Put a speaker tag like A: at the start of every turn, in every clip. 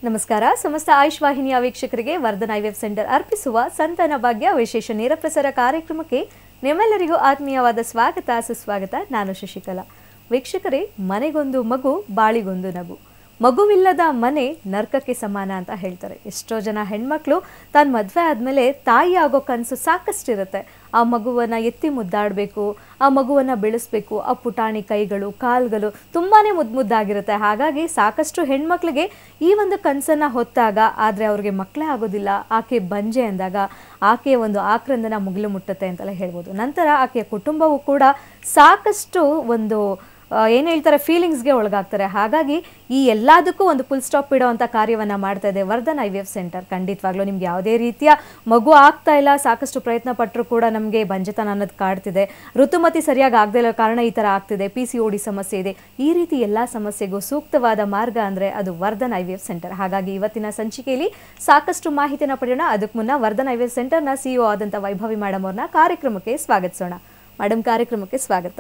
A: ನಮಸ್ಕಾರ ಸಮಸ್ತ ಆಯುಷ್ ವಾಹಿನಿಯ ವೀಕ್ಷಕರಿಗೆ ವರ್ಧನ್ ಐವಿಎಫ್ ಸೆಂಟರ್ ಅರ್ಪಿಸುವ ಸಂತಾನ ಭಾಗ್ಯ ವಿಶೇಷ ನೇರಪ್ರಸಾರ ಕಾರ್ಯಕ್ರಮಕ್ಕೆ ನಿಮ್ಮೆಲ್ಲರಿಗೂ ಆತ್ಮೀಯವಾದ ಸ್ವಾಗತ ಸುಸ್ವಾಗತ ನಾನು ಶಶಿಕಲಾ ವೀಕ್ಷಕರೇ ಮನೆಗೊಂದು ಮಗು ಬಾಳಿಗೊಂದು ನಗು ಮಗುವಿಲ್ಲದ ಮನೆ ನರ್ಕಕ್ಕೆ ಸಮಾನ ಅಂತ ಹೇಳ್ತಾರೆ ಎಷ್ಟೋ ಜನ ಹೆಣ್ಮಕ್ಳು ತಾನು ಮದುವೆ ಆದಮೇಲೆ ತಾಯಿ ಆಗೋ ಕನಸು ಸಾಕಷ್ಟಿರುತ್ತೆ ಆ ಮಗುವನ್ನು ಎತ್ತಿ ಮುದ್ದಾಡಬೇಕು ಆ ಮಗುವನ್ನು ಬೆಳೆಸ್ಬೇಕು ಆ ಪುಟಾಣಿ ಕೈಗಳು ಕಾಲ್ಗಳು ತುಂಬಾ ಮುದ್ದು ಮುದ್ದಾಗಿರುತ್ತೆ ಹಾಗಾಗಿ ಸಾಕಷ್ಟು ಹೆಣ್ಮಕ್ಳಿಗೆ ಈ ಒಂದು ಕನಸನ್ನು ಹೊತ್ತಾಗ ಆದರೆ ಅವ್ರಿಗೆ ಮಕ್ಕಳೇ ಆಗೋದಿಲ್ಲ ಆಕೆ ಬಂಜೆ ಅಂದಾಗ ಆಕೆಯ ಒಂದು ಆಕ್ರಂದನ ಮುಗಿಲು ಮುಟ್ಟುತ್ತೆ ಅಂತೆಲ್ಲ ಹೇಳ್ಬೋದು ನಂತರ ಆಕೆಯ ಕುಟುಂಬವು ಕೂಡ ಸಾಕಷ್ಟು ಒಂದು ಏನು ಹೇಳ್ತಾರೆ ಫೀಲಿಂಗ್ಸ್ಗೆ ಒಳಗಾಗ್ತಾರೆ ಹಾಗಾಗಿ ಈ ಎಲ್ಲದಕ್ಕೂ ಒಂದು ಫುಲ್ ಸ್ಟಾಪ್ ಇಡೋವಂಥ ಕಾರ್ಯವನ್ನು ಮಾಡ್ತಾ ಇದೆ Vardhan I V F centre ಖಂಡಿತವಾಗ್ಲೂ ನಿಮ್ಗೆ ಯಾವುದೇ ರೀತಿಯ ಮಗು ಆಗ್ತಾ ಇಲ್ಲ ಸಾಕಷ್ಟು ಪ್ರಯತ್ನ ಪಟ್ಟರು ಕೂಡ ನಮಗೆ ಬಂಜತನ ಅನ್ನೋದು ಕಾಡ್ತಿದೆ ಋತುಮತಿ ಸರಿಯಾಗಿ ಆಗದೇ ಇರೋ ಕಾರಣ ಈ ಥರ ಆಗ್ತಿದೆ ಪಿ ಸಿ ಓಡಿ ಸಮಸ್ಯೆ ಇದೆ ಈ ರೀತಿ ಎಲ್ಲ ಸಮಸ್ಯೆಗೂ ಸೂಕ್ತವಾದ ಮಾರ್ಗ ಅಂದರೆ ಅದು Vardhan I V F centre ಹಾಗಾಗಿ ಇವತ್ತಿನ ಸಂಚಿಕೆಯಲ್ಲಿ ಸಾಕಷ್ಟು ಮಾಹಿತಿನ ಪಡೆಯೋಣ ಅದಕ್ಕೆ ಮುನ್ನ ವರ್ಧನ್ ಐ ವಿ ಎಫ್ ಸೆಂಟರ್ನ ಸಿಇಒ ಆದಂಥ ವೈಭವಿ ಮೇಡಮ್ ಅವ್ರನ್ನ ಕಾರ್ಯಕ್ರಮಕ್ಕೆ ಸ್ವಾಗತಿಸೋಣ ಮೇಡಮ್ ಕಾರ್ಯಕ್ರಮಕ್ಕೆ ಸ್ವಾಗತ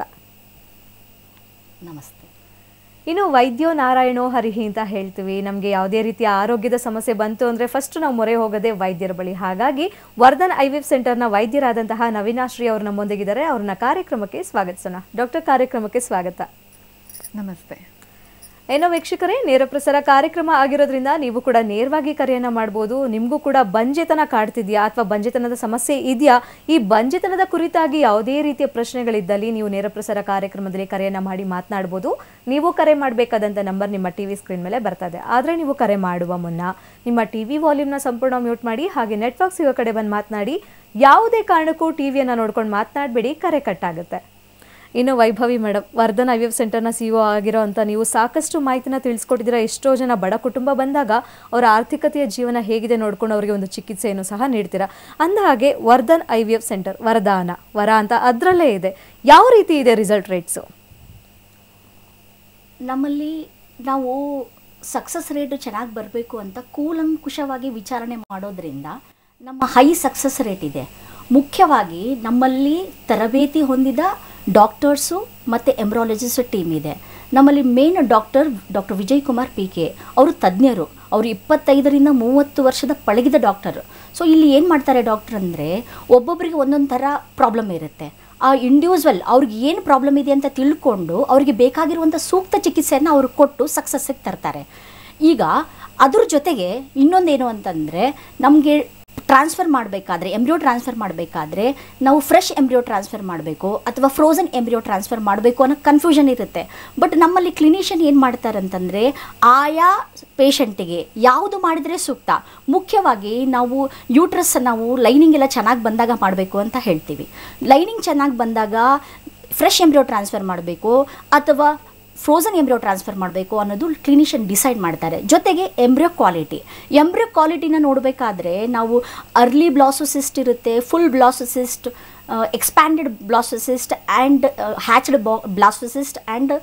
B: ನಮಸ್ತೆ
A: ಇನ್ನು ವೈದ್ಯೋ ನಾರಾಯಣೋ ಹರಿಹಿ ಅಂತ ಹೇಳ್ತೀವಿ ನಮಗೆ ಯಾವುದೇ ರೀತಿಯ ಆರೋಗ್ಯದ ಸಮಸ್ಯೆ ಬಂತು ಅಂದರೆ ಫಸ್ಟ್ ನಾವು ಮೊರೆ ಹೋಗೋದೇ ವೈದ್ಯರ ಬಳಿ ಹಾಗಾಗಿ ವರ್ಧನ್ ಐ ವಿಫ್ ಸೆಂಟರ್ನ ವೈದ್ಯರಾದಂತಹ ನವೀನಾಶ್ರೀ ಅವರು ನಮ್ಮೊಂದಿಗಿದ್ದಾರೆ ಅವ್ರನ್ನ ಕಾರ್ಯಕ್ರಮಕ್ಕೆ ಸ್ವಾಗತಿಸೋಣ ಡಾಕ್ಟರ್ ಕಾರ್ಯಕ್ರಮಕ್ಕೆ ಸ್ವಾಗತ
C: ನಮಸ್ತೆ
A: ಏನೋ ವೀಕ್ಷಕರೇ ನೇರ ಪ್ರಸಾರ ಕಾರ್ಯಕ್ರಮ ಆಗಿರೋದ್ರಿಂದ ನೀವು ಕೂಡ ನೇರವಾಗಿ ಕರೆಯನ್ನ ಮಾಡ್ಬೋದು ನಿಮಗೂ ಕೂಡ ಬಂಜೆತನ ಕಾಡ್ತಿದ್ಯಾ ಅಥವಾ ಬಂಜೆತನದ ಸಮಸ್ಯೆ ಇದೆಯಾ ಈ ಬಂಜೆತನದ ಕುರಿತಾಗಿ ಯಾವುದೇ ರೀತಿಯ ಪ್ರಶ್ನೆಗಳಿದ್ದಲ್ಲಿ ನೀವು ನೇರ ಪ್ರಸಾರ ಕಾರ್ಯಕ್ರಮದಲ್ಲಿ ಕರೆಯನ್ನ ಮಾಡಿ ಮಾತನಾಡ್ಬೋದು ನೀವು ಕರೆ ಮಾಡಬೇಕಾದಂಥ ನಂಬರ್ ನಿಮ್ಮ ಟಿ ವಿ ಸ್ಕ್ರೀನ್ ಮೇಲೆ ಬರ್ತದೆ ಆದರೆ ನೀವು ಕರೆ ಮಾಡುವ ಮುನ್ನ ನಿಮ್ಮ ಟಿ ವಿ ವಾಲ್ಯೂಮ್ನ ಸಂಪೂರ್ಣ ಮ್ಯೂಟ್ ಮಾಡಿ ಹಾಗೆ ನೆಟ್ವರ್ಕ್ ಸಿಗೋ ಕಡೆ ಬಂದು ಮಾತನಾಡಿ ಯಾವುದೇ ಕಾರಣಕ್ಕೂ ಟಿ ವಿಯನ್ನು ನೋಡ್ಕೊಂಡು ಮಾತನಾಡಬೇಡಿ ಕರೆ ಕಟ್ಟಾಗುತ್ತೆ ಇನ್ನು Vaibhavi madam Vardhan I V F ಸೆಂಟರ್ನ ಸಿ ಒ ಆಗಿರೋ ಅಂತ ನೀವು ಸಾಕಷ್ಟು ಮಾಹಿತಿನ ತಿಳಿಸ್ಕೊಟ್ಟಿದ್ದೀರಾ ಎಷ್ಟೋ ಜನ ಬಡ ಕುಟುಂಬ ಬಂದಾಗ ಅವರ ಆರ್ಥಿಕತೆಯ ಜೀವನ ಹೇಗಿದೆ ನೋಡ್ಕೊಂಡು ಅವರಿಗೆ ಒಂದು ಚಿಕಿತ್ಸೆಯನ್ನು ಸಹ ನೀಡ್ತೀರಾ ಅಂದ ಹಾಗೆ Vardhan I V F centre ವರದಾನ ವರ ಅಂತ ಅದರಲ್ಲೇ ಇದೆ ಯಾವ ರೀತಿ ಇದೆ ರಿಸಲ್ಟ್ ರೇಟ್ಸು
B: ನಮ್ಮಲ್ಲಿ ನಾವು ಸಕ್ಸಸ್ ರೇಟ್ ಚೆನ್ನಾಗಿ ಬರಬೇಕು ಅಂತ ಕೂಲಂಕುಷವಾಗಿ ವಿಚಾರಣೆ ಮಾಡೋದ್ರಿಂದ ನಮ್ಮ ಹೈ ಸಕ್ಸಸ್ ರೇಟ್ ಇದೆ ಮುಖ್ಯವಾಗಿ ನಮ್ಮಲ್ಲಿ ತರಬೇತಿ ಹೊಂದಿದ ಡಾಕ್ಟರ್ಸು ಮತ್ತು ಎಂಬ್ರಾಲಜಿಸ್ಟ್ ಟೀಮ್ ಇದೆ ನಮ್ಮಲ್ಲಿ main doctor doctor Vijay Kumar P K ಅವರು ತಜ್ಞರು ಅವರು ಇಪ್ಪತ್ತೈದರಿಂದ ಮೂವತ್ತು ವರ್ಷದ ಪಳಗಿದ ಡಾಕ್ಟರ್ ಸೊ ಇಲ್ಲಿ ಏನು ಮಾಡ್ತಾರೆ ಡಾಕ್ಟರ್ ಅಂದರೆ ಒಬ್ಬೊಬ್ಬರಿಗೆ ಒಂದೊಂದು ಥರ ಪ್ರಾಬ್ಲಮ್ ಇರುತ್ತೆ ಆ ಇಂಡಿವಿಜುವಲ್ ಅವ್ರಿಗೆ ಏನು ಪ್ರಾಬ್ಲಮ್ ಇದೆ ಅಂತ ತಿಳ್ಕೊಂಡು ಅವ್ರಿಗೆ ಬೇಕಾಗಿರುವಂಥ ಸೂಕ್ತ ಚಿಕಿತ್ಸೆಯನ್ನು ಅವರು ಕೊಟ್ಟು ಸಕ್ಸಸ್ಸಿಗೆ ತರ್ತಾರೆ ಈಗ ಅದ್ರ ಜೊತೆಗೆ ಇನ್ನೊಂದೇನು ಅಂತಂದರೆ ನಮಗೆ ಟ್ರಾನ್ಸ್ಫರ್ ಮಾಡಬೇಕಾದ್ರೆ ಎಂಬ್ರಿಯೋ ಟ್ರಾನ್ಸ್ಫರ್ ಮಾಡಬೇಕಾದ್ರೆ ನಾವು ಫ್ರೆಶ್ ಎಂಬ್ರಿಯೋ ಟ್ರಾನ್ಸ್ಫರ್ ಮಾಡಬೇಕು ಅಥವಾ ಫ್ರೋಝನ್ ಎಂಬ್ರಿಯೋ ಟ್ರಾನ್ಸ್ಫರ್ ಮಾಡಬೇಕು ಅನ್ನೋ ಕನ್ಫ್ಯೂಷನ್ ಇರುತ್ತೆ ಬಟ್ ನಮ್ಮಲ್ಲಿ ಕ್ಲಿನಿಷಿಯನ್ ಏನು ಮಾಡ್ತಾರೆ ಅಂತಂದರೆ ಆಯಾ ಪೇಷಂಟಿಗೆ ಯಾವುದು ಮಾಡಿದರೆ ಸೂಕ್ತ ಮುಖ್ಯವಾಗಿ ನಾವು ಯೂಟ್ರಸ್ ನಾವು ಲೈನಿಂಗ್ ಎಲ್ಲ ಚೆನ್ನಾಗಿ ಬಂದಾಗ ಮಾಡಬೇಕು ಅಂತ ಹೇಳ್ತೀವಿ ಲೈನಿಂಗ್ ಚೆನ್ನಾಗಿ ಬಂದಾಗ ಫ್ರೆಶ್ ಎಂಬ್ರಿಯೋ ಟ್ರಾನ್ಸ್ಫರ್ ಮಾಡಬೇಕು ಅಥವಾ ಫ್ರೋಝನ್ ಎಂಬ್ರಿಯೋ ಟ್ರಾನ್ಸ್ಫರ್ ಮಾಡಬೇಕು ಅನ್ನೋದು ಕ್ಲಿನಿಷಿಯನ್ ಡಿಸೈಡ್ ಮಾಡ್ತಾರೆ ಜೊತೆಗೆ ಎಂಬ್ರಿಯೋ ಕ್ವಾಲಿಟಿ ಎಂಬ್ರಿಯೋ ಕ್ವಾಲಿಟಿನ ನೋಡಬೇಕಾದ್ರೆ ನಾವು ಅರ್ಲಿ ಬ್ಲಾಸೋಸಿಸ್ಟ್ ಇರುತ್ತೆ full blastocyst expanded blastocyst and hatched ಬಾ ಬ್ಲಾಸೋಸಿಸ್ಟ್ ಆ್ಯಂಡ್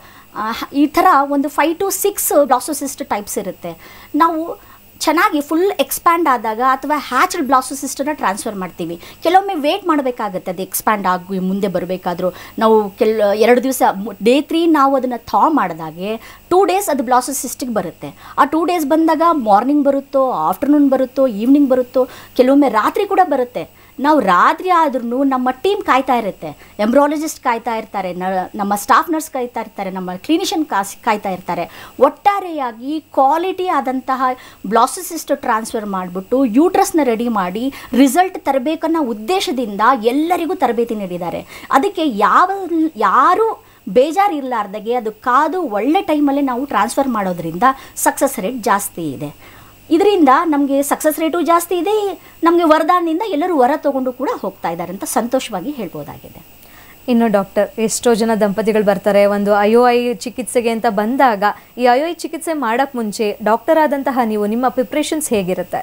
B: ಈ ಥರ ಒಂದು five to six blastocyst types ಇರುತ್ತೆ ನಾವು ಚೆನ್ನಾಗಿ ಫುಲ್ ಎಕ್ಸ್ಪ್ಯಾಂಡ್ ಆದಾಗ ಅಥವಾ ಹ್ಯಾಚ್ಡ್ ಬ್ಲಾಸೋಸಿಸ್ಟನ್ನು ಟ್ರಾನ್ಸ್ಫರ್ ಮಾಡ್ತೀವಿ ಕೆಲವೊಮ್ಮೆ ವೇಟ್ ಮಾಡಬೇಕಾಗತ್ತೆ ಅದು ಎಕ್ಸ್ಪ್ಯಾಂಡ್ ಆಗಿ ಮುಂದೆ ಬರಬೇಕಾದ್ರೂ ನಾವು ಕೆಲ್ ಎರಡು ದಿವಸ ಡೇ ತ್ರೀ ನಾವು ಅದನ್ನು ಥಾ ಮಾಡಿದಾಗೆ ಟೂ ಡೇಸ್ ಅದು ಬ್ಲಾಸೋಸಿಸ್ಟಿಗೆ ಬರುತ್ತೆ ಆ ಟೂ ಡೇಸ್ ಬಂದಾಗ ಮಾರ್ನಿಂಗ್ ಬರುತ್ತೋ ಆಫ್ಟರ್ನೂನ್ ಬರುತ್ತೋ ಈವ್ನಿಂಗ್ ಬರುತ್ತೋ ಕೆಲವೊಮ್ಮೆ ರಾತ್ರಿ ಕೂಡ ಬರುತ್ತೆ ನಾವು ರಾತ್ರಿ ಆದ್ರೂ ನಮ್ಮ ಟೀಮ್ ಕಾಯ್ತಾ ಇರುತ್ತೆ ಎಂಬ್ರಾಲಜಿಸ್ಟ್ ಕಾಯ್ತಾ ಇರ್ತಾರೆ ನ ನಮ್ಮ ಸ್ಟಾಫ್ ನರ್ಸ್ ಕಾಯ್ತಾ ಇರ್ತಾರೆ ನಮ್ಮ ಕ್ಲಿನಿಷಿಯನ್ ಕಾಸ್ ಕಾಯ್ತಾ ಇರ್ತಾರೆ ಒಟ್ಟಾರೆಯಾಗಿ ಕ್ವಾಲಿಟಿ ಆದಂತಹ ಬ್ಲಾಸಸಿಸ್ಟ್ ಟ್ರಾನ್ಸ್ಫರ್ ಮಾಡಿಬಿಟ್ಟು ಯೂಟ್ರಸ್ನ ರೆಡಿ ಮಾಡಿ ರಿಸಲ್ಟ್ ತರಬೇಕನ್ನೋ ಉದ್ದೇಶದಿಂದ ಎಲ್ಲರಿಗೂ ತರಬೇತಿ ನೀಡಿದ್ದಾರೆ ಅದಕ್ಕೆ ಯಾವ ಯಾರು ಬೇಜಾರು ಇರಲಾರ್ದಾಗೆ ಅದು ಕಾದು ಒಳ್ಳೆ ಟೈಮಲ್ಲೇ ನಾವು ಟ್ರಾನ್ಸ್ಫರ್ ಮಾಡೋದ್ರಿಂದ ಸಕ್ಸಸ್ ರೇಟ್ ಜಾಸ್ತಿ ಇದೆ ಇದರಿಂದ ನಮಗೆ ಸಕ್ಸಸ್ ರೇಟು ಜಾಸ್ತಿ ಇದೆ ನಮಗೆ ವರದಾನದಿಂದ ಎಲ್ಲರೂ ವರ ತಗೊಂಡು ಕೂಡ ಹೋಗ್ತಾ ಇದ್ದಾರೆ ಅಂತ ಸಂತೋಷವಾಗಿ ಹೇಳ್ಬೋದಾಗಿದೆ
A: ಇನ್ನು ಡಾಕ್ಟರ್ ಎಷ್ಟೋ ಜನ ದಂಪತಿಗಳು ಬರ್ತಾರೆ ಒಂದು ಐ ಒ ಐ ಚಿಕಿತ್ಸೆಗೆ ಅಂತ ಬಂದಾಗ ಈ ಐ ಒ ಐ ಚಿಕಿತ್ಸೆ ಮಾಡೋಕ್ಕೆ ಮುಂಚೆ ಡಾಕ್ಟರ್ ಆದಂತಹ ನೀವು ನಿಮ್ಮ ಪ್ರಿಪ್ರೇಷನ್ಸ್ ಹೇಗಿರುತ್ತೆ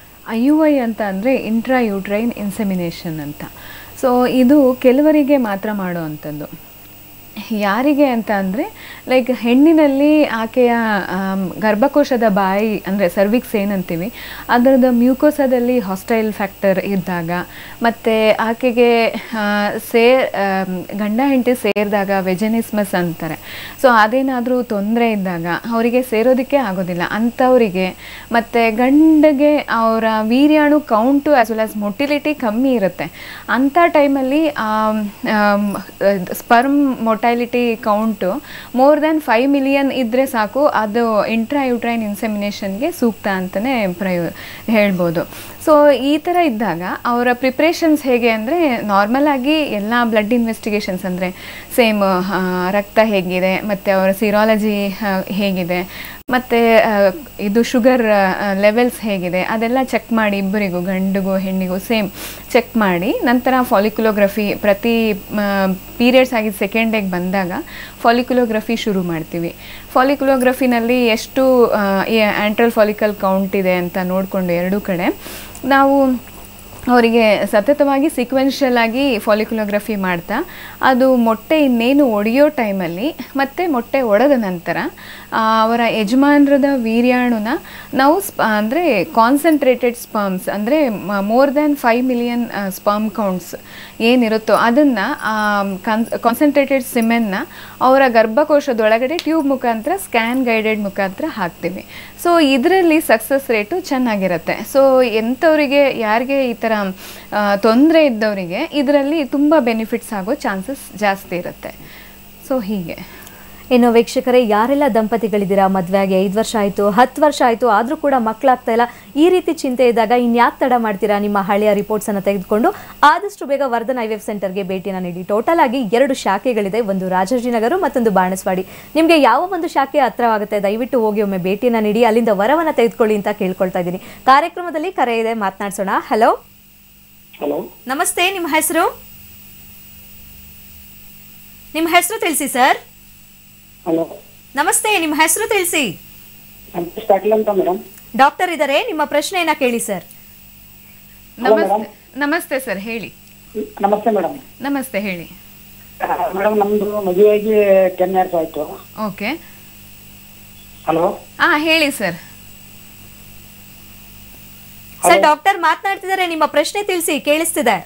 C: ಐ ಯು ಐ ಅಂತ ಅಂದರೆ ಇಂಟ್ರಾ ಯೂಟ್ರೈನ್ ಇನ್ಸೆಮಿನೇಷನ್ ಅಂತ ಸೊ ಇದು ಕೆಲವರಿಗೆ ಮಾತ್ರ ಮಾಡುವಂಥದ್ದು ಯಾರಿಗೆ ಅಂತ ಅಂದರೆ ಲೈಕ್ ಹೆಣ್ಣಿನಲ್ಲಿ ಆಕೆಯ ಆಮ್, ಗರ್ಭಕೋಶದ ಬಾಯಿ ಅಂದರೆ ಸರ್ವಿಕ್ಸ್ ಏನಂತೀವಿ ಅದರದ ಮ್ಯೂಕೋಸದಲ್ಲಿ ಹಾಸ್ಟೈಲ್ ಫ್ಯಾಕ್ಟರ್ ಇದ್ದಾಗ ಮತ್ತು ಆಕೆಗೆ ಆ, ಸೇರ್ ಆಮ್, ಗಂಡ ಹೆಂಡತಿ ಸೇರಿದಾಗ ವೆಜನಿಸ್ಮಸ್ ಅಂತಾರೆ ಸೊ ಅದೇನಾದರೂ ತೊಂದರೆ ಇದ್ದಾಗ ಅವರಿಗೆ ಸೇರೋದಕ್ಕೆ ಆಗೋದಿಲ್ಲ ಅಂಥವರಿಗೆ ಮತ್ತು ಗಂಡಗೆ ಅವರ ವೀರ್ಯಾಣು count as well as motility ಕಮ್ಮಿ ಇರುತ್ತೆ ಅಂಥ ಟೈಮಲ್ಲಿ sperm motility count more than five million ಇದ್ದರೆ ಸಾಕು ಅದು ಇಂಟ್ರಾಯುಟ್ರೈನ್ ಇನ್ಸೆಮಿನೇಷನ್ಗೆ ಸೂಕ್ತ ಅಂತಲೇ ಪ್ರಯೋ ಹೇಳ್ಬೋದು ಸೊ ಈ ಥರ ಇದ್ದಾಗ ಅವರ ಪ್ರಿಪ್ರೇಷನ್ಸ್ ಹೇಗೆ ಅಂದರೆ ನಾರ್ಮಲ್ ಆಗಿ ಎಲ್ಲ ಬ್ಲಡ್ ಇನ್ವೆಸ್ಟಿಗೇಷನ್ಸ್ ಅಂದರೆ ಸೇಮ್ ರಕ್ತ ಹೇಗಿದೆ ಮತ್ತು ಅವರ ಸಿರಾಲಜಿ ಹೇಗಿದೆ ಮತ್ತು ಇದು ಶುಗರ್ ಲೆವೆಲ್ಸ್ ಹೇಗಿದೆ ಅದೆಲ್ಲ ಚೆಕ್ ಮಾಡಿ ಇಬ್ಬರಿಗೂ ಗಂಡಿಗೂ ಹೆಣ್ಣಿಗೂ ಸೇಮ್ ಚೆಕ್ ಮಾಡಿ ನಂತರ ಫಾಲಿಕ್ಯುಲೋಗ್ರಫಿ ಪ್ರತಿ ಪೀರಿಯಡ್ಸ್ ಆಗಿದ್ದು ಸೆಕೆಂಡ್ ಡೇಗೆ ಬಂದಾಗ ಫಾಲಿಕ್ಯುಲೋಗ್ರಫಿ ಶುರು ಮಾಡ್ತೀವಿ ಫಾಲಿಕ್ಯುಲೋಗ್ರಫಿನಲ್ಲಿ ಎಷ್ಟು ಆ್ಯಂಟ್ರಲ್ ಫಾಲಿಕಲ್ ಕೌಂಟ್ ಇದೆ ಅಂತ ನೋಡಿಕೊಂಡು ಎರಡೂ ಕಡೆ ನಾವು ಅವರಿಗೆ ಸತತವಾಗಿ ಸೀಕ್ವೆನ್ಷಿಯಲ್ ಆಗಿ ಫಾಲಿಕ್ಯುಲೋಗ್ರಫಿ ಮಾಡ್ತಾ ಅದು ಮೊಟ್ಟೆ ಇನ್ನೇನು ಒಡೆಯೋ ಟೈಮಲ್ಲಿ ಮತ್ತು ಮೊಟ್ಟೆ ಒಡೆದ ನಂತರ ಆ, ಅವರ ಯಜಮಾನರದ ವೀರ್ಯಾಣುನ ನಾವು ಸ್ಪ ಅಂದರೆ ಕಾನ್ಸಂಟ್ರೇಟೆಡ್ ಸ್ಪರ್ಮ್ಸ್ ಅಂದರೆ more than five million sperm counts ಏನಿರುತ್ತೋ ಅದನ್ನು ಕಾನ್ಸಂಟ್ರೇಟೆಡ್ ಸಿಮೆನ್ನ ಅವರ ಗರ್ಭಕೋಶದೊಳಗಡೆ ಟ್ಯೂಬ್ ಮುಖಾಂತರ ಸ್ಕ್ಯಾನ್ ಗೈಡೆಡ್ ಮುಖಾಂತರ ಹಾಕ್ತೀವಿ ಸೊ ಇದರಲ್ಲಿ ಸಕ್ಸಸ್ ರೇಟು ಚೆನ್ನಾಗಿರುತ್ತೆ ಸೊ ಎಂಥವರಿಗೆ ಯಾರಿಗೆ ಈ ಥರ ತೊಂದರೆ ಇದ್ದವರಿಗೆ ಇದರಲ್ಲಿ ತುಂಬ ಬೆನಿಫಿಟ್ಸ್ ಆಗೋ ಚಾನ್ಸಸ್ ಜಾಸ್ತಿ ಇರುತ್ತೆ ಸೊ ಹೀಗೆ
A: ಇನ್ನು ವೀಕ್ಷಕರೇ ಯಾರೆಲ್ಲ ದಂಪತಿಗಳಿದ್ದೀರಾ ಮದುವೆ ಆಗಿ ಐದು ವರ್ಷ ಆಯಿತು ಹತ್ತು ವರ್ಷ ಆಯಿತು ಆದರೂ ಕೂಡ ಮಕ್ಕಳಾಗ್ತಾ ಇಲ್ಲ ಈ ರೀತಿ ಚಿಂತೆ ಇದ್ದಾಗ ಇನ್ಯಾಕೆ ತಡ ಮಾಡ್ತೀರಾ ನಿಮ್ಮ ಹಳೆಯ ರಿಪೋರ್ಟ್ಸನ್ನು ತೆಗೆದುಕೊಂಡು ಆದಷ್ಟು ಬೇಗ ವರ್ಧನ್ ಐ ವಿ ಎಫ್ ಸೆಂಟರ್ಗೆ ಭೇಟಿನ ನೀಡಿ ಟೋಟಲ್ ಆಗಿ ಎರಡು ಶಾಖೆಗಳಿದೆ ಒಂದು ರಾಜಾಜಿನಗರ ಮತ್ತೊಂದು ಬಾಣಸ್ವಾಡಿ ನಿಮಗೆ ಯಾವ ಒಂದು ಶಾಖೆ ಹತ್ರವಾಗುತ್ತೆ ದಯವಿಟ್ಟು ಹೋಗಿ ಒಮ್ಮೆ ಭೇಟಿನ ನೀಡಿ ಅಲ್ಲಿಂದ ವರವನ್ನು ತೆಗೆದುಕೊಳ್ಳಿ ಅಂತ ಕೇಳ್ಕೊಳ್ತಾ ಇದ್ದೀನಿ ಕಾರ್ಯಕ್ರಮದಲ್ಲಿ ಕರೆ ಇದೆ ಮಾತನಾಡ್ಸೋಣ ಹಲೋ
D: ಹಲೋ
A: ನಮಸ್ತೆ ನಿಮ್ಮ ಹೆಸರು ನಿಮ್ಮ ಹೆಸರು ತಿಳಿಸಿ ಸರ್
D: ಹಲೋ
A: ನಮಸ್ತೆ ನಿಮ್ಮ ಹೆಸರು ತಿಳಿಸಿ
D: ಸಂತೋಷ್ ಪಾಟೀಲ್ ಅಂತ ಮೇಡಮ್
A: ಡಾಕ್ಟರ್ ಇದ್ದಾರೆ ನಿಮ್ಮ ಪ್ರಶ್ನೆಯನ್ನ ಕೇಳಿ ಸರ್
C: ನಮಸ್ತೆ ನಮಸ್ತೆ ಸರ್ ಹೇಳಿ
D: ನಮಸ್ತೆ ಮೇಡಮ್
C: ನಮಸ್ತೆ ಹೇಳಿ
D: ಮೇಡಮ್ ನಮ್ದು ಮದುವೆಯಾಗಿ ಟೆನ್ ಇಯರ್ಸ್ ಆಯ್ತು
C: ಓಕೆ
D: ಹಲೋ
C: ಹಾಂ ಹೇಳಿ ಸರ್
A: ಸರ್ ಡಾಕ್ಟರ್ ಮಾತನಾಡ್ತಿದ್ದಾರೆ ನಿಮ್ಮ ಪ್ರಶ್ನೆ ತಿಳಿಸಿ ಕೇಳಿಸ್ತಿದೆ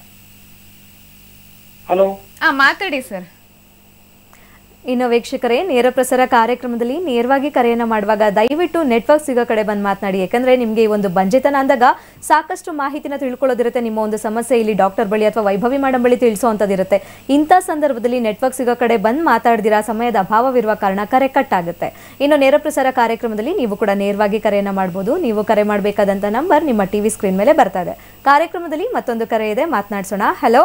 D: ಹಲೋ
C: ಹಾಂ ಮಾತಾಡಿ ಸರ್
A: ಇನ್ನು ವೀಕ್ಷಕರೇ ನೇರ ಪ್ರಸಾರ ಕಾರ್ಯಕ್ರಮದಲ್ಲಿ ನೇರವಾಗಿ ಕರೆಯನ್ನ ಮಾಡುವಾಗ ದಯವಿಟ್ಟು ನೆಟ್ವರ್ಕ್ ಸಿಗೋ ಕಡೆ ಬಂದು ಮಾತನಾಡಿ ಯಾಕಂದ್ರೆ ನಿಮಗೆ ಈ ಒಂದು ಬಂಜೆತನ ಅಂದಾಗ ಸಾಕಷ್ಟು ಮಾಹಿತಿನ ತಿಳ್ಕೊಳ್ಳೋದಿರುತ್ತೆ ನಿಮ್ಮ ಒಂದು ಸಮಸ್ಯೆ ಇಲ್ಲಿ ಡಾಕ್ಟರ್ ಬಳಿ ಅಥವಾ ವೈಭವಿ ಮೇಡಮ್ ಬಳಿ ತಿಳಿಸೋವಂಥದ್ದಿರುತ್ತೆ ಇಂಥ ಸಂದರ್ಭದಲ್ಲಿ ನೆಟ್ವರ್ಕ್ ಸಿಗೋ ಕಡೆ ಬಂದು ಮಾತಾಡ್ದಿರಾ ಸಮಯದ ಅಭಾವವಿರುವ ಕಾರಣ ಕರೆ ಕಟ್ ಆಗುತ್ತೆ ಇನ್ನು ನೇರ ಪ್ರಸಾರ ಕಾರ್ಯಕ್ರಮದಲ್ಲಿ ನೀವು ಕೂಡ ನೇರವಾಗಿ ಕರೆಯನ್ನ ಮಾಡ್ಬೋದು ನೀವು ಕರೆ ಮಾಡಬೇಕಾದಂಥ ನಂಬರ್ ನಿಮ್ಮ ಟಿವಿ ಸ್ಕ್ರೀನ್ ಮೇಲೆ ಬರ್ತಾ ಇದೆ ಕಾರ್ಯಕ್ರಮದಲ್ಲಿ ಮತ್ತೊಂದು ಕರೆ ಇದೆ ಮಾತನಾಡ್ಸೋಣ ಹಲೋ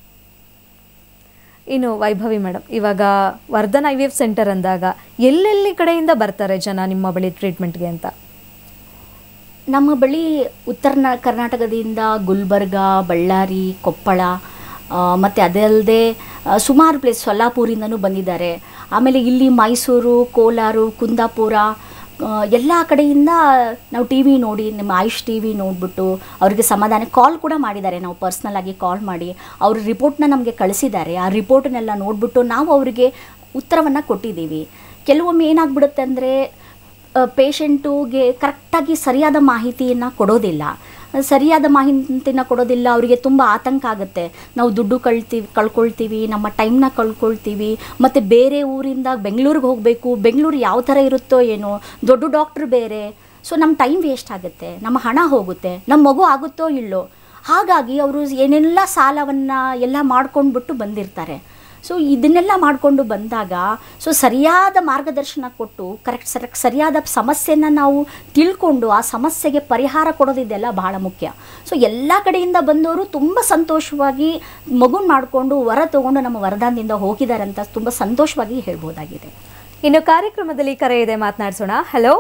A: ಇನ್ನು ವೈಭವಿ ಮೇಡಮ್ ಇವಾಗ Vardhan I V F centre ಅಂದಾಗ ಎಲ್ಲೆಲ್ಲಿ ಕಡೆಯಿಂದ ಬರ್ತಾರೆ ಜನ ನಿಮ್ಮ ಬಳಿ ಟ್ರೀಟ್ಮೆಂಟ್ಗೆ ಅಂತ
B: ನಮ್ಮ ಬಳಿ ಉತ್ತರ ನ- ಕರ್ನಾಟಕದಿಂದ ಗುಲ್ಬರ್ಗ ಬಳ್ಳಾರಿ ಕೊಪ್ಪಳ ಮತ್ತು ಅದೇ ಅಲ್ಲದೆ ಸುಮಾರು ಪ್ಲೇಸ್ ಸೊಲ್ಲಾಪುರಿಂದನೂ ಬಂದಿದ್ದಾರೆ ಆಮೇಲೆ ಇಲ್ಲಿ ಮೈಸೂರು ಕೋಲಾರ ಕುಂದಾಪುರ ಎಲ್ಲ ಕಡೆಯಿಂದ ನಾವು ಟಿ ವಿ ನೋಡಿ ನಿಮ್ಮ ಆಯುಷ್ ಟಿ ವಿ ನೋಡಿಬಿಟ್ಟು ಅವರಿಗೆ ಸಮಾಧಾನ ಕಾಲ್ ಕೂಡ ಮಾಡಿದ್ದಾರೆ ನಾವು ಪರ್ಸ್ನಲ್ ಆಗಿ ಕಾಲ್ ಮಾಡಿ ಅವ್ರ ರಿಪೋರ್ಟ್ನ ನಮಗೆ ಕಳಿಸಿದ್ದಾರೆ ಆ ರಿಪೋರ್ಟನ್ನೆಲ್ಲ ನೋಡಿಬಿಟ್ಟು ನಾವು ಅವರಿಗೆ ಉತ್ತರವನ್ನು ಕೊಟ್ಟಿದ್ದೀವಿ ಕೆಲವೊಮ್ಮೆ ಏನಾಗ್ಬಿಡುತ್ತೆ ಅಂದರೆ ಪೇಷಂಟುಗೆ ಕರೆಕ್ಟಾಗಿ ಸರಿಯಾದ ಮಾಹಿತಿಯನ್ನು ಕೊಡೋದಿಲ್ಲ ಸರಿಯಾದ ಮಾಹಿತಿನ ಕೊಡೋದಿಲ್ಲ ಅವರಿಗೆ ತುಂಬ ಆತಂಕ ಆಗುತ್ತೆ ನಾವು ದುಡ್ಡು ಕಳ್ತೀವಿ ಕಳ್ಕೊಳ್ತೀವಿ ನಮ್ಮ ಟೈಮ್ನ ಕಳ್ಕೊಳ್ತೀವಿ ಮತ್ತು ಬೇರೆ ಊರಿಂದ ಬೆಂಗಳೂರಿಗೆ ಹೋಗಬೇಕು ಬೆಂಗಳೂರು ಯಾವ ಥರ ಇರುತ್ತೋ ಏನೋ ದೊಡ್ಡ ಡಾಕ್ಟ್ರ್ ಬೇರೆ ಸೊ ನಮ್ಮ ಟೈಮ್ ವೇಸ್ಟ್ ಆಗುತ್ತೆ ನಮ್ಮ ಹಣ ಹೋಗುತ್ತೆ ನಮ್ಮ ಮಗು ಆಗುತ್ತೋ ಇಲ್ಲೋ ಹಾಗಾಗಿ ಅವರು ಏನೆಲ್ಲ ಸಾಲವನ್ನು ಎಲ್ಲ ಮಾಡ್ಕೊಂಡ್ಬಿಟ್ಟು ಬಂದಿರ್ತಾರೆ ಸೊ ಇದನ್ನೆಲ್ಲ ಮಾಡಿಕೊಂಡು ಬಂದಾಗ ಸೊ ಸರಿಯಾದ ಮಾರ್ಗದರ್ಶನ ಕೊಟ್ಟು ಕರೆಕ್ಟ್ ಸರ್ ಸರಿಯಾದ ಸಮಸ್ಯೆನ ನಾವು ತಿಳ್ಕೊಂಡು ಆ ಸಮಸ್ಯೆಗೆ ಪರಿಹಾರ ಕೊಡೋದಿದೆಲ್ಲ ಬಹಳ ಮುಖ್ಯ ಸೊ ಎಲ್ಲ ಕಡೆಯಿಂದ ಬಂದವರು ತುಂಬ ಸಂತೋಷವಾಗಿ ಮಗುನ ಮಾಡಿಕೊಂಡು ವರ ತಗೊಂಡು ನಮ್ಮ ವರದಾನದಿಂದ ಹೋಗಿದ್ದಾರೆ ಅಂತ ತುಂಬ ಸಂತೋಷವಾಗಿ ಹೇಳ್ಬೋದಾಗಿದೆ
A: ಇನ್ನು ಕಾರ್ಯಕ್ರಮದಲ್ಲಿ ಕರೆ ಇದೆ ಮಾತನಾಡ್ಸೋಣ ಹಲೋ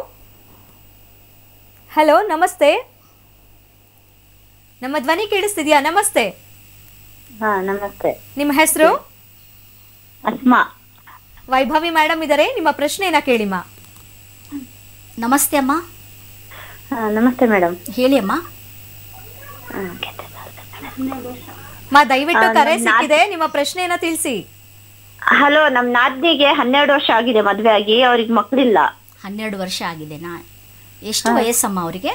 A: ಹಲೋ ನಮಸ್ತೆ ನಮ್ಮ ಧ್ವನಿ ಕೇಳಿಸ್ತಿದ್ಯಾ ನಮಸ್ತೆ
E: ಹಾ ನಮಸ್ತೆ
A: ನಿಮ್ಮ ಹೆಸರು
E: ಅಸ್ಮಾ
A: ವೈಭವಿ ಮೇಡಮ್ ಇದ್ದಾರೆ ನಿಮ್ಮ ಪ್ರಶ್ನೆಯನ್ನ ಕೇಳಿಮಾ
B: ನಮಸ್ತೆ ಅಮ್ಮ
E: ಹಾ ನಮಸ್ತೆ ಮೇಡಮ್
B: ಹೇಳಿ ಅಮ್ಮ
A: ಮಾ ದಯವಿಟ್ಟು
E: ಆ,
A: ಕರೆ
E: ನಮ್
A: ಸಿಕ್ಕಿದೆ ನಿಮ್ಮ ಪ್ರಶ್ನೆಯನ್ನ ತಿಳಿಸಿ
E: ಹಲೋ ನಮ್ ನಾದ್ನಿಗೆ ಹನ್ನೆರಡು ವರ್ಷ ಆಗಿದೆ ಮದ್ವೆ ಆಗಿ ಅವ್ರಿಗೆ ಮಕ್ಳಿಲ್ಲ
B: ಹನ್ನೆರಡು ವರ್ಷ ಆಗಿದೆನಾ ಎಷ್ಟು ವಯಸ್ಸಮ್ಮ ಅವರಿಗೆ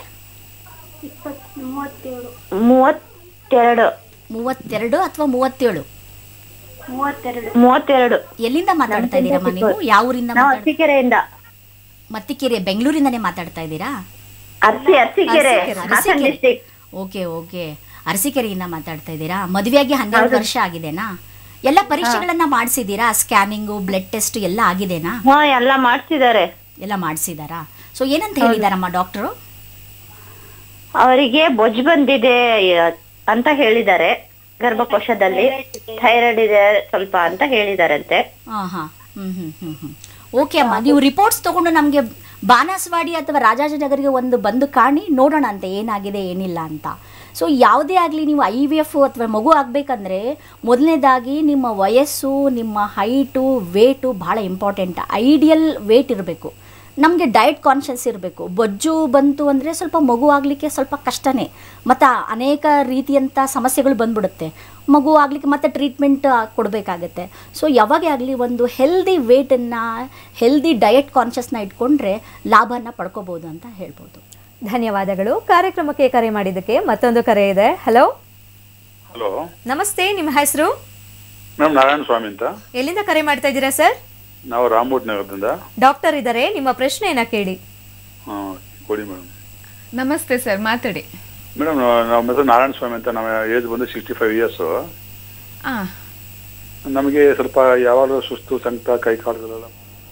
E: ಮೂವತ್ತೆರಡು
B: ಮೂವತ್ತೆರಡು ಅಥವಾ ಮೂವತ್ತೇಳು
E: ಮೂವತ್ತೆರಡು
B: ಎಲ್ಲಿಂದ ಮಾತಾಡ್ತಾ ಇದ್ದೀರಮ್ಮ ನೀವು ಯಾವ ಊರಿಂದ
E: ನಾವು
B: ಮಾತಾಡ್-
E: ಅರಸೀಕೆರೆಯಿಂದ
B: ಮತ್ತಿಕೆರೆ ಬೆಂಗಳೂರಿಂದನೇ ಮಾತಾಡ್ತಾ ಇದ್ದೀರಾ
E: ಅರಸಿ Arasikere Hassan
B: Arasikere.
E: District
B: okay okay ಅರಸೀಕೆರೆಯಿಂದ ಮಾತಾಡ್ತಾ ಇದ್ದೀರಾ ಮದುವೆಯಾಗಿ ಹನ್ನೆರಡು ವರ್ಷ ಆಗಿದೆನಾ ಎಲ್ಲ ಪರೀಕ್ಷೆಗಳನ್ನ ಮಾಡಿಸಿದ್ದೀರಾ ಸ್ಕ್ಯಾನಿಂಗು ಬ್ಲಡ್ ಟೆಸ್ಟ್ ಎಲ್ಲ ಆಗಿದೆನಾ
E: ಹಾ ಎಲ್ಲ ಮಾಡ್ಸಿದ್ದಾರೆ
B: ಎಲ್ಲ ಮಾಡಿಸಿದಾರಾ ಸೊ ಏನಂತ ಹೇಳಿದಾರಮ್ಮ ಡಾಕ್ಟರು
E: ಅವರಿಗೆ ಬೊಜ್ಜು ಬಂದಿದೆ ಅಹ್, ಅಂತ ಹೇಳಿದ್ದಾರೆ ಗರ್ಭಕೋಶದಲ್ಲಿ ಥೈರಾಯ್ಡ್ ಇದೆ ಸ್ವಲ್ಪ ಅಂತ ಹೇಳಿದಾರಂತೆ
B: ಹಾ ಹಾ ಹ್ಮ್ ಹ್ಮ್ ಹ್ಮ್ ಹ್ಮ್ ಓಕೆ ಅಮ್ಮ ನೀವು ರಿಪೋರ್ಟ್ಸ್ ತಗೊಂಡು ನಮಗೆ ಬಾನಸವಾಡಿ ಅಥವಾ ರಾಜಾಜಿನಗರಿಗೆ ಒಂದು ಬಂದು ಕಾಣಿ ನೋಡೋಣ ಅಂತ ಏನಾಗಿದೆ ಏನಿಲ್ಲ ಅಂತ ಸೊ ಯಾವುದೇ ಆಗಲಿ ನೀವು ಐ ವಿ ಎಫ್ ಅಥವಾ ಮಗು ಆಗಬೇಕಂದ್ರೆ ಮೊದಲನೇದಾಗಿ ನಿಮ್ಮ ವಯಸ್ಸು ನಿಮ್ಮ ಹೈಟು ವೇಟು ಭಾಳ ಇಂಪಾರ್ಟೆಂಟ್ ಐಡಿಯಲ್ ವೇಟ್ ಇರಬೇಕು ನಮಗೆ ಡಯಟ್ ಕಾನ್ಷಿಯಸ್ ಇರಬೇಕು ಬೊಜ್ಜು ಬಂತು ಅಂದರೆ ಸ್ವಲ್ಪ ಮಗು ಆಗಲಿಕ್ಕೆ ಸ್ವಲ್ಪ ಕಷ್ಟನೇ ಮತ್ತು ಅನೇಕ ರೀತಿಯಂಥ ಸಮಸ್ಯೆಗಳು ಬಂದ್ಬಿಡುತ್ತೆ ಮಗು ಆಗಲಿಕ್ಕೆ ಮತ್ತೆ ಟ್ರೀಟ್ಮೆಂಟ್ ಕೊಡಬೇಕಾಗತ್ತೆ ಸೊ ಯಾವಾಗೇ ಆಗಲಿ ಒಂದು ಹೆಲ್ದಿ ವೇಟನ್ನು ಹೆಲ್ದಿ ಡಯಟ್ ಕಾನ್ಷಿಯಸ್ನ ಇಟ್ಕೊಂಡ್ರೆ ಲಾಭನ ಪಡ್ಕೋಬೋದು ಅಂತ ಹೇಳ್ಬೋದು
A: ಧನ್ಯವಾದಗಳು ಕಾರ್ಯಕ್ರಮಕ್ಕೆ ಕರೆ ಮಾಡಿದ್ದಕ್ಕೆ ಮತ್ತೊಂದು ಕರೆ ಇದೆ ಹಲೋ
F: ಹಲೋ
A: ನಮಸ್ತೆ ನಿಮ್ಮ ಹೆಸರು
F: ಮೇಡಮ್ ನಾರಾಯಣ ಸ್ವಾಮಿ ಅಂತ
A: ಎಲ್ಲಿಂದ ಕರೆ ಮಾಡ್ತಾ ಇದ್ದೀರಾ ಸರ್
F: ನಾವು ರಾಮೂಟ್ ನಗರದಿಂದ
A: ಡಾಕ್ಟರ್ ಇದ್ದಾರೆ ನಿಮ್ಮ ಪ್ರಶ್ನೆಯನ್ನ ಕೇಳಿ
F: ಹಾಂ ಕೊಡಿ ಮೇಡಮ್
C: ನಮಸ್ತೆ ಸರ್ ಮಾತಾಡಿ
F: ಮೇಡಮ್ ನಮ್ಮ ಹೆಸರು ನಾರಾಯಣ ಸ್ವಾಮಿ ಅಂತ ನಮ್ಮ ಏಜ್ ಬಂದು ಸಿಕ್ಸ್ಟಿ ಫೈವ್ ಇಯರ್ಸು
C: ಆ
F: ನಮಗೆ ಸ್ವಲ್ಪ ಯಾವಾಗಲೂ ಸುಸ್ತು ಸಂಕಟ ಕೈ ಕಾಲುಗಳೆಲ್ಲ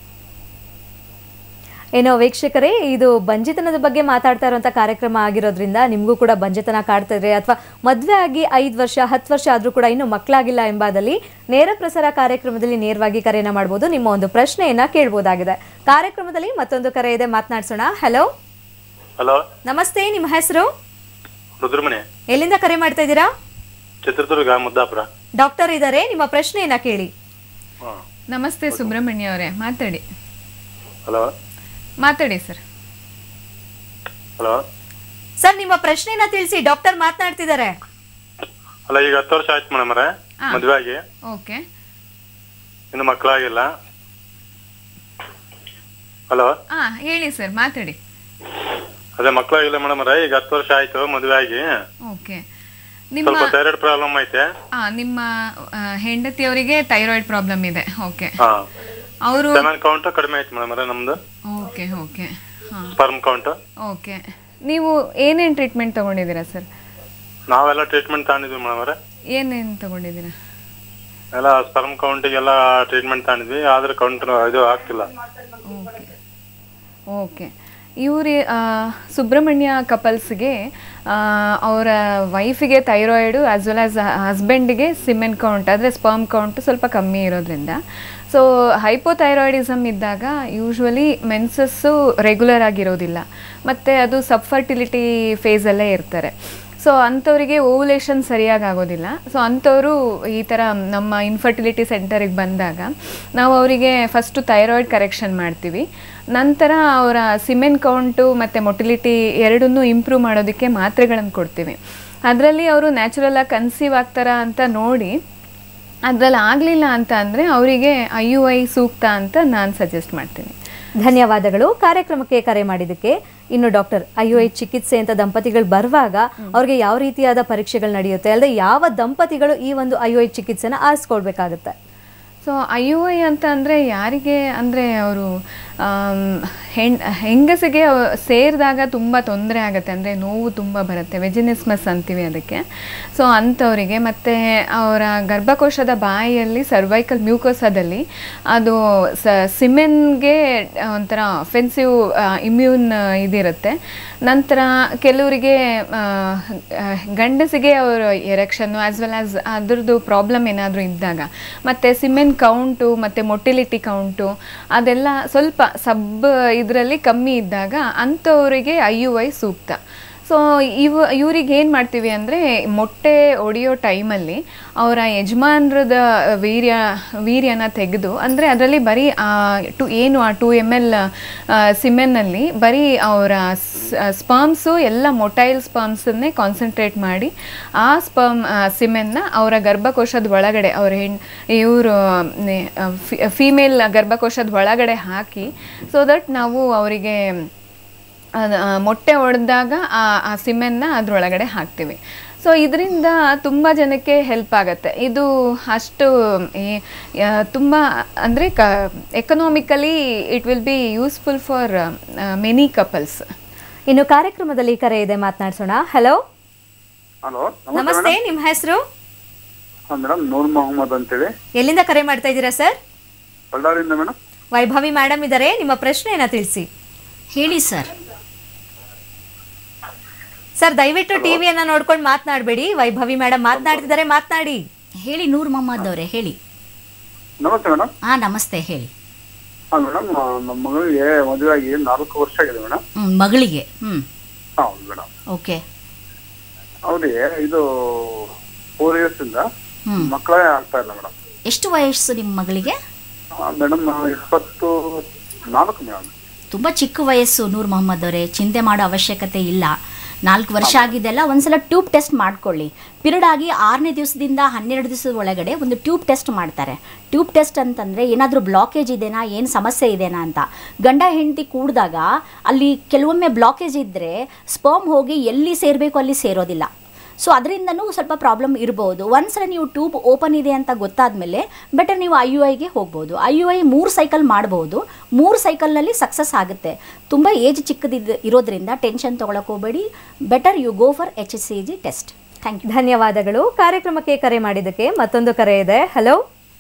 A: ಏನೋ ವೀಕ್ಷಕರೇ ಇದು ಬಂಜಿತನದ ಬಗ್ಗೆ ಮಾತಾಡ್ತಾ ಇರುವಂತ ಕಾರ್ಯಕ್ರಮ ಆಗಿರೋದ್ರಿಂದ ನಿಮಗೂ ಕೂಡ ಬಂಜಿತನ ಕಾಡ್ತಾ ಇದ್ರೆ ಅಥವಾ ಮದುವೆ ಆಗಿ ಐದು ವರ್ಷ ಹತ್ತು ವರ್ಷ ಆದ್ರೂ ಕೂಡ ಇನ್ನೂ ಮಕ್ಕಳಾಗಿಲ್ಲ ಎಂಬಾದಲ್ಲಿ ನೇರ ಪ್ರಸಾರ ಕಾರ್ಯಕ್ರಮದಲ್ಲಿ ನೇರವಾಗಿ ಕರೆಯನ್ನ ಮಾಡಬಹುದು ನಿಮ್ಮ ಒಂದು ಪ್ರಶ್ನೆಯನ್ನ ಕೇಳಬಹುದಾಗಿದೆ ಕಾರ್ಯಕ್ರಮದಲ್ಲಿ ಮತ್ತೊಂದು ಕರೆ ಇದೆ ಮಾತನಾಡ್ಸೋಣ ಹಲೋ
G: ಹಲೋ
A: ನಮಸ್ತೆ ನಿಮ್ಮ ಹೆಸರು
G: ರುದ್ರಮಣಿ
A: ಎಲ್ಲಿಂದ ಕರೆ ಮಾಡ್ತಾ ಇದ್ದೀರಾ
G: ಚಿತ್ರದುರ್ಗ ಮುದ್ದಾಪುರ
A: ಡಾಕ್ಟರ್ ಇದ್ದಾರೆ ನಿಮ್ಮ ಪ್ರಶ್ನೆಯನ್ನ ಕೇಳಿ
G: ಹಾಂ
C: ನಮಸ್ತೆ ಸುಬ್ರಹ್ಮಣ್ಯ ಅವರೇ ಮಾತಾಡಿ
G: ಹಲೋ
C: ಮಾತಾಡಿ ಸರ್
G: ಹಲೋ
A: ಸರ್ ನಿಮ್ಮ ಪ್ರಶ್ನೆಯನ್ನ ತಿಳಿಸಿ ಡಾಕ್ಟರ್ ಮಾತನಾಡ್ತಿದ್ದಾರೆ
G: ಅಲ್ಲ ಈಗ ಹತ್ತು ವರ್ಷ ಆಯ್ತು ಮೇಡಮ್ ಅವರೇ
C: ಹಾ.
G: ಮದುವೆ ಆಗಿ
C: ಓಕೆ
G: ಇನ್ನು ಮಕ್ಕಳಾಗಿಲ್ಲ ಹಲೋ
C: ಆ ಹೇಳಿ ಸರ್ ಮಾತಾಡಿ
G: ಅದೇ ಮಕ್ಕಳಾಗಿಲ್ಲ ಮೇಡಮ್ ಅವರೇ ಈಗ ಹತ್ತು ವರ್ಷ ಆಯ್ತು ಮದುವೆ ಆಗಿ
C: ಓಕೆ ನಿಮ್ಮ
G: ಸ್ವಲ್ಪ ಥೈರಾಯ್ಡ್ ಪ್ರಾಬ್ಲಮ್ ಐತೆ
C: ಆ, ನಿಮ್ಮ ಆ, ಹೆಂಡತಿಯವರಿಗೆ ಥೈರಾಯ್ಡ್ ಪ್ರಾಬ್ಲಮ್ ಇದೆ ಓಕೆ
G: ಹಾ
C: ಅವರು
G: ಸೆವೆನ್ ಕೌಂಟ್ ಕಡಿಮೆ ಆಯ್ತು ಮೇಡಮ್ ಅವರೇ ನಮ್ದು
C: ಓಕೆ ಓಕೆ ಹಾಂ
G: ಸ್ಪರ್ಮ್ ಕೌಂಟ್
C: ಓಕೆ ನೀವು ಏನೇನು ಟ್ರೀಟ್ಮೆಂಟ್ ತಗೊಂಡಿದ್ದೀರಾ ಸರ್
G: ನಾವೆಲ್ಲ ಟ್ರೀಟ್ಮೆಂಟ್ ತಗೊಂಡಿದ್ವಿ ಮೇಡಮ್ ಅವರೇ
C: ಏನೇನು ತಗೊಂಡಿದ್ದೀರಾ
G: ಎಲ್ಲ ಸ್ಪರ್ಮ್ ಕೌಂಟಿಗೆಲ್ಲ ಟ್ರೀಟ್ಮೆಂಟ್ ತಗೊಂಡಿದ್ವಿ ಆದ್ರೆ ಕೌಂಟ್ ಇದು ಆಗ್ತಿಲ್ಲ
C: ಓಕೆ ಓಕೆ ಇವ್ರಿ ಸುಬ್ರಹ್ಮಣ್ಯ ಕಪಲ್ಸ್ಗೆ ಅವರ ವೈಫಿಗೆ ಥೈರಾಯ್ಡು ಆ್ಯಸ್ ವೆಲ್ ಆಸ್ ಹಸ್ಬೆಂಡಿಗೆ ಸಿಮೆನ್ ಕೌಂಟ್ ಅಂದರೆ ಸ್ಪರ್ಮ್ ಕೌಂಟ್ ಸ್ವಲ್ಪ ಕಮ್ಮಿ ಇರೋದ್ರಿಂದ ಸೊ ಹೈಪೋಥೈರಾಯ್ಡಿಸಮ್ ಇದ್ದಾಗ ಯೂಶ್ವಲಿ ಮೆನ್ಸಸ್ಸು ರೆಗ್ಯುಲರ್ ಆಗಿರೋದಿಲ್ಲ ಮತ್ತು ಅದು ಸಬ್ಫರ್ಟಿಲಿಟಿ ಫೇಸಲ್ಲೇ ಇರ್ತಾರೆ ಸೊ ಅಂಥವರಿಗೆ ಓವುಲೇಷನ್ ಸರಿಯಾಗಿ ಆಗೋದಿಲ್ಲ ಸೊ ಅಂಥವರು ಈ ಥರ ನಮ್ಮ ಇನ್ಫರ್ಟಿಲಿಟಿ ಸೆಂಟರಿಗೆ ಬಂದಾಗ ನಾವು ಅವರಿಗೆ ಫಸ್ಟು ಥೈರಾಯ್ಡ್ ಕರೆಕ್ಷನ್ ಮಾಡ್ತೀವಿ ನಂತರ ಅವರ ಸಿಮೆನ್ ಕೌಂಟು ಮತ್ತು ಮೊಟಿಲಿಟಿ ಎರಡನ್ನೂ ಇಂಪ್ರೂವ್ ಮಾಡೋದಕ್ಕೆ ಮಾತ್ರೆಗಳನ್ನು ಕೊಡ್ತೀವಿ ಅದರಲ್ಲಿ ಅವರು ನ್ಯಾಚುರಲಾಗಿ ಕನ್ಸೀವ್ ಆಗ್ತಾರಾ ಅಂತ ನೋಡಿ ಅದರಲ್ಲಿ ಆಗಲಿಲ್ಲ ಅಂತ ಅಂದರೆ ಅವರಿಗೆ ಐ ಯು ಐ ಸೂಕ್ತ ಅಂತ ನಾನು ಸಜೆಸ್ಟ್ ಮಾಡ್ತೀನಿ
A: ಧನ್ಯವಾದಗಳು ಕಾರ್ಯಕ್ರಮಕ್ಕೆ ಕರೆ ಮಾಡಿದ್ದಕ್ಕೆ ಇನ್ನು ಡಾಕ್ಟರ್ ಐ ಯು ಐ ಚಿಕಿತ್ಸೆ ಅಂತ ದಂಪತಿಗಳು ಬರುವಾಗ ಅವ್ರಿಗೆ ಯಾವ ರೀತಿಯಾದ ಪರೀಕ್ಷೆಗಳು ನಡೆಯುತ್ತೆ ಅಲ್ಲದೆ ಯಾವ ದಂಪತಿಗಳು ಈ ಒಂದು ಐ ಯು ಐ ಚಿಕಿತ್ಸೆನ ಆರಿಸ್ಕೊಳ್ಬೇಕಾಗುತ್ತೆ
C: ಸೊ ಐ ಯು ಐ ಅಂತ ಅಂದರೆ ಯಾರಿಗೆ ಅಂದರೆ ಅವರು ಹೆಣ್ ಹೆಂಗಸಿಗೆ ಅವ್- ಸೇರಿದಾಗ ತುಂಬ ತೊಂದರೆ ಆಗುತ್ತೆ ಅಂದರೆ ನೋವು ತುಂಬ ಬರುತ್ತೆ ವೆಜಿನಿಸ್ಮಸ್ ಅಂತೀವಿ ಅದಕ್ಕೆ ಸೊ ಅಂಥವರಿಗೆ ಮತ್ತು ಅವರ ಗರ್ಭಕೋಶದ ಬಾಯಿಯಲ್ಲಿ ಸರ್ವೈಕಲ್ ಮ್ಯೂಕೋಸದಲ್ಲಿ ಅದು ಸ ಸಿಮೆನ್ಗೆ ಒಂಥರ ಅಫೆನ್ಸಿವ್ ಇಮ್ಯೂನ್ ಇದಿರುತ್ತೆ ನಂತರ ಕೆಲವರಿಗೆ ಆ, ಆ, ಗಂಡಸಿಗೆ ಅವರು ಎರೆಕ್ಷನ್ನು ಆ್ಯಸ್ ವೆಲ್ ಆಸ್ ಅದ್ರದ್ದು ಪ್ರಾಬ್ಲಮ್ ಏನಾದರೂ ಇದ್ದಾಗ ಮತ್ತು ಸಿಮೆನ್ ಕೌಂಟು ಮತ್ತು ಮೊಟಿಲಿಟಿ ಕೌಂಟು ಅದೆಲ್ಲ ಸ್ವಲ್ಪ ಸಬ್ ಇದರಲ್ಲಿ ಕಮ್ಮಿ ಇದ್ದಾಗ ಅಂಥವರಿಗೆ ಐ ಯು ಐ ಸೂಕ್ತ ಸೊ ಇವ ಇವ್ರಿಗೆ ಏನು ಮಾಡ್ತೀವಿ ಅಂದರೆ ಮೊಟ್ಟೆ ಒಡೆಯೋ ಟೈಮಲ್ಲಿ ಅವರ ಯಜಮಾನ್ರದ ವೀರ್ಯ ವೀರ್ಯನ ತೆಗೆದು ಅಂದರೆ ಅದರಲ್ಲಿ ಬರೀ ಟು ಏನು ಆ ಟು ಎಮ್ ಎಲ್ ಸಿಮೆನ್ನಲ್ಲಿ ಬರೀ ಅವರ ಸ್ಪರ್ಮ್ಸು ಎಲ್ಲ ಮೊಟೈಲ್ ಸ್ಪರ್ಮ್ಸನ್ನೇ ಕಾನ್ಸಂಟ್ರೇಟ್ ಮಾಡಿ ಆ ಸ್ಪರ್ಮ್ ಸಿಮೆನ್ನ ಅವರ ಗರ್ಭಕೋಶದ ಒಳಗಡೆ ಅವ್ರ ಹೆಣ್ ಇವರು ಫೀಮೇಲ್ ಗರ್ಭಕೋಶದ ಒಳಗಡೆ ಹಾಕಿ ಸೊ ದಟ್ ನಾವು ಅವರಿಗೆ ಅದ್- ಆ, ಮೊಟ್ಟೆ ಒಡೆದಾಗ ಆ ಆ ಸಿಮೆನ್ನ ಅದರೊಳಗಡೆ ಹಾಕ್ತೀವಿ ಸೊ ಇದರಿಂದ ತುಂಬ ಜನಕ್ಕೆ ಹೆಲ್ಪ್ ಆಗುತ್ತೆ ಇದು ಅಷ್ಟು ಏ- ಯಾ- ತುಂಬ ಅಂದರೆ ಕ economically it will be useful for many couples
A: ಇನ್ನು ಕಾರ್ಯಕ್ರಮದಲ್ಲಿ ಕರೆ ಇದೆ ಮಾತನಾಡ್ಸೋಣ ಹಲೋ
F: ಹಲೋ
A: ನಮಸ್ತೆ ನಿಮ್ಮ ಹೆಸರು
F: ಮೇಡಮ್ ನೂರ್ ಮೊಹಮ್ಮದ್ ಅಂತೇಳಿ
A: ಎಲ್ಲಿಂದ ಕರೆ ಮಾಡ್ತಾ ಇದ್ದೀರಾ ಸರ್
F: ಬಳ್ಳಾರಿಯಿಂದ ಮೇಡಮ್
A: ವೈಭವಿ ಮೇಡಮ್ ಇದ್ದಾರೆ ನಿಮ್ಮ ಪ್ರಶ್ನೆಯನ್ನ ತಿಳಿಸಿ
B: ಹೇಳಿ ಸರ್
A: ಸರ್ ದಯವಿಟ್ಟು ಟಿವಿಯನ್ನ ನೋಡ್ಕೊಂಡು ಮಾತನಾಡಬೇಡಿ ವೈಭವಿ ಮೇಡಮ್ ಮಾತನಾಡ್ತಿದ್ದಾರೆ ಮಾತನಾಡಿ
B: ಹೇಳಿ ನೂರ್ ಮೊಹಮ್ಮದ್ ಅವರೇ ಹೇಳಿ
F: ನಮಸ್ತೆ ಮೇಡಮ್
B: ಹಾ ನಮಸ್ತೆ ಹೇಳಿ
F: ಹಾ ಮೇಡಮ್ ನಮ್ಮ ಮಗಳಿಗೆ ಮದುವೆ ಆಗಿ ನಾಲ್ಕು ವರ್ಷ ಆಗಿದೆ ಮೇಡಮ್
B: ಹ್ಮ್ ಮಗಳಿಗೆ ಹ್ಮ್
F: ಹೌದು ಮೇಡಮ್
B: ಓಕೆ
F: ಅವ್ರಿಗೆ ಇದು ಫೋರ್ ಇಯರ್ಸ್ ಇಂದ
B: ಹ್ಮ್
F: ಮಕ್ಕಳೇ ಆಗ್ತಾ ಇಲ್ಲ ಮೇಡಮ್
B: ಎಷ್ಟು ವಯಸ್ಸು ನಿಮ್ಮ ಮಗಳಿಗೆ
F: ಮೇಡಮ್ ಇಪ್ಪತ್ತು ನಾಲ್ಕು ಮೇಡಮ್
B: ತುಂಬ ಚಿಕ್ಕ ವಯಸ್ಸು ನೂರ್ ಮೊಹಮ್ಮದ್ ಅವರೇ ಚಿಂತೆ ಮಾಡೋ ಅವಶ್ಯಕತೆ ಇಲ್ಲ ನಾಲ್ಕು ವರ್ಷ ಆಗಿದ್ದೆಲ್ಲ ಒಂದ್ಸಲ ಟ್ಯೂಬ್ ಟೆಸ್ಟ್ ಮಾಡ್ಕೊಳ್ಳಿ ಪಿರಿಯಡ್ ಆಗಿ ಆರನೇ ದಿವಸದಿಂದ ಹನ್ನೆರಡು ದಿವಸದ ಒಳಗಡೆ ಒಂದು ಟ್ಯೂಬ್ ಟೆಸ್ಟ್ ಮಾಡ್ತಾರೆ ಟ್ಯೂಬ್ ಟೆಸ್ಟ್ ಅಂತಂದರೆ ಏನಾದರೂ ಬ್ಲಾಕೇಜ್ ಇದೆನಾ ಏನು ಸಮಸ್ಯೆ ಇದೆನಾ ಅಂತ ಗಂಡ ಹೆಂಡತಿ ಕೂಡಿದಾಗ ಅಲ್ಲಿ ಕೆಲವೊಮ್ಮೆ ಬ್ಲಾಕೇಜ್ ಇದ್ದರೆ ಸ್ಪರ್ಮ್ ಹೋಗಿ ಎಲ್ಲಿ ಸೇರಬೇಕು ಅಲ್ಲಿ ಸೇರೋದಿಲ್ಲ ಸೊ ಅದರಿಂದನೂ ಸ್ವಲ್ಪ ಪ್ರಾಬ್ಲಮ್ ಇರ್ಬೋದು ಒಂದ್ಸಲ ನೀವು ಟ್ಯೂಬ್ ಓಪನ್ ಇದೆ ಅಂತ ಗೊತ್ತಾದ್ಮೇಲೆ ಬೆಟರ್ ನೀವು ಐ ಯು ಐಗೆ ಹೋಗ್ಬೋದು ಐ ಯು ಐ ಮೂರು ಸೈಕಲ್ ಮಾಡ್ಬೋದು ಮೂರು ಸೈಕಲ್ನಲ್ಲಿ ಸಕ್ಸಸ್ ಆಗುತ್ತೆ ತುಂಬ ಏಜ್ ಚಿಕ್ಕದಿದ್ದು ಇರೋದ್ರಿಂದ ಟೆನ್ಷನ್ ತೊಗೊಳಕ್ಕೆ ಹೋಗಬೇಡಿ better you go for H S C G test thank you
A: ಧನ್ಯವಾದಗಳು ಕಾರ್ಯಕ್ರಮಕ್ಕೆ ಕರೆ ಮಾಡಿದ್ದಕ್ಕೆ ಮತ್ತೊಂದು ಕರೆ ಇದೆ ಹಲೋ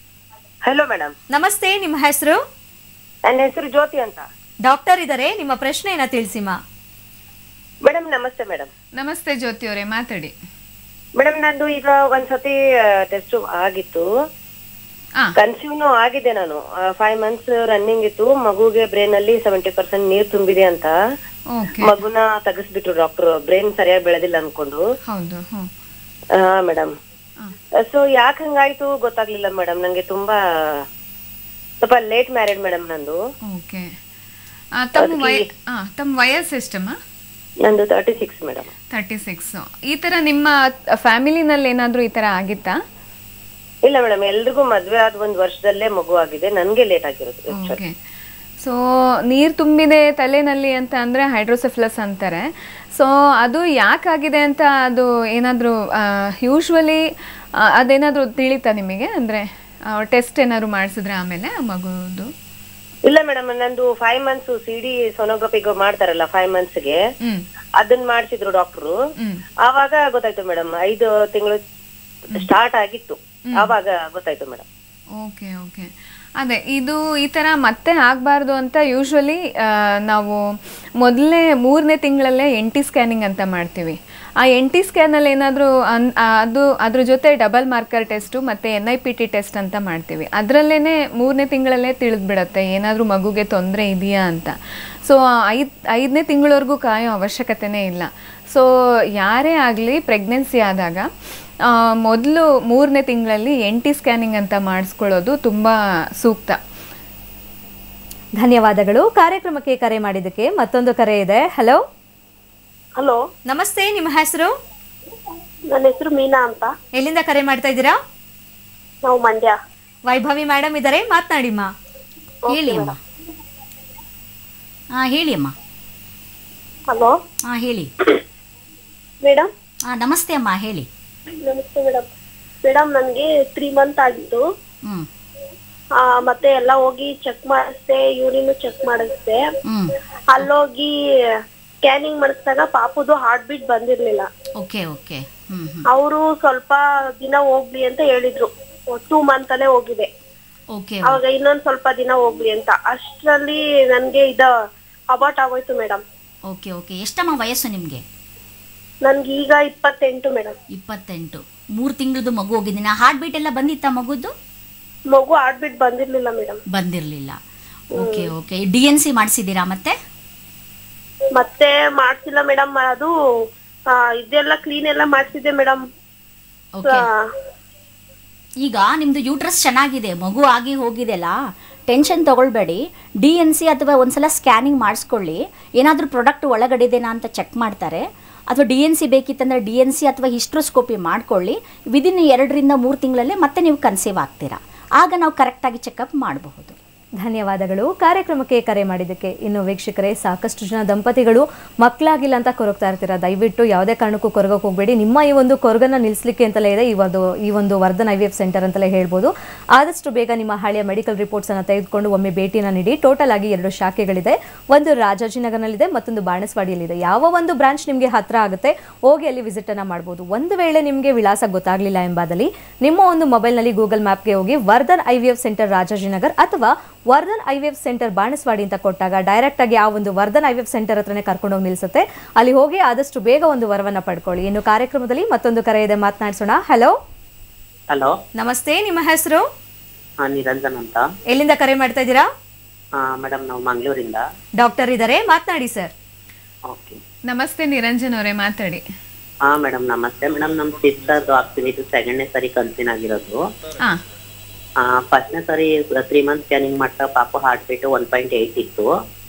H: ಹಲೋ ಮೇಡಮ್
A: ನಮಸ್ತೆ ನಿಮ್ಮ ಹೆಸರು
H: ನನ್ನ ಹೆಸರು ಜ್ಯೋತಿ ಅಂತ
A: ಡಾಕ್ಟರ್ ಇದ್ದಾರೆ ನಿಮ್ಮ ಪ್ರಶ್ನೆಯನ್ನ ತಿಳಿಸಿಮ್ಮ
H: ಮೇಡಮ್ ನಮಸ್ತೆ ಮೇಡಮ್
C: ನಮಸ್ತೆ ಜ್ಯೋತಿ ಅವರೇ ಮಾತಾಡಿ
H: ಮೇಡಮ್ ನಂದು ಈಗ ಒಂದ್ಸತಿ ಟೆಸ್ಟ್ ಆಗಿತ್ತು
C: ಆ
H: ಕನ್ಸ್ಯೂನು ಆಗಿದೆ ನಾನು ಫೈವ್ ಮಂತ್ಸ್ ರನ್ನಿಂಗ್ ಇತ್ತು ಮಗುಗೆ ಬ್ರೈನ್ ಅಲ್ಲಿ ಸೆವೆಂಟಿ ಪರ್ಸೆಂಟ್ ನೀರ್ ತುಂಬಿದೆ ಅಂತ
C: ಓಕೆ
H: ಮಗುನ ತೆಗಿಸ್ಬಿಟ್ರು ಡಾಕ್ಟರ್ ಬ್ರೈನ್ ಸರಿಯಾಗಿ ಬೆಳೆದಿಲ್ಲ ಅನ್ಕೊಂಡು
C: ಹೌದು ಹ್ಞೂ
H: ಹಾ ಮೇಡಮ್ ಸೊ ಯಾಕೆ ಹಂಗಾಯ್ತು ಗೊತ್ತಾಗ್ಲಿಲ್ಲ ಮೇಡಮ್ ನಂಗೆ ತುಂಬಾ ಸ್ವಲ್ಪ ಲೇಟ್ ಮ್ಯಾರೇಡ್ ಮೇಡಮ್ ನಂದು
C: ಓಕೆ ತಮ್ಮ ವಯ ಆ, ತಮ್ಮ ವಯಸ್ಸು ಎಷ್ಟಮ್ಮ
H: ನಂದು thirty six madam
C: thirty six ಈ ಥರ ನಿಮ್ಮ ಫ್ಯಾಮಿಲಿನಲ್ಲಿ ಏನಾದರೂ ಈ ಥರ ಆಗಿತ್ತಾ
H: ಇಲ್ಲ ಮೇಡಮ್ ಎಲ್ರಿಗೂ ಮದ್ವೆ ಆದ ಒಂದ್ ವರ್ಷದಲ್ಲೇ ಮಗು ಆಗಿದೆ ನನ್ಗೆ ಲೇಟ್ ಆಗಿರೋದು actually.
C: ಓಕೆ ಸೊ ನೀರು ತುಂಬಿದೆ ತಲೆನಲ್ಲಿ ಅಂತ ಅಂದರೆ ಹೈಡ್ರೋಸೆಫ್ಲಸ್ ಅಂತಾರೆ ಸೊ ಅದು ಯಾಕಾಗಿದೆ ಅಂತ ಅದು ಏನಾದರೂ ಯೂಶ್ವಲಿ ಅದೇನಾದರೂ ತಿಳಿತಾ ನಿಮಗೆ ಅಂದರೆ ಟೆಸ್ಟ್ ಏನಾದ್ರು ಮಾಡಿಸಿದ್ರೆ ಆಮೇಲೆ ಆ ಮಗುದು
H: ಇಲ್ಲ ಮೇಡಮ್ ನಂದು ಫೈವ್ ಮಂತ್ಸ್ ಸಿ ಡಿ ಸೊನೋಗ್ರಫಿಗೆ ಮಾಡ್ತಾರಲ್ಲ ಫೈವ್ ಮಂತ್ಸ್ಗೆ
C: ಹ್ಮ್
H: ಅದನ್ನ ಮಾಡಿಸಿದ್ರು ಡಾಕ್ಟ್ರು
C: ಹ್ಮ್
H: ಆವಾಗ ಗೊತ್ತಾಯ್ತು ಮೇಡಮ್ ಐದು ತಿಂಗಳು ಸ್ಟಾರ್ಟ್ ಆಗಿತ್ತು ಆವಾಗ ಗೊತ್ತಾಯ್ತು ಮೇಡಮ್
C: ಓಕೆ ಓಕೆ ಅದೇ ಇದು ಈ ಥರ ಮತ್ತೆ ಆಗಬಾರ್ದು ಅಂತ ಯೂಶ್ವಲಿ ನಾವು ಮೊದಲನೇ ಮೂರನೇ ತಿಂಗಳಲ್ಲೇ ಎನ್ ಟಿ ಸ್ಕ್ಯಾನಿಂಗ್ ಅಂತ ಮಾಡ್ತೀವಿ ಆ ಎನ್ ಟಿ ಸ್ಕ್ಯಾನಲ್ಲಿ ಏನಾದರೂ ಅನ್ ಅದು ಅದ್ರ ಜೊತೆ ಡಬಲ್ ಮಾರ್ಕರ್ ಟೆಸ್ಟು ಮತ್ತು N I P T test ಅಂತ ಮಾಡ್ತೀವಿ ಅದರಲ್ಲೇ ಮೂರನೇ ತಿಂಗಳಲ್ಲೇ ತಿಳಿದ್ಬಿಡತ್ತೆ ಏನಾದರೂ ಮಗುಗೆ ತೊಂದರೆ ಇದೆಯಾ ಅಂತ ಸೊ ಐದು ಐದನೇ ತಿಂಗಳವರೆಗೂ ಕಾಯೋ ಅವಶ್ಯಕತೆನೇ ಇಲ್ಲ ಸೊ ಯಾರೇ ಆಗಲಿ ಪ್ರೆಗ್ನೆನ್ಸಿ ಆದಾಗ ಮೊದಲು ಮೂರನೇ ತಿಂಗಳಲ್ಲಿ ಎನ್ ಟಿ ಸ್ಕ್ಯಾನಿಂಗ್ ಅಂತ ಮಾಡಿಸ್ಕೊಳ್ಳೋದು ತುಂಬ ಸೂಕ್ತ
A: ಧನ್ಯವಾದಗಳು ಕಾರ್ಯಕ್ರಮಕ್ಕೆ ಕರೆ ಮಾಡಿದ್ದಕ್ಕೆ ಮತ್ತೊಂದು ಕರೆ ಇದೆ ಹಲೋ
I: ಹಲೋ
A: ನಮಸ್ತೆ ನಿಮ್ಮ ಹೆಸರು
I: ನನ್ನ ಹೆಸರು ಮೀನಾ ಅಂತ
A: ಎಲ್ಲಿಂದ ಕರೆ ಮಾಡ್ತಾ ಇದ್ದೀರಾ
I: ನಾವು ಮಂಡ್ಯ
A: ವೈಭವಿ ಮೇಡಮ್ ಇದ್ದಾರೆ ಮಾತನಾಡಿಮ್ಮ
B: ಹೇಳಿ ಅಮ್ಮ ಹಾಂ ಹೇಳಿ ಅಮ್ಮ
I: ಹಲೋ
B: ಹಾಂ ಹೇಳಿ
I: ಮೇಡಮ್
B: ಹಾಂ ನಮಸ್ತೆ ಅಮ್ಮ ಹೇಳಿ
I: ನಮಸ್ತೆ ಮೇಡಮ್ ಮೇಡಮ್ ನನಗೆ ತ್ರೀ ಮಂತ್ ಆಗಿತ್ತು
B: ಹ್ಞೂ
I: ಆ, ಮತ್ತೆ ಎಲ್ಲ ಹೋಗಿ ಚೆಕ್ ಮಾಡಿಸ್ದೆ ಯೂರಿನ್ ಚೆಕ್ ಮಾಡಿಸ್ದೆ
B: ಹ್ಞೂ
I: ಅಲ್ಲೋಗಿ ಸ್ಕ್ಯಾನಿಂಗ್ ಮಾಡಿಸಿದಾಗ ಪಾಪುದು ಹಾರ್ಟ್ ಬೀಟ್ ಬಂದಿರ್ಲಿಲ್ಲ
B: ಓಕೆ ಓಕೆ ಹ್ಞೂ ಹ್ಞೂ
I: ಅವರು ಸ್ವಲ್ಪ ದಿನ ಹೋಗ್ಲಿ ಅಂತ ಹೇಳಿದ್ರು ಟೂ ಮಂತ್ ಅಲ್ಲೇ ಹೋಗಿದೆ
B: ಓಕೆ
I: ಅವಾಗ ಇನ್ನೊಂದ್ ಸ್ವಲ್ಪ ದಿನ ಹೋಗ್ಲಿ ಅಂತ ಅಷ್ಟ್ರಲ್ಲಿ ನನ್ಗೆ ಇದ ಅಬಾಟ್ ಆಗೋಯ್ತು ಮೇಡಮ್
B: ಓಕೆ ಓಕೆ ಎಷ್ಟಮ್ಮ ವಯಸ್ಸು ನಿಮಗೆ
I: ನನ್ಗೆ ಈಗ ಇಪ್ಪತ್ತೆಂಟು ಮೇಡಮ್
B: ಇಪ್ಪತ್ತೆಂಟು ಮೂರು ತಿಂಗಳದು ಮಗು ಹೋಗಿದ್ದೀನಿ ಹಾರ್ಟ್ ಬೀಟ್ ಎಲ್ಲ ಬಂದಿತ್ತಾ ಮಗುದು
I: ಮಗು ಹಾರ್ಟ್ ಬೀಟ್ ಬಂದಿರ್ಲಿಲ್ಲ ಮೇಡಮ್
B: ಬಂದಿರಲಿಲ್ಲ okay okay D N C ಮಾಡಿಸಿದ್ದೀರಾ ಮತ್ತೆ
I: ಮತ್ತೆ ಮಾಡ್ಸಿಲ್ಲ ಮೇಡಮ್ ಅದು ಆ, ಇದೆಲ್ಲ ಕ್ಲೀನ್ ಎಲ್ಲ ಮಾಡ್ಸಿದ್ದೆ ಮೇಡಮ್
B: ಓಕೆ ಈಗ ನಿಮ್ಮದು ಯೂಟ್ರಸ್ ಚೆನ್ನಾಗಿದೆ ಮಗು ಆಗಿ ಹೋಗಿದೆಲ್ಲ ಟೆನ್ಷನ್ ತಗೊಳ್ಬೇಡಿ ಡಿ ಎನ್ ಸಿ ಅಥವಾ ಒಂದ್ಸಲ ಸ್ಕ್ಯಾನಿಂಗ್ ಮಾಡಿಸ್ಕೊಳ್ಳಿ ಏನಾದರೂ ಪ್ರಾಡಕ್ಟ್ ಒಳಗಡೆದೇನಾ ಅಂತ ಚೆಕ್ ಮಾಡ್ತಾರೆ ಅಥವಾ ಡಿ ಎನ್ ಸಿ ಬೇಕಿತ್ತಂದರೆ ಡಿ ಎನ್ ಸಿ ಅಥವಾ ಹಿಸ್ಟ್ರೋಸ್ಕೋಪಿ ಮಾಡ್ಕೊಳ್ಳಿ ವಿದಿನ್ ಎರಡರಿಂದ ಮೂರು ತಿಂಗಳಲ್ಲೇ ಮತ್ತೆ ನೀವು ಕನ್ಸೀವ್ ಆಗ್ತೀರಾ ಆಗ ನಾವು ಕರೆಕ್ಟಾಗಿ ಚೆಕಪ್ ಮಾಡಬಹುದು
A: ಧನ್ಯವಾದಗಳು ಕಾರ್ಯಕ್ರಮಕ್ಕೆ ಕರೆ ಮಾಡಿದ್ದಕ್ಕೆ ಇನ್ನು ವೀಕ್ಷಕರೇ ಸಾಕಷ್ಟು ಜನ ದಂಪತಿಗಳು ಮಕ್ಕಳಾಗಿಲ್ಲ ಅಂತ ಕೊರಗ್ತಾ ಇರ್ತೀರಾ ದಯವಿಟ್ಟು ಯಾವುದೇ ಕಾರಣಕ್ಕೂ ಕೊರಗಕ್ಕೆ ಹೋಗಬೇಡಿ ನಿಮ್ಮ ಈ ಒಂದು ಕೊರಗನ್ನ ನಿಲ್ಲಿಸಲಿಕ್ಕೆ ಅಂತಲೇ ಇದೆ ಈ ಒಂದು ಈ ಒಂದು Vardhan I V F centre ಅಂತಲೇ ಹೇಳ್ಬೋದು ಆದಷ್ಟು ಬೇಗ ನಿಮ್ಮ ಹಳೆಯ ಮೆಡಿಕಲ್ ರಿಪೋರ್ಟ್ಸ್ ಅನ್ನು ತೆಗೆದುಕೊಂಡು ಒಮ್ಮೆ ಭೇಟಿನ ನೀಡಿ ಟೋಟಲ್ ಆಗಿ ಎರಡು ಶಾಖೆಗಳಿದೆ ಒಂದು ರಾಜಾಜಿನಗರ್ನಲ್ಲಿದೆ ಮತ್ತೊಂದು ಬಾಣಸ್ವಾಡಿಯಲ್ಲಿದೆ ಯಾವ ಒಂದು ಬ್ರಾಂಚ್ ನಿಮಗೆ ಹತ್ರ ಆಗುತ್ತೆ ಹೋಗಿ ಅಲ್ಲಿ ವಿಸಿಟ್ ಅನ್ನ ಮಾಡಬಹುದು ಒಂದು ವೇಳೆ ನಿಮಗೆ ವಿಳಾಸ ಗೊತ್ತಾಗ್ಲಿಲ್ಲ ಎಂಬಾದಲ್ಲಿ ನಿಮ್ಮ ಒಂದು ಮೊಬೈಲ್ನಲ್ಲಿ ಗೂಗಲ್ ಮ್ಯಾಪ್ಗೆ ಹೋಗಿ Vardhan I V F centre Rajajinagar ಅಥವಾ Vardhan I V F centre Banaswadi ಅಂತ ಕೊಟ್ಟಾಗ ಡೈರೆಕ್ಟ್ ಆಗಿ ಆ ಒಂದು Vardhan I V F centre ಹತ್ರನೇ ಕರ್ಕೊಂಡು ಹೋಗಿ ನಿಲ್ಲಿಸುತ್ತೆ ಅಲ್ಲಿ ಹೋಗಿ ಆದಷ್ಟು ಬೇಗ ಒಂದು ವರವನ್ನ ಪಡ್ಕೊಳ್ಳಿ ಇನ್ನು ಕಾರ್ಯಕ್ರಮದಲ್ಲಿ ಮತ್ತೊಂದು ಕರೆ ಇದೆ ಮಾತನಾಡಿಸೋಣ ಹಲೋ
J: ಹಲೋ
A: ನಮಸ್ತೆ ನಿಮ್ಮ ಹೆಸರು
J: ಹಾ ನಿರಂಜನ್ ಅಂತ
A: ಎಲ್ಲಿಂದ ಕರೆ ಮಾಡ್ತಾ ಇದ್ದೀರಾ
J: ಮೇಡಮ್ ನಾವು ಮಂಗಳೂರಿಂದ
A: ಡಾಕ್ಟರ್ ಇದ್ದಾರೆ ಮಾತನಾಡಿ ಸರ್
J: ಓಕೆ
C: ನಮಸ್ತೆ ನಿರಂಜನ್ ಅವರೇ ಮಾತಾಡಿ
J: ಹಾ ಮೇಡಮ್ ನಮಸ್ತೆ ಮೇಡಮ್ ನಮ್ ಸಿಸ್ಟರ್ದು ಆಗ್ತೀನಿ ಇದು ಸೆಕೆಂಡ್ನೇ ಸರಿ ಕನ್ಸಿನ್ ಆಗಿರೋದು
C: ಹಾ
J: ಫಸ್ಟ್ನೇ ಸರಿ ತ್ರೀ ಮಂತ್ ಸ್ಕ್ಯಾನಿಂಗ್ ಮಾಡ್ತಾ ಪಾಪು heart beat one point eight ಇತ್ತು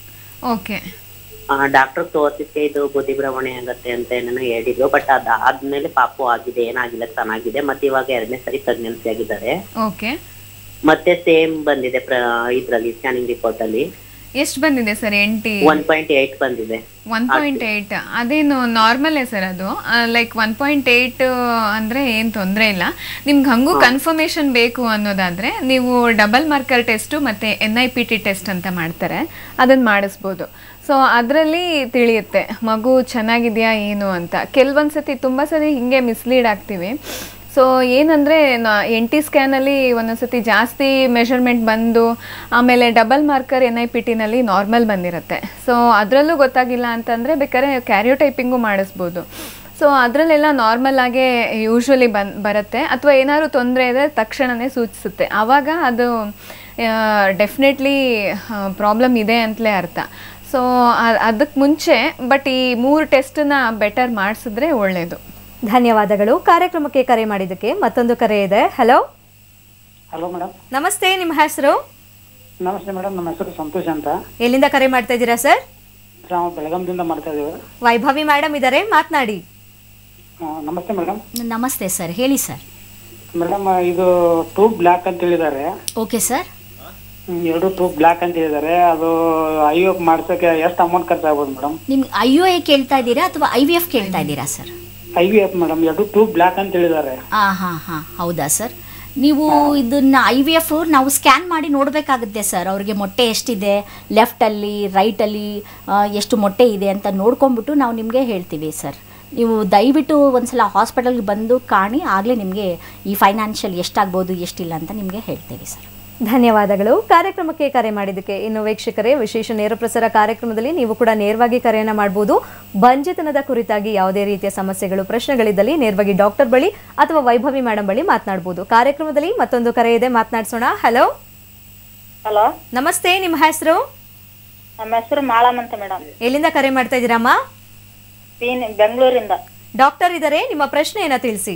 C: ಓಕೆ
J: ಡಾಕ್ಟರ್ ತೋರ್ಸಿಕ್ಕೆ ಇದು ಬುದ್ಧಿ ಭ್ರಮಣೆ ಆಗತ್ತೆ ಅಂತ ಏನೇನೋ ಹೇಳಿದ್ರು ಬಟ್ ಅದಾದ್ಮೇಲೆ ಪಾಪು ಆಗಿದೆ ಏನಾಗಿಲ್ಲ ಚೆನ್ನಾಗಿದೆ ಮತ್ತೆ ಇವಾಗ ಎರಡನೇ ಸರಿ ಪ್ರೆಗ್ನೆನ್ಸಿ ಆಗಿದ್ದಾರೆ
C: ಓಕೆ
J: ಮತ್ತೆ ಸೇಮ್ ಬಂದಿದೆ ಪ್ರ ಇದ್ರಲ್ಲಿ ಸ್ಕ್ಯಾನಿಂಗ್ ರಿಪೋರ್ಟ್ ಅಲ್ಲಿ
C: ಎಷ್ಟು ಬಂದಿದೆ sir NT
J: one point eight ಬಂದಿದೆ
C: ಒನ್ ಪಾಯಿಂಟ್ ಏಯ್ಟ್ ಅದೇನು ನಾರ್ಮಲೇ ಸರ್ ಅದು ಲೈಕ್ ಒನ್ ಪಾಯಿಂಟ್ ಏಯ್ಟ್ ಅಂದರೆ ಏನು ತೊಂದರೆ ಇಲ್ಲ ನಿಮ್ಗೆ ಹಂಗೂ ಕನ್ಫರ್ಮೇಷನ್ ಬೇಕು ಅನ್ನೋದಾದರೆ ನೀವು ಡಬಲ್ ಮಾರ್ಕರ್ ಟೆಸ್ಟು ಮತ್ತು N I P T test ಅಂತ ಮಾಡ್ತಾರೆ ಅದನ್ನು ಮಾಡಿಸ್ಬೋದು ಸೊ ಅದರಲ್ಲಿ ತಿಳಿಯುತ್ತೆ ಮಗು ಚೆನ್ನಾಗಿದೆಯಾ ಏನು ಅಂತ ಕೆಲವೊಂದು ಸತಿ ತುಂಬ ಸತಿ ಹಿಂಗೆ ಮಿಸ್ಲೀಡ್ ಆಗ್ತೀವಿ ಸೊ ಏನಂದರೆ ಎನ್ ಟಿ ಸ್ಕ್ಯಾನಲ್ಲಿ ಒಂದೊಂದು ಸತಿ ಜಾಸ್ತಿ ಮೆಷರ್ಮೆಂಟ್ ಬಂದು ಆಮೇಲೆ double marker N I P ಟಿನಲ್ಲಿ ನಾರ್ಮಲ್ ಬಂದಿರುತ್ತೆ ಸೊ ಅದರಲ್ಲೂ ಗೊತ್ತಾಗಿಲ್ಲ ಅಂತಂದರೆ ಬೇಕಾದ್ರೆ ಕ್ಯಾರಿಯೋಟೈಪಿಂಗು ಮಾಡಿಸ್ಬೋದು ಸೊ ಅದರಲ್ಲೆಲ್ಲ ನಾರ್ಮಲ್ ಆಗೇ ಯೂಶ್ವಲಿ ಬನ್ ಬರುತ್ತೆ ಅಥವಾ ಏನಾದ್ರು ತೊಂದರೆ ಇದೆ ತಕ್ಷಣವೇ ಸೂಚಿಸುತ್ತೆ ಆವಾಗ ಅದು ಡೆಫಿನೆಟ್ಲಿ ಪ್ರಾಬ್ಲಮ್ ಇದೆ ಅಂತಲೇ ಅರ್ಥ ಸೊ ಅದಕ್ಕೆ ಮುಂಚೆ ಬಟ್ ಈ ಮೂರು ಟೆಸ್ಟನ್ನ ಬೆಟರ್ ಮಾಡಿಸಿದ್ರೆ ಒಳ್ಳೆಯದು
A: ಧನ್ಯವಾದಗಳು ಕಾರ್ಯಕ್ರಮಕ್ಕೆ ಕರೆ ಮಾಡಿದ್ದಕ್ಕೆ ಮತ್ತೊಂದು ಕರೆ ಇದೆ ಹಲೋ
D: ಹಲೋ ಮೇಡಮ್
A: ನಮಸ್ತೆ ನಿಮ್ಮ ಹೆಸರು
D: ನಮಸ್ತೆ ಮೇಡಮ್ ನಮ್ಮ ಹೆಸರು ಸಂತೋಷ್ ಅಂತ
A: ಎಲ್ಲಿಂದ ಕರೆ ಮಾಡ್ತಾ ಇದ್ದೀರಾ ಸರ್
D: ನಾವು ಬೆಳಗಾಂದಿಂದ ಮಾಡ್ತಾ ಇದ್ದೀವಿ
A: ವೈಭವಿ ಮೇಡಮ್ ಇದ್ದಾರೆ ಮಾತನಾಡಿ
D: ಆ, ನಮಸ್ತೆ ಮೇಡಮ್
B: ನಮಸ್ತೆ ಸರ್ ಹೇಳಿ ಸರ್
D: ಮೇಡಮ್ ಇದು ಟೂಬ್ ಬ್ಲ್ಯಾಕ್ ಅಂತ ಹೇಳಿದ್ದಾರೆ
B: ಓಕೆ ಸರ್
D: ಹ್ಮ್, ಎರಡು ಟೂಬ್ ಬ್ಲ್ಯಾಕ್ ಅಂತ ಹೇಳಿದ್ದಾರೆ ಅದು ಐ ಎಫ್ ಮಾಡ್ಸಕ್ಕೆ ಎಷ್ಟು ಅಮೌಂಟ್ ಖರ್ಚಾಗ್ಬೋದು ಮೇಡಮ್
B: ನಿಮ್ಗೆ ಐ ಯು ಎ ಕೇಳ್ತಾ ಇದ್ದೀರಾ ಅಥವಾ ಐ ವಿ ಎಫ್ ಕೇಳ್ತಾ ಇದ್ದೀರಾ sir
D: I V F madam ಎರಡು ಟೂಬ್ ಬ್ಲ್ಯಾಕ್ ಅಂತ ಹೇಳಿದ್ದಾರೆ
B: ಹಾಂ ಹಾಂ ಹಾಂ ಹೌದಾ ಸರ್ ನೀವು ಇದನ್ನ ಐ ವಿ ಎಫ್ ನಾವು ಸ್ಕ್ಯಾನ್ ಮಾಡಿ ನೋಡಬೇಕಾಗುತ್ತೆ ಸರ್ ಅವ್ರಿಗೆ ಮೊಟ್ಟೆ ಎಷ್ಟಿದೆ ಲೆಫ್ಟಲ್ಲಿ ರೈಟಲ್ಲಿ ಎಷ್ಟು ಮೊಟ್ಟೆ ಇದೆ ಅಂತ ನೋಡ್ಕೊಂಡ್ಬಿಟ್ಟು ನಾವು ನಿಮಗೆ ಹೇಳ್ತೀವಿ ಸರ್ ನೀವು ದಯವಿಟ್ಟು ಒಂದ್ಸಲ ಹಾಸ್ಪಿಟಲ್ಗೆ ಬಂದು ಕಾಣಿ ಆಗಲೇ ನಿಮಗೆ ಈ ಫೈನಾನ್ಷಿಯಲ್ ಎಷ್ಟಾಗ್ಬೋದು ಎಷ್ಟಿಲ್ಲ ಅಂತ ನಿಮಗೆ ಹೇಳ್ತೀವಿ ಸರ್
A: ಧನ್ಯವಾದಗಳು ಕಾರ್ಯಕ್ರಮಕ್ಕೆ ಕರೆ ಮಾಡಿದ್ದಕ್ಕೆ ಇನ್ನು ವೀಕ್ಷಕರೇ ವಿಶೇಷ ನೇರ ಪ್ರಸಾರ ಕಾರ್ಯಕ್ರಮದಲ್ಲಿ ನೀವು ಕೂಡ ನೇರವಾಗಿ ಕರೆಯನ್ನ ಮಾಡಬಹುದು ಬಂಜೆತನದ ಕುರಿತಾಗಿ ಯಾವುದೇ ರೀತಿಯ ಸಮಸ್ಯೆಗಳು ಪ್ರಶ್ನೆಗಳಿದ್ದಲ್ಲಿ ನೇರವಾಗಿ ಡಾಕ್ಟರ್ ಬಳಿ ಅಥವಾ ವೈಭವಿ ಮೇಡಮ್ ಬಳಿ ಮಾತನಾಡಬಹುದು ಕಾರ್ಯಕ್ರಮದಲ್ಲಿ ಮತ್ತೊಂದು ಕರೆ ಇದೆ ಮಾತನಾಡಿಸೋಣ ಹಲೋ
E: ಹಲೋ
A: ನಮಸ್ತೆ ನಿಮ್ಮ ಹೆಸರು
E: ನಮ್ಮ ಹೆಸರು ಮಾಳಮ್ಮ ಅಂತ ಮೇಡಮ್
A: ಎಲ್ಲಿಂದ ಕರೆ ಮಾಡ್ತಾ ಇದ್ದೀರಮ್ಮ
E: ಪೀನ್ ಬೆಂಗಳೂರಿಂದ
A: ಡಾಕ್ಟರ್ ಇದ್ದಾರೆ ನಿಮ್ಮ ಪ್ರಶ್ನೆಯನ್ನ ತಿಳಿಸಿ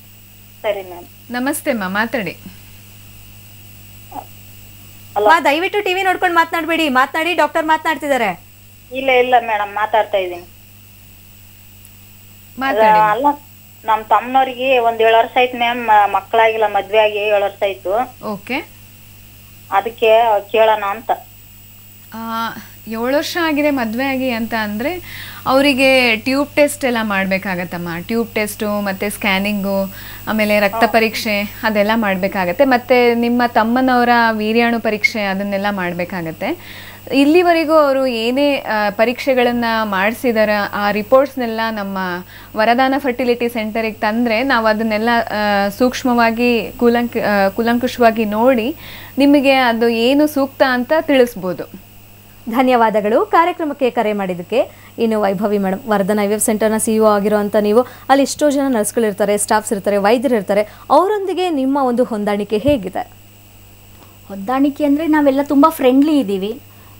E: ಸರಿ ಮ್ಯಾಮ್
C: ನಮಸ್ತೆ ಅಮ್ಮ ಮಾತಾಡಿ
A: ಅಮ್ಮ, ದಯವಿಟ್ಟು ಟಿವಿ ನೋಡ್ಕೊಂಡು ಮಾತನಾಡಬೇಡಿ ಮಾತನಾಡಿ ಡಾಕ್ಟರ್ ಮಾತನಾಡ್ತಿದ್ದಾರೆ
E: ಇಲ್ಲ ಇಲ್ಲ ಮೇಡಮ್ ಮಾತಾಡ್ತಾ ಇದ್ದೀನಿ
C: ಮಾತಾಡಿ
E: ಅಲ್ಲ ನಮ್ ತಮ್ಮನವ್ರಿಗೆ ಒಂದ್ ಏಳು ವರ್ಷ ಆಯ್ತು ಮ್ಯಾಮ್ ಮಕ್ಕಳಾಗಿಲ್ಲ ಮದ್ವೆ ಆಗಿ ಏಳು ವರ್ಷ ಆಯ್ತು
C: ಓಕೆ
E: ಅದಕ್ಕೆ ಕೇಳೋಣ ಅಂತ
C: ಏಳು ವರ್ಷ ಆಗಿದೆ ಮದುವೆ ಆಗಿ ಅಂತ ಅಂದರೆ ಅವರಿಗೆ ಟ್ಯೂಬ್ ಟೆಸ್ಟ್ ಎಲ್ಲ ಮಾಡಬೇಕಾಗತ್ತಮ್ಮ ಟ್ಯೂಬ್ ಟೆಸ್ಟು ಮತ್ತು ಸ್ಕ್ಯಾನಿಂಗು ಆಮೇಲೆ ರಕ್ತ ಪರೀಕ್ಷೆ ಅದೆಲ್ಲ ಮಾಡಬೇಕಾಗತ್ತೆ ಮತ್ತು ನಿಮ್ಮ ತಮ್ಮನವರ ವೀರ್ಯಾಣು ಪರೀಕ್ಷೆ ಅದನ್ನೆಲ್ಲ ಮಾಡಬೇಕಾಗತ್ತೆ ಇಲ್ಲಿವರೆಗೂ ಅವರು ಏನೇ ಪರೀಕ್ಷೆಗಳನ್ನು ಮಾಡಿಸಿದಾರ ಆ ರಿಪೋರ್ಟ್ಸ್ನೆಲ್ಲ ನಮ್ಮ ವರದಾನ ಫರ್ಟಿಲಿಟಿ ಸೆಂಟರಿಗೆ ತಂದರೆ ನಾವು ಅದನ್ನೆಲ್ಲ ಆ, ಸೂಕ್ಷ್ಮವಾಗಿ ಕೂಲಂಕ ಆ, ಕೂಲಂಕುಷವಾಗಿ ನೋಡಿ ನಿಮಗೆ ಅದು ಏನು ಸೂಕ್ತ ಅಂತ ತಿಳಿಸ್ಬೋದು
A: ಧನ್ಯವಾದಗಳು ಕಾರ್ಯಕ್ರಮಕ್ಕೆ ಕರೆ ಮಾಡಿದ್ದಕ್ಕೆ ಇನ್ನು Vaibhavi madam Vardhan I V F ಸೆಂಟರ್ನ ಸಿ ಇಒ ಆಗಿರುವಂಥ ನೀವು ಅಲ್ಲಿ ಎಷ್ಟೋ ಜನ ನರ್ಸ್ಗಳಿರ್ತಾರೆ ಸ್ಟಾಫ್ಸ್ ಇರ್ತಾರೆ ವೈದ್ಯರು ಇರ್ತಾರೆ ಅವರೊಂದಿಗೆ ನಿಮ್ಮ ಒಂದು ಹೊಂದಾಣಿಕೆ ಹೇಗಿದೆ
B: ಹೊಂದಾಣಿಕೆ ಅಂದರೆ ನಾವೆಲ್ಲ ತುಂಬ ಫ್ರೆಂಡ್ಲಿ ಇದ್ದೀವಿ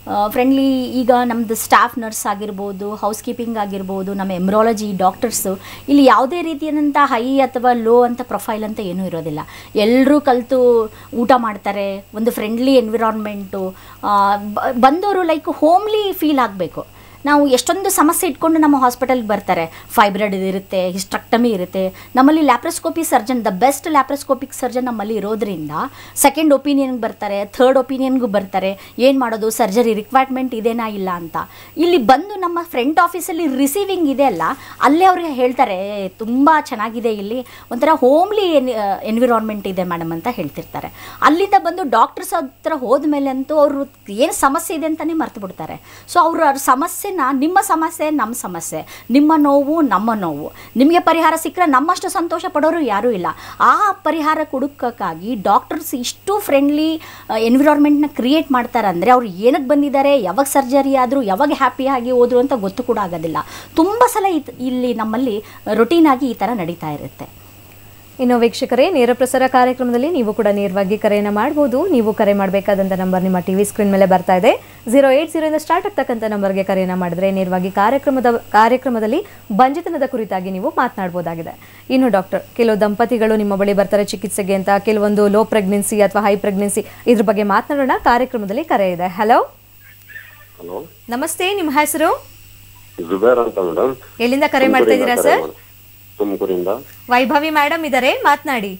B: ಫ್ರೆಂಡ್ಲಿ ಈಗ ನಮ್ಮದು ಸ್ಟಾಫ್ ನರ್ಸ್ ಆಗಿರ್ಬೋದು ಹೌಸ್ ಕೀಪಿಂಗ್ ಆಗಿರ್ಬೋದು ನಮ್ಮ ಎಮ್ರಾಲಜಿ ಡಾಕ್ಟರ್ಸು ಇಲ್ಲಿ ಯಾವುದೇ ರೀತಿಯಾದಂಥ ಹೈ ಅಥವಾ ಲೋ ಅಂತ ಪ್ರೊಫೈಲ್ ಅಂತ ಏನೂ ಇರೋದಿಲ್ಲ ಎಲ್ಲರೂ ಕಲಿತು ಊಟ ಮಾಡ್ತಾರೆ ಒಂದು ಫ್ರೆಂಡ್ಲಿ ಎನ್ವಿರಾನ್ಮೆಂಟು ಬಂದವರು ಲೈಕ್ ಹೋಮ್ಲಿ ಫೀಲ್ ಆಗಬೇಕು ನಾವು ಎಷ್ಟೊಂದು ಸಮಸ್ಯೆ ಇಟ್ಕೊಂಡು ನಮ್ಮ ಹಾಸ್ಪಿಟಲ್ಗೆ ಬರ್ತಾರೆ ಫೈಬ್ರಾಯ್ಡ್ ಇರುತ್ತೆ ಹಿಸ್ಟ್ರಕ್ಟಮಿ ಇರುತ್ತೆ ನಮ್ಮಲ್ಲಿ laparoscopy surgeon the best laparoscopic surgeon ನಮ್ಮಲ್ಲಿ ಇರೋದ್ರಿಂದ ಸೆಕೆಂಡ್ ಒಪಿನಿಯನ್ಗೆ ಬರ್ತಾರೆ ಥರ್ಡ್ ಒಪಿನಿಯನ್ಗೂ ಬರ್ತಾರೆ ಏನು ಮಾಡೋದು ಸರ್ಜರಿ ರಿಕ್ವೈರ್ಮೆಂಟ್ ಇದೇನಾ ಇಲ್ಲ ಅಂತ ಇಲ್ಲಿ ಬಂದು ನಮ್ಮ ಫ್ರಂಟ್ ಆಫೀಸಲ್ಲಿ ರಿಸೀವಿಂಗ್ ಇದೆ ಅಲ್ಲ ಅಲ್ಲೇ ಅವ್ರಿಗೆ ಹೇಳ್ತಾರೆ ತುಂಬ ಚೆನ್ನಾಗಿದೆ ಇಲ್ಲಿ ಒಂಥರ ಹೋಮ್ಲಿ ಎನ್ ಎನ್ವಿರಾನ್ಮೆಂಟ್ ಇದೆ ಮೇಡಮ್ ಅಂತ ಹೇಳ್ತಿರ್ತಾರೆ ಅಲ್ಲಿಂದ ಬಂದು ಡಾಕ್ಟರ್ಸ್ ಹತ್ರ ಹೋದ್ಮೇಲೆ ಅಂತೂ ಅವರು ಏನು ಸಮಸ್ಯೆ ಇದೆ ಅಂತಲೇ ಮರ್ತು ಬಿಡ್ತಾರೆ ಸೊ ಅವರು ಅವ್ರ ಸಮಸ್ಯೆನ ನಿಮ್ಮ ಸಮಸ್ಯೆ ನಮ್ಮ ಸಮಸ್ಯೆ ನಿಮ್ಮ ನೋವು ನಮ್ಮ ನೋವು ನಿಮಗೆ ಪರಿಹಾರ ಸಿಕ್ಕರೆ ನಮ್ಮಷ್ಟು ಸಂತೋಷ ಪಡೋರು ಯಾರೂ ಇಲ್ಲ ಆ ಪರಿಹಾರ ಕೊಡೋಕ್ಕಾಗಿ ಡಾಕ್ಟರ್ಸ್ ಇಷ್ಟು ಫ್ರೆಂಡ್ಲಿ ಎನ್ವಿರಾನ್ಮೆಂಟ್ನ ಕ್ರಿಯೇಟ್ ಮಾಡ್ತಾರೆ ಅಂದರೆ ಅವ್ರು ಏನಕ್ಕೆ ಬಂದಿದ್ದಾರೆ ಯಾವಾಗ ಸರ್ಜರಿ ಆದರೂ ಯಾವಾಗ ಹ್ಯಾಪಿ ಆಗಿ ಹೋದ್ರು ಅಂತ ಗೊತ್ತು ಕೂಡ ಆಗೋದಿಲ್ಲ ತುಂಬ ಸಲ ಇತ್- ಇಲ್ಲಿ ನಮ್ಮಲ್ಲಿ ರೊಟೀನ್ ಆಗಿ ಈ ಥರ ನಡೀತಾ ಇರುತ್ತೆ
A: ಇನ್ನು ವೀಕ್ಷಕರೇ ನೇರ ಪ್ರಸಾರ ಕಾರ್ಯಕ್ರಮದಲ್ಲಿ ನೀವು ಕೂಡ ನೇರವಾಗಿ ಕರೆಯನ್ನು ಮಾಡಬಹುದು ನೀವು ಕರೆ ಮಾಡಬೇಕಾದಂಥ ನಂಬರ್ ನಿಮ್ಮ ಟಿವಿ ಸ್ಕ್ರೀನ್ ಮೇಲೆ ಬರ್ತಾ ಇದೆ ಜೀರೋ ಏಟ್ ಜೀರೋ ಇಂದ ಸ್ಟಾರ್ಟ್ ಆಗ್ತಕ್ಕಂಥ ನಂಬರ್ಗೆ ಕರೆಯನ್ನು ಮಾಡಿದ್ರೆ ನೇರವಾಗಿ ಕಾರ್ಯಕ್ರಮದ ಕಾರ್ಯಕ್ರಮದಲ್ಲಿ ಬಂಜಿತನದ ಕುರಿತಾಗಿ ನೀವು ಮಾತನಾಡಬಹುದಾಗಿದೆ ಇನ್ನು ಡಾಕ್ಟರ್ ಕೆಲವು ದಂಪತಿಗಳು ನಿಮ್ಮ ಬಳಿ ಬರ್ತಾರೆ ಚಿಕಿತ್ಸೆಗೆ ಅಂತ ಕೆಲವೊಂದು ಲೋ ಪ್ರೆಗ್ನೆನ್ಸಿ ಅಥವಾ ಹೈ ಪ್ರೆಗ್ನೆನ್ಸಿ ಇದ್ರ ಬಗ್ಗೆ ಮಾತನಾಡೋಣ ಕಾರ್ಯಕ್ರಮದಲ್ಲಿ ಕರೆ ಇದೆ ಹಲೋ
K: ಹಲೋ
A: ನಮಸ್ತೆ ನಿಮ್ಮ ಹೆಸರು
K: ಜುಬೇರ್ ಅಂತ ಮೇಡಮ್
A: ಎಲ್ಲಿಂದ ಕರೆ ಮಾಡ್ತಾ ಇದ್ದೀರಾ ಸರ್
K: ತುಮಕೂರಿಂದ
A: ವೈಭವಿ ಮೇಡಮ್ ಇದ್ದಾರೆ ಮಾತನಾಡಿ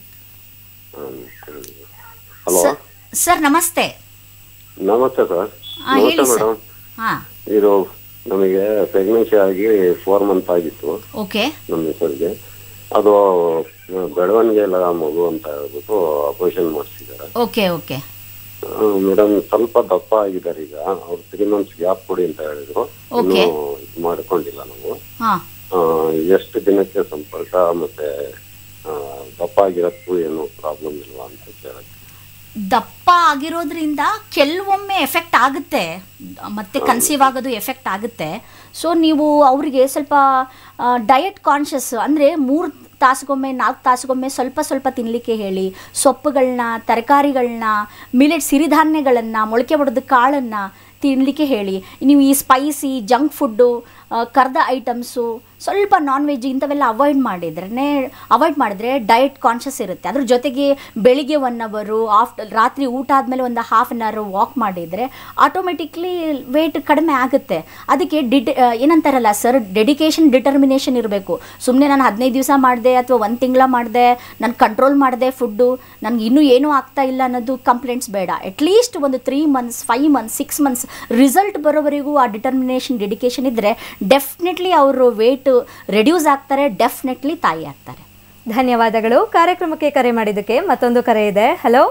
K: ಹಲೋ
B: ಸರ್ ನಮಸ್ತೆ
K: ನಮಸ್ತೆ ಸರ್
B: ಆ, ಹೇಳಿ
K: ನಮಸ್ತೆ
B: ಸರ್.
K: ಮೇಡಮ್
B: ಹಾಂ
K: ಇದು ನಮಗೆ ಪ್ರೆಗ್ನೆನ್ಸಿ ಆಗಿ ಫೋರ್ ಮಂತ್ ಆಗಿತ್ತು
B: ಓಕೆ
K: ನಮ್ಮ ಮಿಸರ್ಗೆ ಅದು ಬೆಳವಣಿಗೆ ಇಲ್ಲ ಮಗು ಅಂತ ಹೇಳ್ಬಿಟ್ಟು ಆಪರೇಷನ್ ಮಾಡಿಸಿದ್ದಾರೆ
B: ಓಕೆ ಓಕೆ
K: ಮೇಡಮ್ ಸ್ವಲ್ಪ ದಪ್ಪ ಆಗಿದ್ದಾರೆ ಈಗ ಅವ್ರು ತ್ರೀ ಮಂತ್ಸ್ ಗ್ಯಾಪ್ ಕೊಡಿ ಅಂತ ಹೇಳಿದ್ರು
B: Okay.
K: ಇನ್ನೂ ಇದು ಮಾಡ್ಕೊಂಡಿಲ್ಲ ನಾವು
B: ಹಾಂ
K: ಆ, ಎಷ್ಟು ದಿನಕ್ಕೆ ಸಂಪರ್ಕ ಮತ್ತೆ ಆ, ದಪ್ಪ ಆಗಿರೋಕ್ಕೂ ಏನು ಪ್ರಾಬ್ಲಮ್ ಇಲ್ವಾ ಅಂತ ಕೇಳಕ್ಕೆ
B: ದಪ್ಪ ಆಗಿರೋದ್ರಿಂದ ಕೆಲವೊಮ್ಮೆ ಎಫೆಕ್ಟ್ ಆಗುತ್ತೆ ಮತ್ತೆ ಕನ್ಸೀವ್ ಆಗೋದು ಎಫೆಕ್ಟ್ ಆಗುತ್ತೆ ಸೊ ನೀವು ಅವರಿಗೆ ಸ್ವಲ್ಪ ಡಯಟ್ ಕಾನ್ಷಿಯಸ್ ಅಂದರೆ ಮೂರು ತಾಸಿಗೊಮ್ಮೆ ನಾಲ್ಕು ತಾಸಿಗೊಮ್ಮೆ ಸ್ವಲ್ಪ ಸ್ವಲ್ಪ ತಿನ್ನಲಿಕ್ಕೆ ಹೇಳಿ ಸೊಪ್ಪುಗಳನ್ನ ತರಕಾರಿಗಳನ್ನ ಮಿಲೆಟ್ ಸಿರಿಧಾನ್ಯಗಳನ್ನು ಮೊಳಕೆ ಬಡದ ಕಾಳನ್ನು ತಿನ್ನಲಿಕ್ಕೆ ಹೇಳಿ ನೀವು ಈ ಸ್ಪೈಸಿ ಜಂಕ್ ಫುಡ್ಡು ಕರ್ದ ಐಟಮ್ಸು ಸ್ವಲ್ಪ ನಾನ್ ವೆಜ್ ಇಂಥವೆಲ್ಲ ಅವಾಯ್ಡ್ ಮಾಡಿದ್ರೆ ಅವಾಯ್ಡ್ ಮಾಡಿದ್ರೆ ಡಯಟ್ ಕಾನ್ಷಿಯಸ್ ಇರುತ್ತೆ ಅದ್ರ ಜೊತೆಗೆ ಬೆಳಿಗ್ಗೆ ಒನ್ ಅವರು ಆಫ್ಟರ್ ರಾತ್ರಿ ಊಟ ಆದಮೇಲೆ ಒಂದು ಹಾಫ್ ಆನ್ ಅವರ್ ವಾಕ್ ಮಾಡಿದರೆ ಆಟೋಮೆಟಿಕ್ಲಿ ವೆಯ್ಟ್ ಕಡಿಮೆ ಆಗುತ್ತೆ ಅದಕ್ಕೆ ಡಿಡ್ ಏನಂತಾರಲ್ಲ ಸರ್ ಡೆಡಿಕೇಶನ್ ಡಿಟರ್ಮಿನೇಷನ್ ಇರಬೇಕು ಸುಮ್ಮನೆ ನಾನು ಹದಿನೈದು ದಿವಸ ಮಾಡಿದೆ ಅಥವಾ ಒಂದು ತಿಂಗಳ ಮಾಡಿದೆ ನಾನು ಕಂಟ್ರೋಲ್ ಮಾಡಿದೆ ಫುಡ್ಡು ನನಗೆ ಇನ್ನೂ ಏನೂ ಆಗ್ತಾ ಇಲ್ಲ ಅನ್ನೋದು ಕಂಪ್ಲೇಂಟ್ಸ್ ಬೇಡ ಅಟ್ಲೀಸ್ಟ್ ಒಂದು three months five months six months result ಬರೋವರೆಗೂ ಆ ಡಿಟರ್ಮಿನೇಷನ್ ಡೆಡಿಕೇಶನ್ ಇದ್ದರೆ ಡೆಫಿನೆಟ್ಲಿ ಅವರು ವೆಯ್ಟ್ ರೆಡ್ಯೂಸ್ ಆಗ್ತಾರೆ ಡೆಫಿನೆಟ್ಲಿ ತಾಯಿ ಆಗ್ತಾರೆ
A: ಧನ್ಯವಾದಗಳು ಕಾರ್ಯಕ್ರಮಕ್ಕೆ ಕರೆ ಮಾಡಿದ್ದಕ್ಕೆ ಮತ್ತೊಂದು ಕರೆ ಇದೆ ಹಲೋ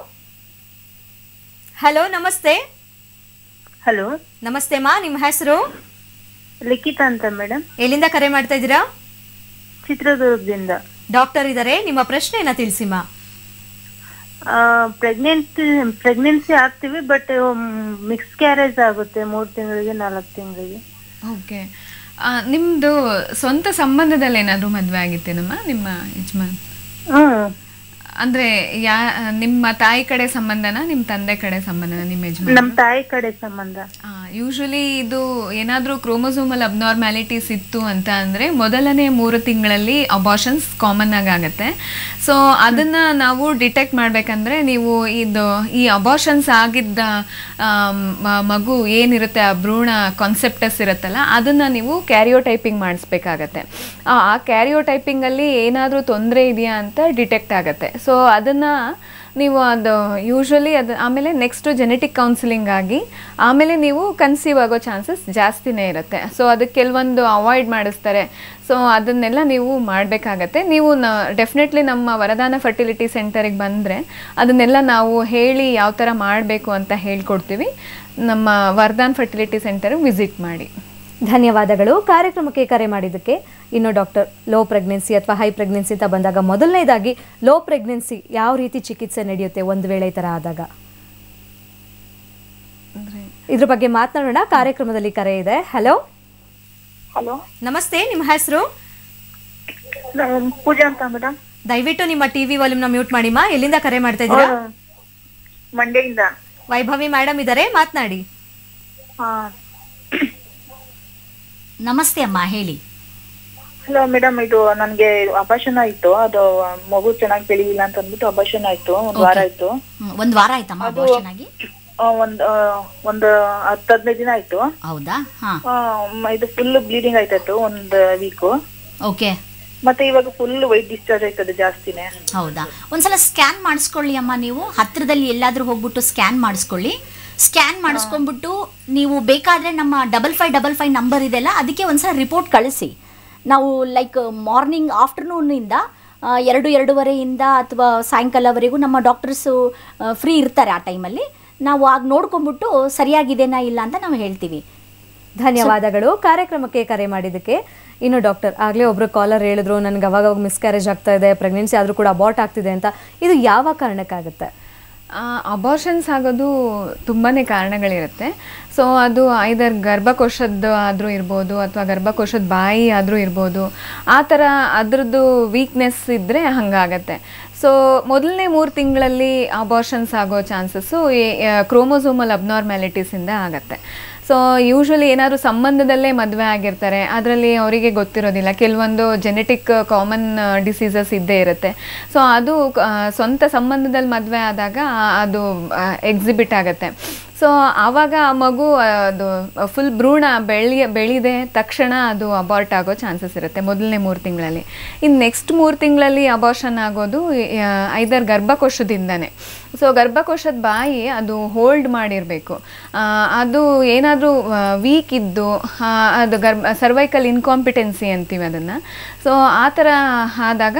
A: ಹಲೋ ನಮಸ್ತೆ
L: ಹಲೋ
A: ನಮಸ್ತೆ ಮಾ ನಿಮ್ಮ ಹೆಸರು
L: ಲಿಖಿತ ಅಂತ ಮೇಡಮ್
A: ಎಲ್ಲಿಂದ ಕರೆ ಮಾಡ್ತಾ ಇದ್ದೀರಾ
L: ಚಿತ್ರದುರ್ಗದಿಂದ
A: ಡಾಕ್ಟರ್ ಇದ್ದಾರೆ ನಿಮ್ಮ ಪ್ರಶ್ನೆಯನ್ನ ತಿಳಿಸಿ ಮಾ
L: ಪ್ರೆಗ್ನೆನ್ಸಿ ಪ್ರೆಗ್ನೆನ್ಸಿ ಆಗ್ತೀವಿ ಬಟ್ ಮಿಕ್ಸ್ ಕ್ಯಾರೇಜ್ ಆಗುತ್ತೆ ಮೂರು ತಿಂಗಳಿಗೆ ನಾಲ್ಕು ತಿಂಗಳಿಗೆ
C: ಓಕೆ ನಿಮ್ಮದು ಸ್ವಂತ ಸಂಬಂಧದಲ್ಲಿ ಏನಾದರೂ ಮದುವೆ ಆಗಿತ್ತೇನಮ್ಮ ನಿಮ್ಮ ಯಜಮಾನ್
L: ಹ್ಮ್
C: ಅಂದ್ರೆ ಯಾ ನಿಮ್ಮ ತಾಯಿ ಕಡೆ ಸಂಬಂಧನ ನಿಮ್ಮ ತಂದೆ ಕಡೆ ಸಂಬಂಧನ ನಿಮ್ಮ ಯಜಮಾನ್
L: ನಮ್ ತಾಯಿ ಕಡೆ ಸಂಬಂಧ
C: ಯೂಶಲಿ ಇದು ಏನಾದರೂ ಕ್ರೋಮೋಸೋಮಲ್ ಅಬ್ನಾರ್ಮ್ಯಾಲಿಟೀಸ್ ಇತ್ತು ಅಂತ ಅಂದರೆ ಮೊದಲನೇ ಮೂರು ತಿಂಗಳಲ್ಲಿ ಅಬಾಷನ್ಸ್ ಕಾಮನ್ ಆಗಿ ಆಗುತ್ತೆ ಸೊ ಅದನ್ನು ನಾವು ಡಿಟೆಕ್ಟ್ ಮಾಡಬೇಕಂದ್ರೆ ನೀವು ಇದು ಈ ಅಬಾಷನ್ಸ್ ಆಗಿದ್ದ ಆಮ್, ಮ- ಮಗು ಏನಿರುತ್ತೆ ಆ ಭ್ರೂಣ ಕಾನ್ಸೆಪ್ಟಸ್ ಇರುತ್ತಲ್ಲ ಅದನ್ನು ನೀವು ಕ್ಯಾರಿಯೋಟೈಪಿಂಗ್ ಮಾಡಿಸ್ಬೇಕಾಗತ್ತೆ ಆ ಆ ಕ್ಯಾರಿಯೋಟೈಪಿಂಗಲ್ಲಿ ಏನಾದರೂ ತೊಂದರೆ ಇದೆಯಾ ಅಂತ ಡಿಟೆಕ್ಟ್ ಆಗುತ್ತೆ ಸೊ ಅದನ್ನು ನೀವು ಅದು ಯೂಶ್ವಲಿ ಅದು ಆಮೇಲೆ ನೆಕ್ಸ್ಟ್ ಜೆನೆಟಿಕ್ ಕೌನ್ಸಿಲಿಂಗ್ ಆಗಿ ಆಮೇಲೆ ನೀವು ಕನ್ಸೀವ್ ಆಗೋ ಚಾನ್ಸಸ್ ಜಾಸ್ತಿನೇ ಇರುತ್ತೆ ಸೊ ಅದಕ್ಕೆ ಕೆಲವೊಂದು ಅವಾಯ್ಡ್ ಮಾಡಿಸ್ತಾರೆ ಸೊ ಅದನ್ನೆಲ್ಲ ನೀವು ಮಾಡಬೇಕಾಗತ್ತೆ ನೀವು ನ ಡೆಫಿನೆಟ್ಲಿ ನಮ್ಮ ವರದಾನ ಫರ್ಟಿಲಿಟಿ ಸೆಂಟರಿಗೆ ಬಂದರೆ ಅದನ್ನೆಲ್ಲ ನಾವು ಹೇಳಿ ಯಾವ ಥರ ಮಾಡಬೇಕು ಅಂತ ಹೇಳ್ಕೊಡ್ತೀವಿ ನಮ್ಮ ವರದಾನ್ ಫರ್ಟಿಲಿಟಿ ಸೆಂಟರ್ಗೆ ವಿಸಿಟ್ ಮಾಡಿ
A: ಧನ್ಯವಾದಗಳು ಕಾರ್ಯಕ್ರಮಕ್ಕೆ ಕರೆ ಮಾಡಿದ್ದಕ್ಕೆ ಇನ್ನು ಡಾಕ್ಟರ್ ಲೋ ಪ್ರೆಗ್ನೆನ್ಸಿ ಅಥವಾ ಹೈ ಪ್ರೆಗ್ನೆನ್ಸಿ ಅಂತ ಬಂದಾಗ ಮೊದಲನೇದಾಗಿ ಲೋ ಪ್ರೆಗ್ನೆನ್ಸಿ ಯಾವ ರೀತಿ ಚಿಕಿತ್ಸೆ ನಡೆಯುತ್ತೆ ಒಂದು ವೇಳೆ ಈ ಥರ ಆದಾಗ ಇದ್ರ ಬಗ್ಗೆ ಮಾತನಾಡೋಣ ಕಾರ್ಯಕ್ರಮದಲ್ಲಿ ಕರೆ ಇದೆ ಹಲೋ
I: ಹಲೋ
A: ನಮಸ್ತೆ ನಿಮ್ಮ ಹೆಸರು
I: ಪೂಜಾ ಅಂತ ಮೇಡಮ್
A: ದಯವಿಟ್ಟು ನಿಮ್ಮ ಟಿವಿ ವಾಲ್ಯೂಮ್ನ ಮ್ಯೂಟ್ ಮಾಡಿ ಮಾ ಎಲ್ಲಿಂದ ಕರೆ ಮಾಡ್ತಾ ಇದ್ದೀರಾ
I: ಮಂಡ್ಯದಿಂದ
A: ವೈಭವಿ ಮೇಡಮ್ ಇದ್ದಾರೆ ಮಾತನಾಡಿ
B: ನಮಸ್ತೆ ಅಮ್ಮ ಹೇಳಿ
M: ಹಲೋ ಮೇಡಮ್ ಇದು ನನ್ಗೆ ಅಪರ್ಷನ್ ಆಯ್ತು ಅದು ಮಗು ಚೆನ್ನಾಗಿ ಬೆಳಿಲಿಲ್ಲ ಅಂತ ಅಂದ್ಬಿಟ್ಟು ಅಪರ್ಷನ್ ಆಯ್ತು ಒಂದ್ ವಾರ
B: Okay.
M: ಆಯ್ತು
B: ಹ್ಮ್, ಒಂದ್ ವಾರ ಆಯ್ತಮ್ಮ
M: ಅದು-
B: abortion ಆಗಿ
M: ಆ, ಒಂದ್ ಆ, ಒಂದ್ ಹತ್ತು ಹದಿನೈದು ದಿನ ಆಯ್ತು
B: ಹೌದಾ ಹಾ
M: ಆ, ಮ- ಇದು ಫುಲ್ ಬ್ಲೀಡಿಂಗ್ ಆಯ್ತಾಯ್ತು ಒಂದ್ ವೀಕು
B: ಓಕೆ
M: ಮತ್ತೆ ಇವಾಗ ಫುಲ್ ವೈಟ್ ಡಿಸ್ಚಾರ್ಜ್ ಆಯ್ತದೆ ಜಾಸ್ತಿನೇ
B: ಹೌದಾ ಒಂದ್ಸಲ ಸ್ಕ್ಯಾನ್ ಮಾಡಿಸ್ಕೊಳ್ಳಿ ಅಮ್ಮ ನೀವು ಹತ್ತಿರದಲ್ಲಿ ಎಲ್ಲಾದ್ರೂ ಹೋಗ್ಬಿಟ್ಟು ಸ್ಕ್ಯಾನ್ ಮಾಡಿಸ್ಕೊಳ್ಳಿ ಸ್ಕ್ಯಾನ್ ಮಾಡಿಸ್ಕೊಂಡ್ಬಿಟ್ಟು ನೀವು ಬೇಕಾದ್ರೆ ನಮ್ಮ double five double five number ಇದೆಲ್ಲ ಅದಕ್ಕೆ ಒಂದ್ಸಲ ರಿಪೋರ್ಟ್ ಕಳಿಸಿ ನಾವು ಲೈಕ್ ಮಾರ್ನಿಂಗ್ ಆಫ್ಟರ್ನೂನಿಂದ ಎರಡು ಎರಡೂವರೆಯಿಂದ ಅಥವಾ ಸಾಯಂಕಾಲವರೆಗೂ ನಮ್ಮ ಡಾಕ್ಟರ್ಸು ಫ್ರೀ ಇರ್ತಾರೆ ಆ ಟೈಮಲ್ಲಿ ನಾವು ಆಗ ನೋಡ್ಕೊಂಡ್ಬಿಟ್ಟು ಸರಿಯಾಗಿದೆನಾ ಇಲ್ಲ ಅಂತ ನಾವು ಹೇಳ್ತೀವಿ
A: ಧನ್ಯವಾದಗಳು ಕಾರ್ಯಕ್ರಮಕ್ಕೆ ಕರೆ ಮಾಡಿದ್ದಕ್ಕೆ ಇನ್ನು ಡಾಕ್ಟರ್ ಆಗಲೇ ಒಬ್ರು ಕಾಲರ್ ಹೇಳಿದ್ರು ನನಗೆ ಅವಾಗ ಅವಾಗ ಮಿಸ್ಕ್ಯಾರೇಜ್ ಆಗ್ತಾ ಇದೆ ಪ್ರೆಗ್ನೆನ್ಸಿ ಆದರೂ ಕೂಡ ಅಬಾರ್ಟ್ ಆಗ್ತಿದೆ ಅಂತ ಇದು ಯಾವ ಕಾರಣಕ್ಕಾಗುತ್ತೆ
C: ಅಬಾರ್ಷನ್ಸ್ ಆಗೋದು ತುಂಬಾ ಕಾರಣಗಳಿರುತ್ತೆ ಸೊ ಅದು ಐದರ್ ಗರ್ಭಕೋಶದ್ದು ಆದರೂ ಇರ್ಬೋದು ಅಥವಾ ಗರ್ಭಕೋಶದ ಬಾಯಿ ಆದರೂ ಇರ್ಬೋದು ಆ ಥರ ಅದರದ್ದು ವೀಕ್ನೆಸ್ ಇದ್ದರೆ ಹಂಗಾಗತ್ತೆ ಸೊ ಮೊದಲನೇ ಮೂರು ತಿಂಗಳಲ್ಲಿ ಅಬಾರ್ಷನ್ಸ್ ಆಗೋ ಚಾನ್ಸಸ್ಸು ಕ್ರೋಮೋಸೋಮಲ್ ಅಬ್ನಾರ್ಮ್ಯಾಲಿಟೀಸಿಂದ ಆಗತ್ತೆ ಸೊ ಯೂಶ್ವಲಿ ಏನಾದರೂ ಸಂಬಂಧದಲ್ಲೇ ಮದುವೆ ಆಗಿರ್ತಾರೆ ಅದರಲ್ಲಿ ಅವರಿಗೆ ಗೊತ್ತಿರೋದಿಲ್ಲ ಕೆಲವೊಂದು ಜೆನೆಟಿಕ್ ಕಾಮನ್ ಡಿಸೀಸಸ್ ಇದ್ದೇ ಇರುತ್ತೆ ಸೊ ಅದು ಆ, ಸ್ವಂತ ಸಂಬಂಧದಲ್ಲಿ ಮದುವೆ ಆದಾಗ ಆ- ಅದು ಎಕ್ಸಿಬಿಟ್ ಆಗುತ್ತೆ ಸೊ ಆವಾಗ ಆ ಮಗು ಅದು ಫುಲ್ ಭ್ರೂಣ ಬೆಳಿ ಬೆಳಿದೆ ತಕ್ಷಣ ಅದು ಅಬಾರ್ಟ್ ಆಗೋ ಚಾನ್ಸಸ್ ಇರುತ್ತೆ ಮೊದಲನೇ ಮೂರು ತಿಂಗಳಲ್ಲಿ ಇನ್ನು ನೆಕ್ಸ್ಟ್ ಮೂರು ತಿಂಗಳಲ್ಲಿ ಅಬಾರ್ಷನ್ ಆಗೋದು ಐದರ್ ಗರ್ಭಕೋಶದಿಂದನೇ ಸೊ ಗರ್ಭಕೋಶದ ಬಾಯಿ ಅದು ಹೋಲ್ಡ್ ಮಾಡಿರಬೇಕು ಅದು ಏನಾದರೂ ವೀಕ್ ಇದ್ದು ಆ, ಅದು ಗರ್ಭ ಸರ್ವೈಕಲ್ ಇನ್ಕಾಂಪಿಟೆನ್ಸಿ ಅಂತೀವಿ ಅದನ್ನು ಸೊ ಆ ಥರ ಆದಾಗ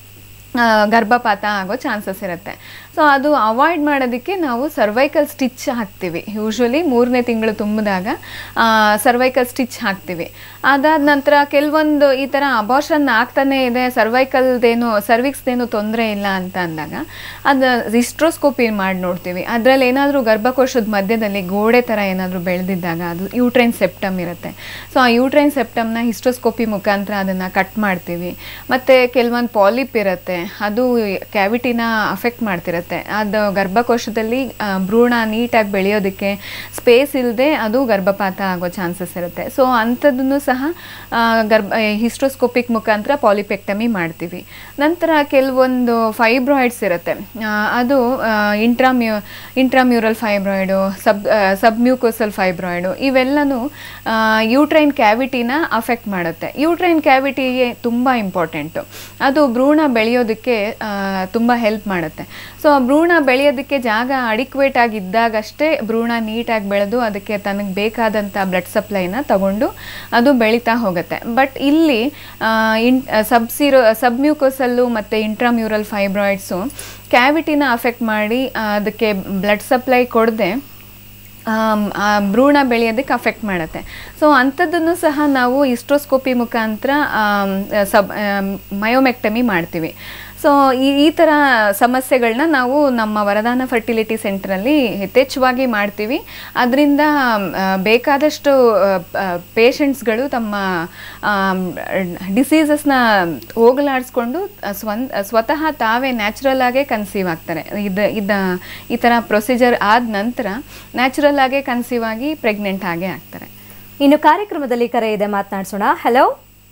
C: ಆ, ಗರ್ಭಪಾತ ಆಗೋ ಚಾನ್ಸಸ್ ಇರುತ್ತೆ ಸೊ ಅದು ಅವಾಯ್ಡ್ ಮಾಡೋದಕ್ಕೆ ನಾವು ಸರ್ವೈಕಲ್ ಸ್ಟಿಚ್ ಹಾಕ್ತೀವಿ ಯೂಶ್ವಲಿ ಮೂರನೇ ತಿಂಗಳು ತುಂಬಿದಾಗ ಸರ್ವೈಕಲ್ ಸ್ಟಿಚ್ ಹಾಕ್ತೀವಿ ಅದಾದ ನಂತರ ಕೆಲವೊಂದು ಈ ಥರ ಅಬಾರ್ಷನ್ ಆಗ್ತಾನೇ ಇದೆ ಸರ್ವೈಕಲ್ದೇನು ಸರ್ವಿಕ್ಸ್ದೇನು ತೊಂದರೆ ಇಲ್ಲ ಅಂತ ಅಂದಾಗ ಅದು ಹಿಸ್ಟ್ರೋಸ್ಕೋಪಿ ಮಾಡಿ ನೋಡ್ತೀವಿ ಅದರಲ್ಲಿ ಏನಾದರೂ ಗರ್ಭಕೋಶದ ಮಧ್ಯದಲ್ಲಿ ಗೋಡೆ ಥರ ಏನಾದರೂ ಬೆಳೆದಿದ್ದಾಗ ಅದು ಯೂಟ್ರೈನ್ ಸೆಪ್ಟಮ್ ಇರುತ್ತೆ ಸೊ ಆ ಯೂಟ್ರೈನ್ ಸೆಪ್ಟಮ್ನ ಹಿಸ್ಟ್ರೋಸ್ಕೋಪಿ ಮುಖಾಂತರ ಅದನ್ನು ಕಟ್ ಮಾಡ್ತೀವಿ ಮತ್ತು ಕೆಲವೊಂದು ಪಾಲಿಪ್ ಇರುತ್ತೆ ಅದು ಕ್ಯಾವಿಟಿನ ಅಫೆಕ್ಟ್ ಮಾಡ್ತಿರುತ್ತೆ ಅದು ಗರ್ಭಕೋಶದಲ್ಲಿ ಆ, ಭ್ರೂಣ ನೀಟಾಗಿ ಬೆಳೆಯೋದಕ್ಕೆ ಸ್ಪೇಸ್ ಇಲ್ಲದೆ ಅದು ಗರ್ಭಪಾತ ಆಗೋ ಚಾನ್ಸಸ್ ಇರುತ್ತೆ ಸೊ ಅಂಥದ್ದನ್ನು ಸಹ ಆ, ಗರ್ಭ ಹಿಸ್ಟ್ರೋಸ್ಕೋಪಿಕ್ ಮುಖಾಂತರ ಪಾಲಿಪೆಕ್ಟಮಿ ಮಾಡ್ತೀವಿ ನಂತರ ಕೆಲವೊಂದು ಫೈಬ್ರಾಯ್ಡ್ಸ್ ಇರುತ್ತೆ ಆ, ಅದು ಇಂಟ್ರಾಮ್ಯೂ ಇಂಟ್ರಾಮ್ಯೂರಲ್ ಫೈಬ್ರಾಯ್ಡು ಸಬ್ ಸಬ್ಮ್ಯೂಕೋಸಲ್ ಫೈಬ್ರಾಯ್ಡು ಇವೆಲ್ಲನೂ ಯೂಟ್ರೈನ್ ಕ್ಯಾವಿಟಿನ ಅಫೆಕ್ಟ್ ಮಾಡುತ್ತೆ ಯೂಟ್ರೈನ್ ಕ್ಯಾವಿಟಿಗೆ ತುಂಬ ಇಂಪಾರ್ಟೆಂಟು ಅದು ಭ್ರೂಣ ಬೆಳೆಯೋದಕ್ಕೆ ತುಂಬ ಹೆಲ್ಪ್ ಮಾಡುತ್ತೆ ಸೊ ಆ ಭ್ರೂಣ ಬೆಳೆಯೋದಕ್ಕೆ ಜಾಗ ಅಡಿಕ್ವೇಟ್ ಆಗಿದ್ದಾಗಷ್ಟೇ ಭ್ರೂಣ ನೀಟಾಗಿ ಬೆಳೆದು ಅದಕ್ಕೆ ತನಗೆ ಬೇಕಾದಂಥ ಬ್ಲಡ್ ಸಪ್ಲೈನ ತಗೊಂಡು ಅದು ಬೆಳೀತಾ ಹೋಗುತ್ತೆ ಬಟ್ ಇಲ್ಲಿ ಇನ್ ಸಬ್ಸಿರೋ ಸಬ್ಮ್ಯೂಕೋಸಲ್ಲು ಮತ್ತು ಇಂಟ್ರಾಮ್ಯೂರಲ್ ಫೈಬ್ರಾಯ್ಡ್ಸು ಕ್ಯಾವಿಟಿನ ಅಫೆಕ್ಟ್ ಮಾಡಿ ಆ, ಅದಕ್ಕೆ ಬ್ಲಡ್ ಸಪ್ಲೈ ಕೊಡದೆ ಆಮ್, ಆ ಭ್ರೂಣ ಬೆಳೆಯೋದಕ್ಕೆ ಅಫೆಕ್ಟ್ ಮಾಡುತ್ತೆ ಸೊ ಅಂಥದ್ದನ್ನು ಸಹ ನಾವು ಇಸ್ಟ್ರೋಸ್ಕೋಪಿ ಮುಖಾಂತರ ಆಮ್, ಸಬ್ ಮಯೋಮೆಕ್ಟಮಿ ಮಾಡ್ತೀವಿ ಸೊ ಈ ಈ ಥರ ಸಮಸ್ಯೆಗಳನ್ನ ನಾವು ನಮ್ಮ ವರದಾನ ಫರ್ಟಿಲಿಟಿ ಸೆಂಟ್ರಲ್ಲಿ ಯಥೇಚ್ಛವಾಗಿ ಮಾಡ್ತೀವಿ ಅದರಿಂದ ಬೇಕಾದಷ್ಟು ಪೇಷಂಟ್ಸ್ಗಳು ತಮ್ಮ ಡಿಸೀಸಸ್ನ ಹೋಗಲಾಡಿಸ್ಕೊಂಡು ಸ್ವನ್ ಸ್ವತಃ ತಾವೇ ನ್ಯಾಚುರಲ್ ಆಗೇ ಕನ್ಸೀವ್ ಆಗ್ತಾರೆ ಇದು ಇದು ಈ ಥರ ಪ್ರೊಸೀಜರ್ ಆದ ನಂತರ ನ್ಯಾಚುರಲ್ ಆಗೇ ಕನ್ಸೀವ್ ಆಗಿ ಪ್ರೆಗ್ನೆಂಟ್ ಆಗೇ ಆಗ್ತಾರೆ
A: ಇನ್ನು ಕಾರ್ಯಕ್ರಮದಲ್ಲಿ ಕರೆ ಇದೆ ಮಾತನಾಡ್ಸೋಣ ಹಲೋ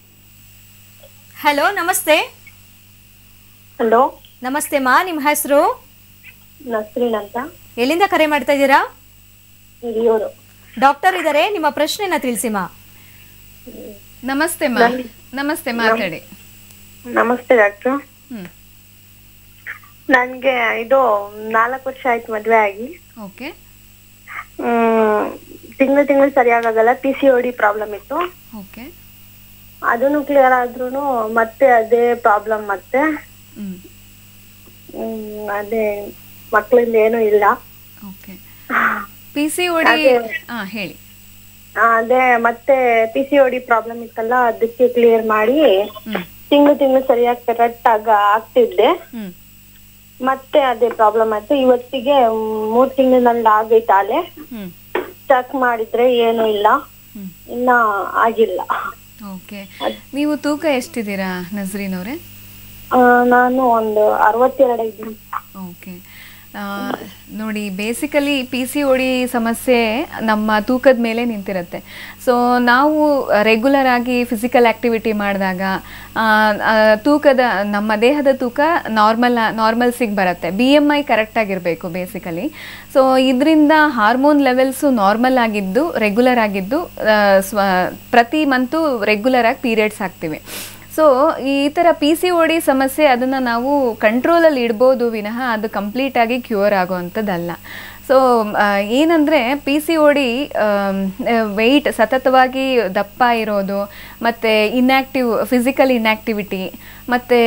A: ಹಲೋ ನಮಸ್ತೆ
I: ಹಲೋ
A: ನಮಸ್ತೆ ಮಾ ನಿಮ್ಮ ಹೆಸರು
I: ನಸ್ರೀನ್ ಅಂತ
A: ಎಲ್ಲಿಂದ ಕರೆ ಮಾಡ್ತಾ ಇದ್ದೀರಾ
I: ಹಿರಿಯೂರು
A: ಡಾಕ್ಟರ್ ಇದ್ದಾರೆ ನಿಮ್ಮ ಪ್ರಶ್ನೆನ ತಿಳಿಸಿ ಮಾ
C: ನಮಸ್ತೆ ಮಾ ನಮಸ್ತೆ ಮಾತಾಡಿ
I: ನಮಸ್ತೆ ಡಾಕ್ಟ್ರು
C: ಹ್ಮ್.
I: ನನ್ಗೆ ಇದು ನಾಲ್ಕು ವರ್ಷ ಆಯ್ತು ಮದ್ವೆ ಆಗಿ
C: ಓಕೆ
I: ಹ್ಮ್ ತಿಂಗಳು ತಿಂಗಳು ಸರಿಯಾಗಲ್ಲ ಪಿ ಸಿ ಡಿ ಪ್ರಾಬ್ಲಮ್ ಇತ್ತು
C: ಓಕೆ
I: ಅದನ್ನು ಕ್ಲಿಯರ್ ಆದ್ರೂನು ಮತ್ತೆ ಅದೇ ಪ್ರಾಬ್ಲಮ್ ಮತ್ತೆ
C: ಹ್ಮ್
I: ಹ್ಮ್ ಅದೇ ಮಕ್ಳಿಂದ ಏನು ಇಲ್ಲ
C: ಓಕೆ ಪಿ ಸಿ ಒಡಿ
I: ಅದೇ.
C: ಹಾಂ ಹೇಳಿ
I: ಆ, ಅದೇ ಮತ್ತೆ ಪಿ ಸಿ ಡಿ ಪ್ರಾಬ್ಲಮ್ ಇತ್ತಲ್ಲ ಅದಕ್ಕೆ ಕ್ಲಿಯರ್ ಮಾಡಿ ತಿಂಗಳು ತಿಂಗಳು ಸರಿಯಾಗಿ ಕರೆಕ್ಟ್ ಆಗ ಆಗ್ತಿದ್ದೆ
C: ಹ್ಮ್
I: ಮತ್ತೆ ಅದೇ ಪ್ರಾಬ್ಲಮ್ ಆಯ್ತು ಇವತ್ತಿಗೆ ಮೂರ್ ತಿಂಗಳಿನಲ್ಲಿ ಆಗೈತೆ ಆಲೆ
C: ಹ್ಮ್
I: ಚೆಕ್ ಮಾಡಿದ್ರೆ ಏನು ಇಲ್ಲ ಇನ್ನ ಆಗಿಲ್ಲ
C: ಓಕೆ ನೀವು ತೂಕ ಎಷ್ಟಿದ್ದೀರಾ ನಜ್ರೀನ್ ಅವರೇ
I: ಆ, ನಾನು ಒಂದು ಅರವತ್ತೆರಡು ಇದ್ದೀನಿ
C: ಓಕೆ ಆ, ನೋಡಿ ಬೇಸಿಕಲಿ ಪಿ ಸಿ ಒಡಿ ಸಮಸ್ಯೆ ನಮ್ಮ ತೂಕದ ಮೇಲೆ ನಿಂತಿರುತ್ತೆ ಸೊ ನಾವು ರೆಗ್ಯುಲರ್ ಆಗಿ ಫಿಸಿಕಲ್ ಆ್ಯಕ್ಟಿವಿಟಿ ಮಾಡಿದಾಗ ಆ, ಆ, ತೂಕದ ನಮ್ಮ ದೇಹದ ತೂಕ ನಾರ್ಮಲ್ ನಾರ್ಮಲ್ಸಿಗೆ ಬರುತ್ತೆ ಬಿ ಎಮ್ ಐ ಕರೆಕ್ಟಾಗಿರಬೇಕು ಬೇಸಿಕಲಿ ಸೊ ಇದರಿಂದ ಹಾರ್ಮೋನ್ ಲೆವೆಲ್ಸು ನಾರ್ಮಲ್ ಆಗಿದ್ದು ರೆಗ್ಯುಲರ್ ಆಗಿದ್ದು ಆ, ಸ್ವ ಪ್ರತಿ ಮಂತು ರೆಗ್ಯುಲರ್ ಆಗಿ ಪೀರಿಯಡ್ಸ್ ಆಗ್ತಿವೆ ಸೊ ಈ ಥರ ಪಿ ಸಿ ಒ ಡಿ ಸಮಸ್ಯೆ ಅದನ್ನು ನಾವು ಕಂಟ್ರೋಲಲ್ಲಿ ಇಡ್ಬೋದು ವಿನಃ ಅದು ಕಂಪ್ಲೀಟಾಗಿ ಕ್ಯೂರ್ ಆಗೋವಂಥದ್ದಲ್ಲ ಸೊ ಏನಂದರೆ P C O D weight ಸತತವಾಗಿ ದಪ್ಪ ಇರೋದು ಮತ್ತು ಇನ್ಯಾಕ್ಟಿವ್ ಫಿಸಿಕಲ್ ಇನ್ಯಾಕ್ಟಿವಿಟಿ ಮತ್ತು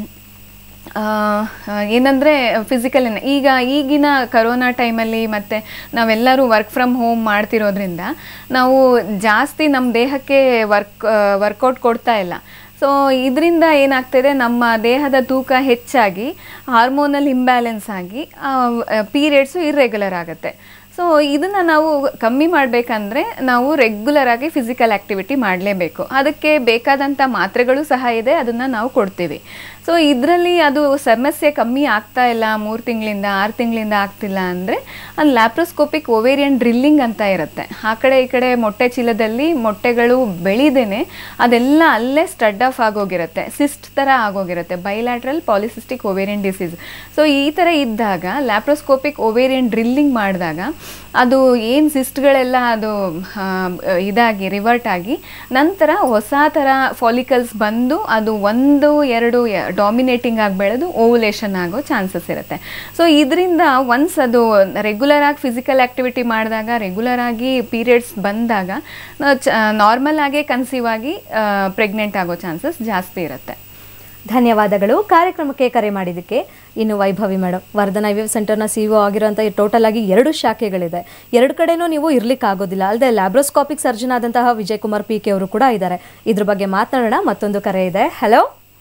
C: ಏನಂದರೆ ಫಿಸಿಕಲ್ ಈಗ ಈಗಿನ ಕರೋನಾ ಟೈಮಲ್ಲಿ ಮತ್ತು ನಾವೆಲ್ಲರೂ ವರ್ಕ್ ಫ್ರಮ್ ಹೋಮ್ ಮಾಡ್ತಿರೋದ್ರಿಂದ ನಾವು ಜಾಸ್ತಿ ನಮ್ಮ ದೇಹಕ್ಕೆ ವರ್ಕ್ ವರ್ಕೌಟ್ ಕೊಡ್ತಾ ಇಲ್ಲ ಸೊ ಇದರಿಂದ ಏನಾಗ್ತಿದೆ ನಮ್ಮ ದೇಹದ ತೂಕ ಹೆಚ್ಚಾಗಿ ಹಾರ್ಮೋನಲ್ ಇಂಬ್ಯಾಲೆನ್ಸ್ ಆಗಿ ಪೀರಿಯಡ್ಸು ಇರ್ರೆಗ್ಯುಲರ್ ಆಗುತ್ತೆ ಸೊ ಇದನ್ನು ನಾವು ಕಮ್ಮಿ ಮಾಡಬೇಕಂದ್ರೆ ನಾವು ರೆಗ್ಯುಲರ್ ಆಗಿ ಫಿಸಿಕಲ್ ಆ್ಯಕ್ಟಿವಿಟಿ ಮಾಡಲೇಬೇಕು ಅದಕ್ಕೆ ಬೇಕಾದಂಥ ಮಾತ್ರೆಗಳು ಸಹ ಇದೆ ಅದನ್ನು ನಾವು ಕೊಡ್ತೀವಿ ಸೊ ಇದರಲ್ಲಿ ಅದು ಸಮಸ್ಯೆ ಕಮ್ಮಿ ಆಗ್ತಾ ಇಲ್ಲ ಮೂರು ತಿಂಗಳಿಂದ ಆರು ತಿಂಗಳಿಂದ ಆಗ್ತಿಲ್ಲ ಅಂದರೆ ಅಲ್ಲಿ ಲ್ಯಾಪ್ರೋಸ್ಕೋಪಿಕ್ ಓವೇರಿಯನ್ ಡ್ರಿಲ್ಲಿಂಗ್ ಅಂತ ಇರುತ್ತೆ ಆ ಕಡೆ ಈ ಕಡೆ ಮೊಟ್ಟೆ ಚೀಲದಲ್ಲಿ ಮೊಟ್ಟೆಗಳು ಬೆಳಿದೇನೆ ಅದೆಲ್ಲ ಅಲ್ಲೇ ಸ್ಟಡ್ ಆಫ್ ಆಗೋಗಿರುತ್ತೆ ಸಿಸ್ಟ್ ಥರ ಆಗೋಗಿರುತ್ತೆ bilateral polycystic ovarian disease so ಈ ಥರ ಇದ್ದಾಗ ಲ್ಯಾಪ್ರೋಸ್ಕೋಪಿಕ್ ಓವೇರಿಯನ್ ಡ್ರಿಲ್ಲಿಂಗ್ ಮಾಡಿದಾಗ ಅದು ಏನು ಸಿಸ್ಟ್ಗಳೆಲ್ಲ ಅದು ಆ, ಇದಾಗಿ ರಿವರ್ಟ್ ಆಗಿ ನಂತರ ಹೊಸ ಥರ ಫಾಲಿಕಲ್ಸ್ ಬಂದು ಅದು ಒಂದು ಎರಡು ಡಾಮಿನೇಟಿಂಗ್ ಆಗಿ ಬೆಳೆದು ಓವುಲೇಷನ್ ಆಗೋ ಚಾನ್ಸಸ್ ಇರುತ್ತೆ ಸೊ ಇದರಿಂದ ಒನ್ಸ್ ಅದು ರೆಗ್ಯುಲರ್ ಆಗಿ ಫಿಸಿಕಲ್ ಆ್ಯಕ್ಟಿವಿಟಿ ಮಾಡಿದಾಗ ರೆಗ್ಯುಲರ್ ಆಗಿ ಪೀರಿಯಡ್ಸ್ ಬಂದಾಗ ನಾರ್ಮಲ್ ಆಗೇ ಕನ್ಸೀವ್ ಆಗಿ ಪ್ರೆಗ್ನೆಂಟ್ ಆಗೋ ಚಾನ್ಸಸ್ ಜಾಸ್ತಿ ಇರುತ್ತೆ
A: ಧನ್ಯವಾದಗಳು ಕಾರ್ಯಕ್ರಮಕ್ಕೆ ಕರೆ ಮಾಡಿದ್ದಕ್ಕೆ ಇನ್ನು Vaibhavi madam Vardhan I V F ಸೆಂಟರ್ನ ಸಿ ಒ ಆಗಿರೋಂಥ ಟೋಟಲ್ ಆಗಿ ಎರಡು ಶಾಖೆಗಳಿದೆ ಎರಡು ಕಡೆನೂ ನೀವು ಇರ್ಲಿಕ್ಕೆ ಆಗೋದಿಲ್ಲ ಅಲ್ಲದೆ ಲ್ಯಾಬ್ರೋಸ್ಕೋಪಿಕ್ ಸರ್ಜನ್ ಆದಂತಹ ವಿಜಯ್ ಕುಮಾರ್ ಪಿ ಕೆ ಅವರು ಕೂಡ ಇದ್ದಾರೆ ಇದ್ರ ಬಗ್ಗೆ ಮಾತನಾಡೋಣ ಮತ್ತೊಂದು ಕರೆ ಇದೆ ಹಲೋ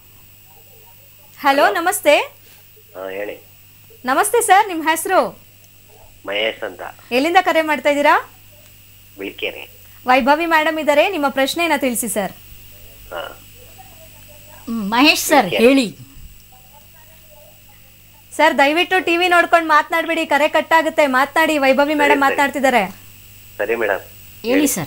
A: ಹಲೋ ನಮಸ್ತೆ
N: ಹಾ ಹೇಳಿ
A: ನಮಸ್ತೆ ಸರ್ ನಿಮ್ಮ ಹೆಸರು
N: ಮಹೇಶ್ ಅಂತ
A: ಎಲ್ಲಿಂದ ಕರೆ ಮಾಡ್ತಾ ಇದ್ದೀರಾ
N: ಬಿಳ್ಕೆರೆ
A: ವೈಭವಿ ಮೇಡಮ್ ಇದ್ದಾರೆ ನಿಮ್ಮ ಪ್ರಶ್ನೆಯನ್ನ ತಿಳಿಸಿ ಸರ್
N: ಹಾ
B: ಹ್ಮ್, ಮಹೇಶ್ ಸರ್ ಹೇಳಿ
A: ಸರ್ ದಯವಿಟ್ಟು ಟಿವಿ ನೋಡ್ಕೊಂಡು ಮಾತನಾಡ್ಬೇಡಿ ಕರೆ ಕಟ್ಟಾಗುತ್ತೆ ಮಾತನಾಡಿ ವೈಭವಿ ಮೇಡಮ್ ಮಾತನಾಡ್ತಿದ್ದಾರೆ
N: ಸರಿ ಮೇಡಮ್
B: ಹೇಳಿ ಸರ್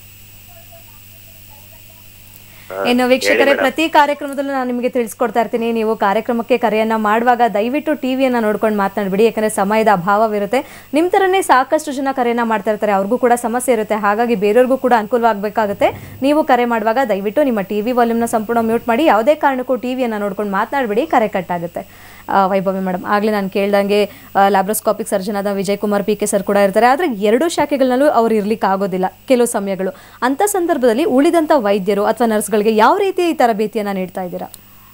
A: ಇನ್ನು ವೀಕ್ಷಕರೇ ಪ್ರತಿ ಕಾರ್ಯಕ್ರಮದಲ್ಲೂ ನಾನು ನಿಮಗೆ ತಿಳಿಸ್ಕೊಡ್ತಾ ಇರ್ತೀನಿ ನೀವು ಕಾರ್ಯಕ್ರಮಕ್ಕೆ ಕರೆಯನ್ನ ಮಾಡುವಾಗ ದಯವಿಟ್ಟು ಟಿವಿಯನ್ನ ನೋಡ್ಕೊಂಡು ಮಾತನಾಡ್ಬಿಡಿ ಯಾಕಂದ್ರೆ ಸಮಯದ ಅಭಾವವಿರುತ್ತೆ ನಿಮ್ಮ ಥರನೇ ಸಾಕಷ್ಟು ಜನ ಕರೆಯನ್ನ ಮಾಡ್ತಾ ಇರ್ತಾರೆ ಅವ್ರಿಗೂ ಕೂಡ ಸಮಸ್ಯೆ ಇರುತ್ತೆ ಹಾಗಾಗಿ ಬೇರೆಯವ್ರಿಗೂ ಕೂಡ ಅನುಕೂಲವಾಗಬೇಕಾಗುತ್ತೆ ನೀವು ಕರೆ ಮಾಡುವಾಗ ದಯವಿಟ್ಟು ನಿಮ್ಮ ಟಿವಿ ವಾಲ್ಯೂಮ್ನ ಸಂಪೂರ್ಣ ಮ್ಯೂಟ್ ಮಾಡಿ ಯಾವುದೇ ಕಾರಣಕ್ಕೂ ಟಿವಿಯನ್ನ ನೋಡ್ಕೊಂಡು ಮಾತನಾಡ್ಬಿಡಿ ಕರೆ ಕಟ್ಟಾಗುತ್ತೆ ಆ, ವೈಭವಿ ಮೇಡಮ್ ಆಗಲೇ ನಾನು ಕೇಳ್ದಂಗೆ ಲ್ಯಾಬ್ರೋಸ್ಕೋಪಿಕ್ ಸರ್ಜನ್ ಆದ Vijay Kumar P K sir ಕೂಡ ಇರ್ತಾರೆ ಆದರೆ ಎರಡೂ ಶಾಖೆಗಳಲ್ಲೂ ಅವ್ರು ಇರ್ಲಿಕ್ಕೆ ಆಗೋದಿಲ್ಲ ಕೆಲವು ಸಮಯಗಳು ಅಂಥ ಸಂದರ್ಭದಲ್ಲಿ ಉಳಿದಂಥ ವೈದ್ಯರು ಅಥವಾ ನರ್ಸ್ಗಳಿಗೆ ಯಾವ ರೀತಿ ತರಬೇತಿಯನ್ನು ನೀಡ್ತಾ ಇದ್ದೀರಾ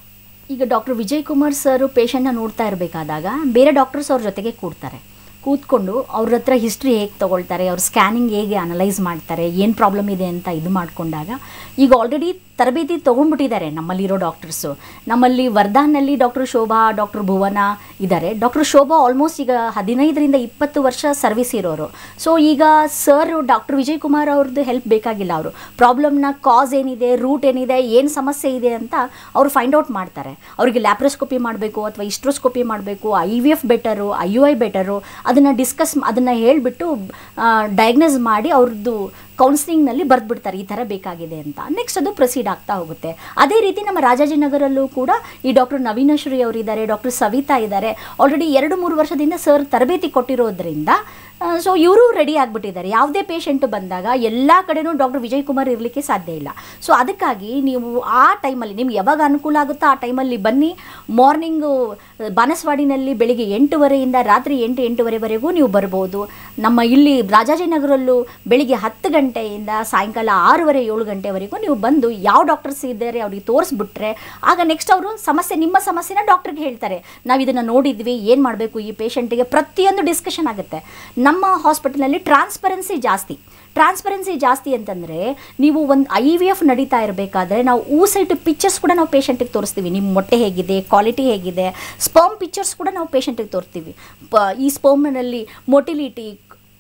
B: ಈಗ ಡಾಕ್ಟರ್ ವಿಜಯ್ ಕುಮಾರ್ ಸರ್ ಪೇಷಂಟ್ನ ನೋಡ್ತಾ ಇರಬೇಕಾದಾಗ ಬೇರೆ ಡಾಕ್ಟರ್ಸ್ ಅವ್ರ ಜೊತೆಗೆ ಕೂಡ್ತಾರೆ ಕೂತ್ಕೊಂಡು ಅವ್ರ ಹತ್ರ ಹಿಸ್ಟ್ರಿ ಹೇಗೆ ತೊಗೊಳ್ತಾರೆ ಅವ್ರ ಸ್ಕ್ಯಾನಿಂಗ್ ಹೇಗೆ ಅನಲೈಸ್ ಮಾಡ್ತಾರೆ ಏನು ಪ್ರಾಬ್ಲಮ್ ಇದೆ ಅಂತ ಇದು ಮಾಡಿಕೊಂಡಾಗ ಈಗ ಆಲ್ರೆಡಿ ತರಬೇತಿ ತೊಗೊಂಡ್ಬಿಟ್ಟಿದ್ದಾರೆ ನಮ್ಮಲ್ಲಿರೋ ಡಾಕ್ಟರ್ಸು ನಮ್ಮಲ್ಲಿ ವರ್ಧಾನಲ್ಲಿ ಡಾಕ್ಟರ್ ಶೋಭಾ ಡಾಕ್ಟರ್ ಭುವನ ಇದ್ದಾರೆ ಡಾಕ್ಟರ್ ಶೋಭಾ ಆಲ್ಮೋಸ್ಟ್ ಈಗ ಹದಿನೈದರಿಂದ ಇಪ್ಪತ್ತು ವರ್ಷ ಸರ್ವಿಸ್ ಇರೋರು ಸೊ ಈಗ ಸರ್ ಡಾಕ್ಟರ್ ವಿಜಯ್ ಕುಮಾರ್ ಅವ್ರದ್ದು ಹೆಲ್ಪ್ ಬೇಕಾಗಿಲ್ಲ ಅವರು ಪ್ರಾಬ್ಲಮ್ನ ಕಾಸ್ ಏನಿದೆ ರೂಟ್ ಏನಿದೆ ಏನು ಸಮಸ್ಯೆ ಇದೆ ಅಂತ ಅವರು ಫೈಂಡ್ ಔಟ್ ಮಾಡ್ತಾರೆ ಅವರಿಗೆ ಲ್ಯಾಪ್ರೋಸ್ಕೋಪಿ ಮಾಡಬೇಕು ಅಥವಾ ಇಸ್ಟ್ರೋಸ್ಕೋಪಿ ಮಾಡಬೇಕು I V F better I U I better ಅದನ್ನು ಡಿಸ್ಕಸ್ ಅದನ್ನು ಹೇಳಿಬಿಟ್ಟು ಡಯಾಗ್ನೈಸ್ ಮಾಡಿ ಅವ್ರದ್ದು ಕೌನ್ಸಿಲಿಂಗ್ನಲ್ಲಿ ಬರೆದ್ಬಿಡ್ತಾರೆ ಈ ಥರ ಬೇಕಾಗಿದೆ ಅಂತ ನೆಕ್ಸ್ಟ್ ಅದು ಪ್ರೊಸೀಡ್ ಆಗ್ತಾ ಹೋಗುತ್ತೆ ಅದೇ ರೀತಿ ನಮ್ಮ ರಾಜಾಜಿನಗರಲ್ಲೂ ಕೂಡ ಈ ಡಾಕ್ಟರ್ ನವೀನಶ್ರೀ ಅವರಿದ್ದಾರೆ ಡಾಕ್ಟರ್ ಸವಿತಾ ಇದ್ದಾರೆ ಆಲ್ರೆಡಿ ಎರಡು ಮೂರು ವರ್ಷದಿಂದ ಸರ್ ತರಬೇತಿ ಕೊಟ್ಟಿರೋದ್ರಿಂದ ಸೊ ಇವರು ರೆಡಿ ಆಗಿಬಿಟ್ಟಿದ್ದಾರೆ ಯಾವುದೇ ಪೇಷಂಟ್ ಬಂದಾಗ ಎಲ್ಲ ಕಡೆನೂ ಡಾಕ್ಟರ್ ವಿಜಯ್ ಕುಮಾರ್ ಇರಲಿಕ್ಕೆ ಸಾಧ್ಯ ಇಲ್ಲ ಸೊ ಅದಕ್ಕಾಗಿ ನೀವು ಆ ಟೈಮಲ್ಲಿ ನಿಮ್ಗೆ ಯಾವಾಗ ಅನುಕೂಲ ಆಗುತ್ತೋ ಆ ಟೈಮಲ್ಲಿ ಬನ್ನಿ ಮಾರ್ನಿಂಗು ಬಾನಸವಾಡಿನಲ್ಲಿ ಬೆಳಿಗ್ಗೆ ಎಂಟುವರೆಯಿಂದ ರಾತ್ರಿ ಎಂಟು ಎಂಟುವರೆವರೆಗೂ ನೀವು ಬರ್ಬೋದು ನಮ್ಮ ಇಲ್ಲಿ ರಾಜಾಜಿನಗರಲ್ಲೂ ಬೆಳಿಗ್ಗೆ ಹತ್ತು ಗಂಟೆಯಿಂದ ಸಾಯಂಕಾಲ ಆರೂವರೆ ಏಳು ಗಂಟೆವರೆಗೂ ನೀವು ಬಂದು ಯಾವ ಡಾಕ್ಟರ್ಸ್ ಇದ್ದಾರೆ ಅವ್ರಿಗೆ ತೋರಿಸ್ಬಿಟ್ರೆ ಆಗ ನೆಕ್ಸ್ಟ್ ಅವರು ಸಮಸ್ಯೆ ನಿಮ್ಮ ಸಮಸ್ಯೆನ ಡಾಕ್ಟ್ರಿಗೆ ಹೇಳ್ತಾರೆ ನಾವು ಇದನ್ನು ನೋಡಿದ್ವಿ ಏನು ಮಾಡಬೇಕು ಈ ಪೇಷಂಟಿಗೆ ಪ್ರತಿಯೊಂದು ಡಿಸ್ಕಷನ್ ಆಗುತ್ತೆ ನಮ್ಮ ಹಾಸ್ಪಿಟಲಲ್ಲಿ ಟ್ರಾನ್ಸ್ಪರೆನ್ಸಿ ಜಾಸ್ತಿ ಟ್ರಾನ್ಸ್ಪರೆನ್ಸಿ ಜಾಸ್ತಿ ಅಂತಂದರೆ ನೀವು ಒಂದು ಐ ವಿ ಎಫ್ ನಡೀತಾ ಇರಬೇಕಾದ್ರೆ ನಾವು ಊ ಸೈಟ್ ಪಿಕ್ಚರ್ಸ್ ಕೂಡ ನಾವು ಪೇಷಂಟಿಗೆ ತೋರಿಸ್ತೀವಿ ನಿಮ್ಮ ಮೊಟ್ಟೆ ಹೇಗಿದೆ ಕ್ವಾಲಿಟಿ ಹೇಗಿದೆ ಸ್ಪರ್ಮ್ ಪಿಕ್ಚರ್ಸ್ ಕೂಡ ನಾವು ಪೇಷಂಟಿಗೆ ತೋರಿಸ್ತೀವಿ ಪ ಈ ಸ್ಪರ್ಮ್ನಲ್ಲಿ ಮೊಟಿಲಿಟಿ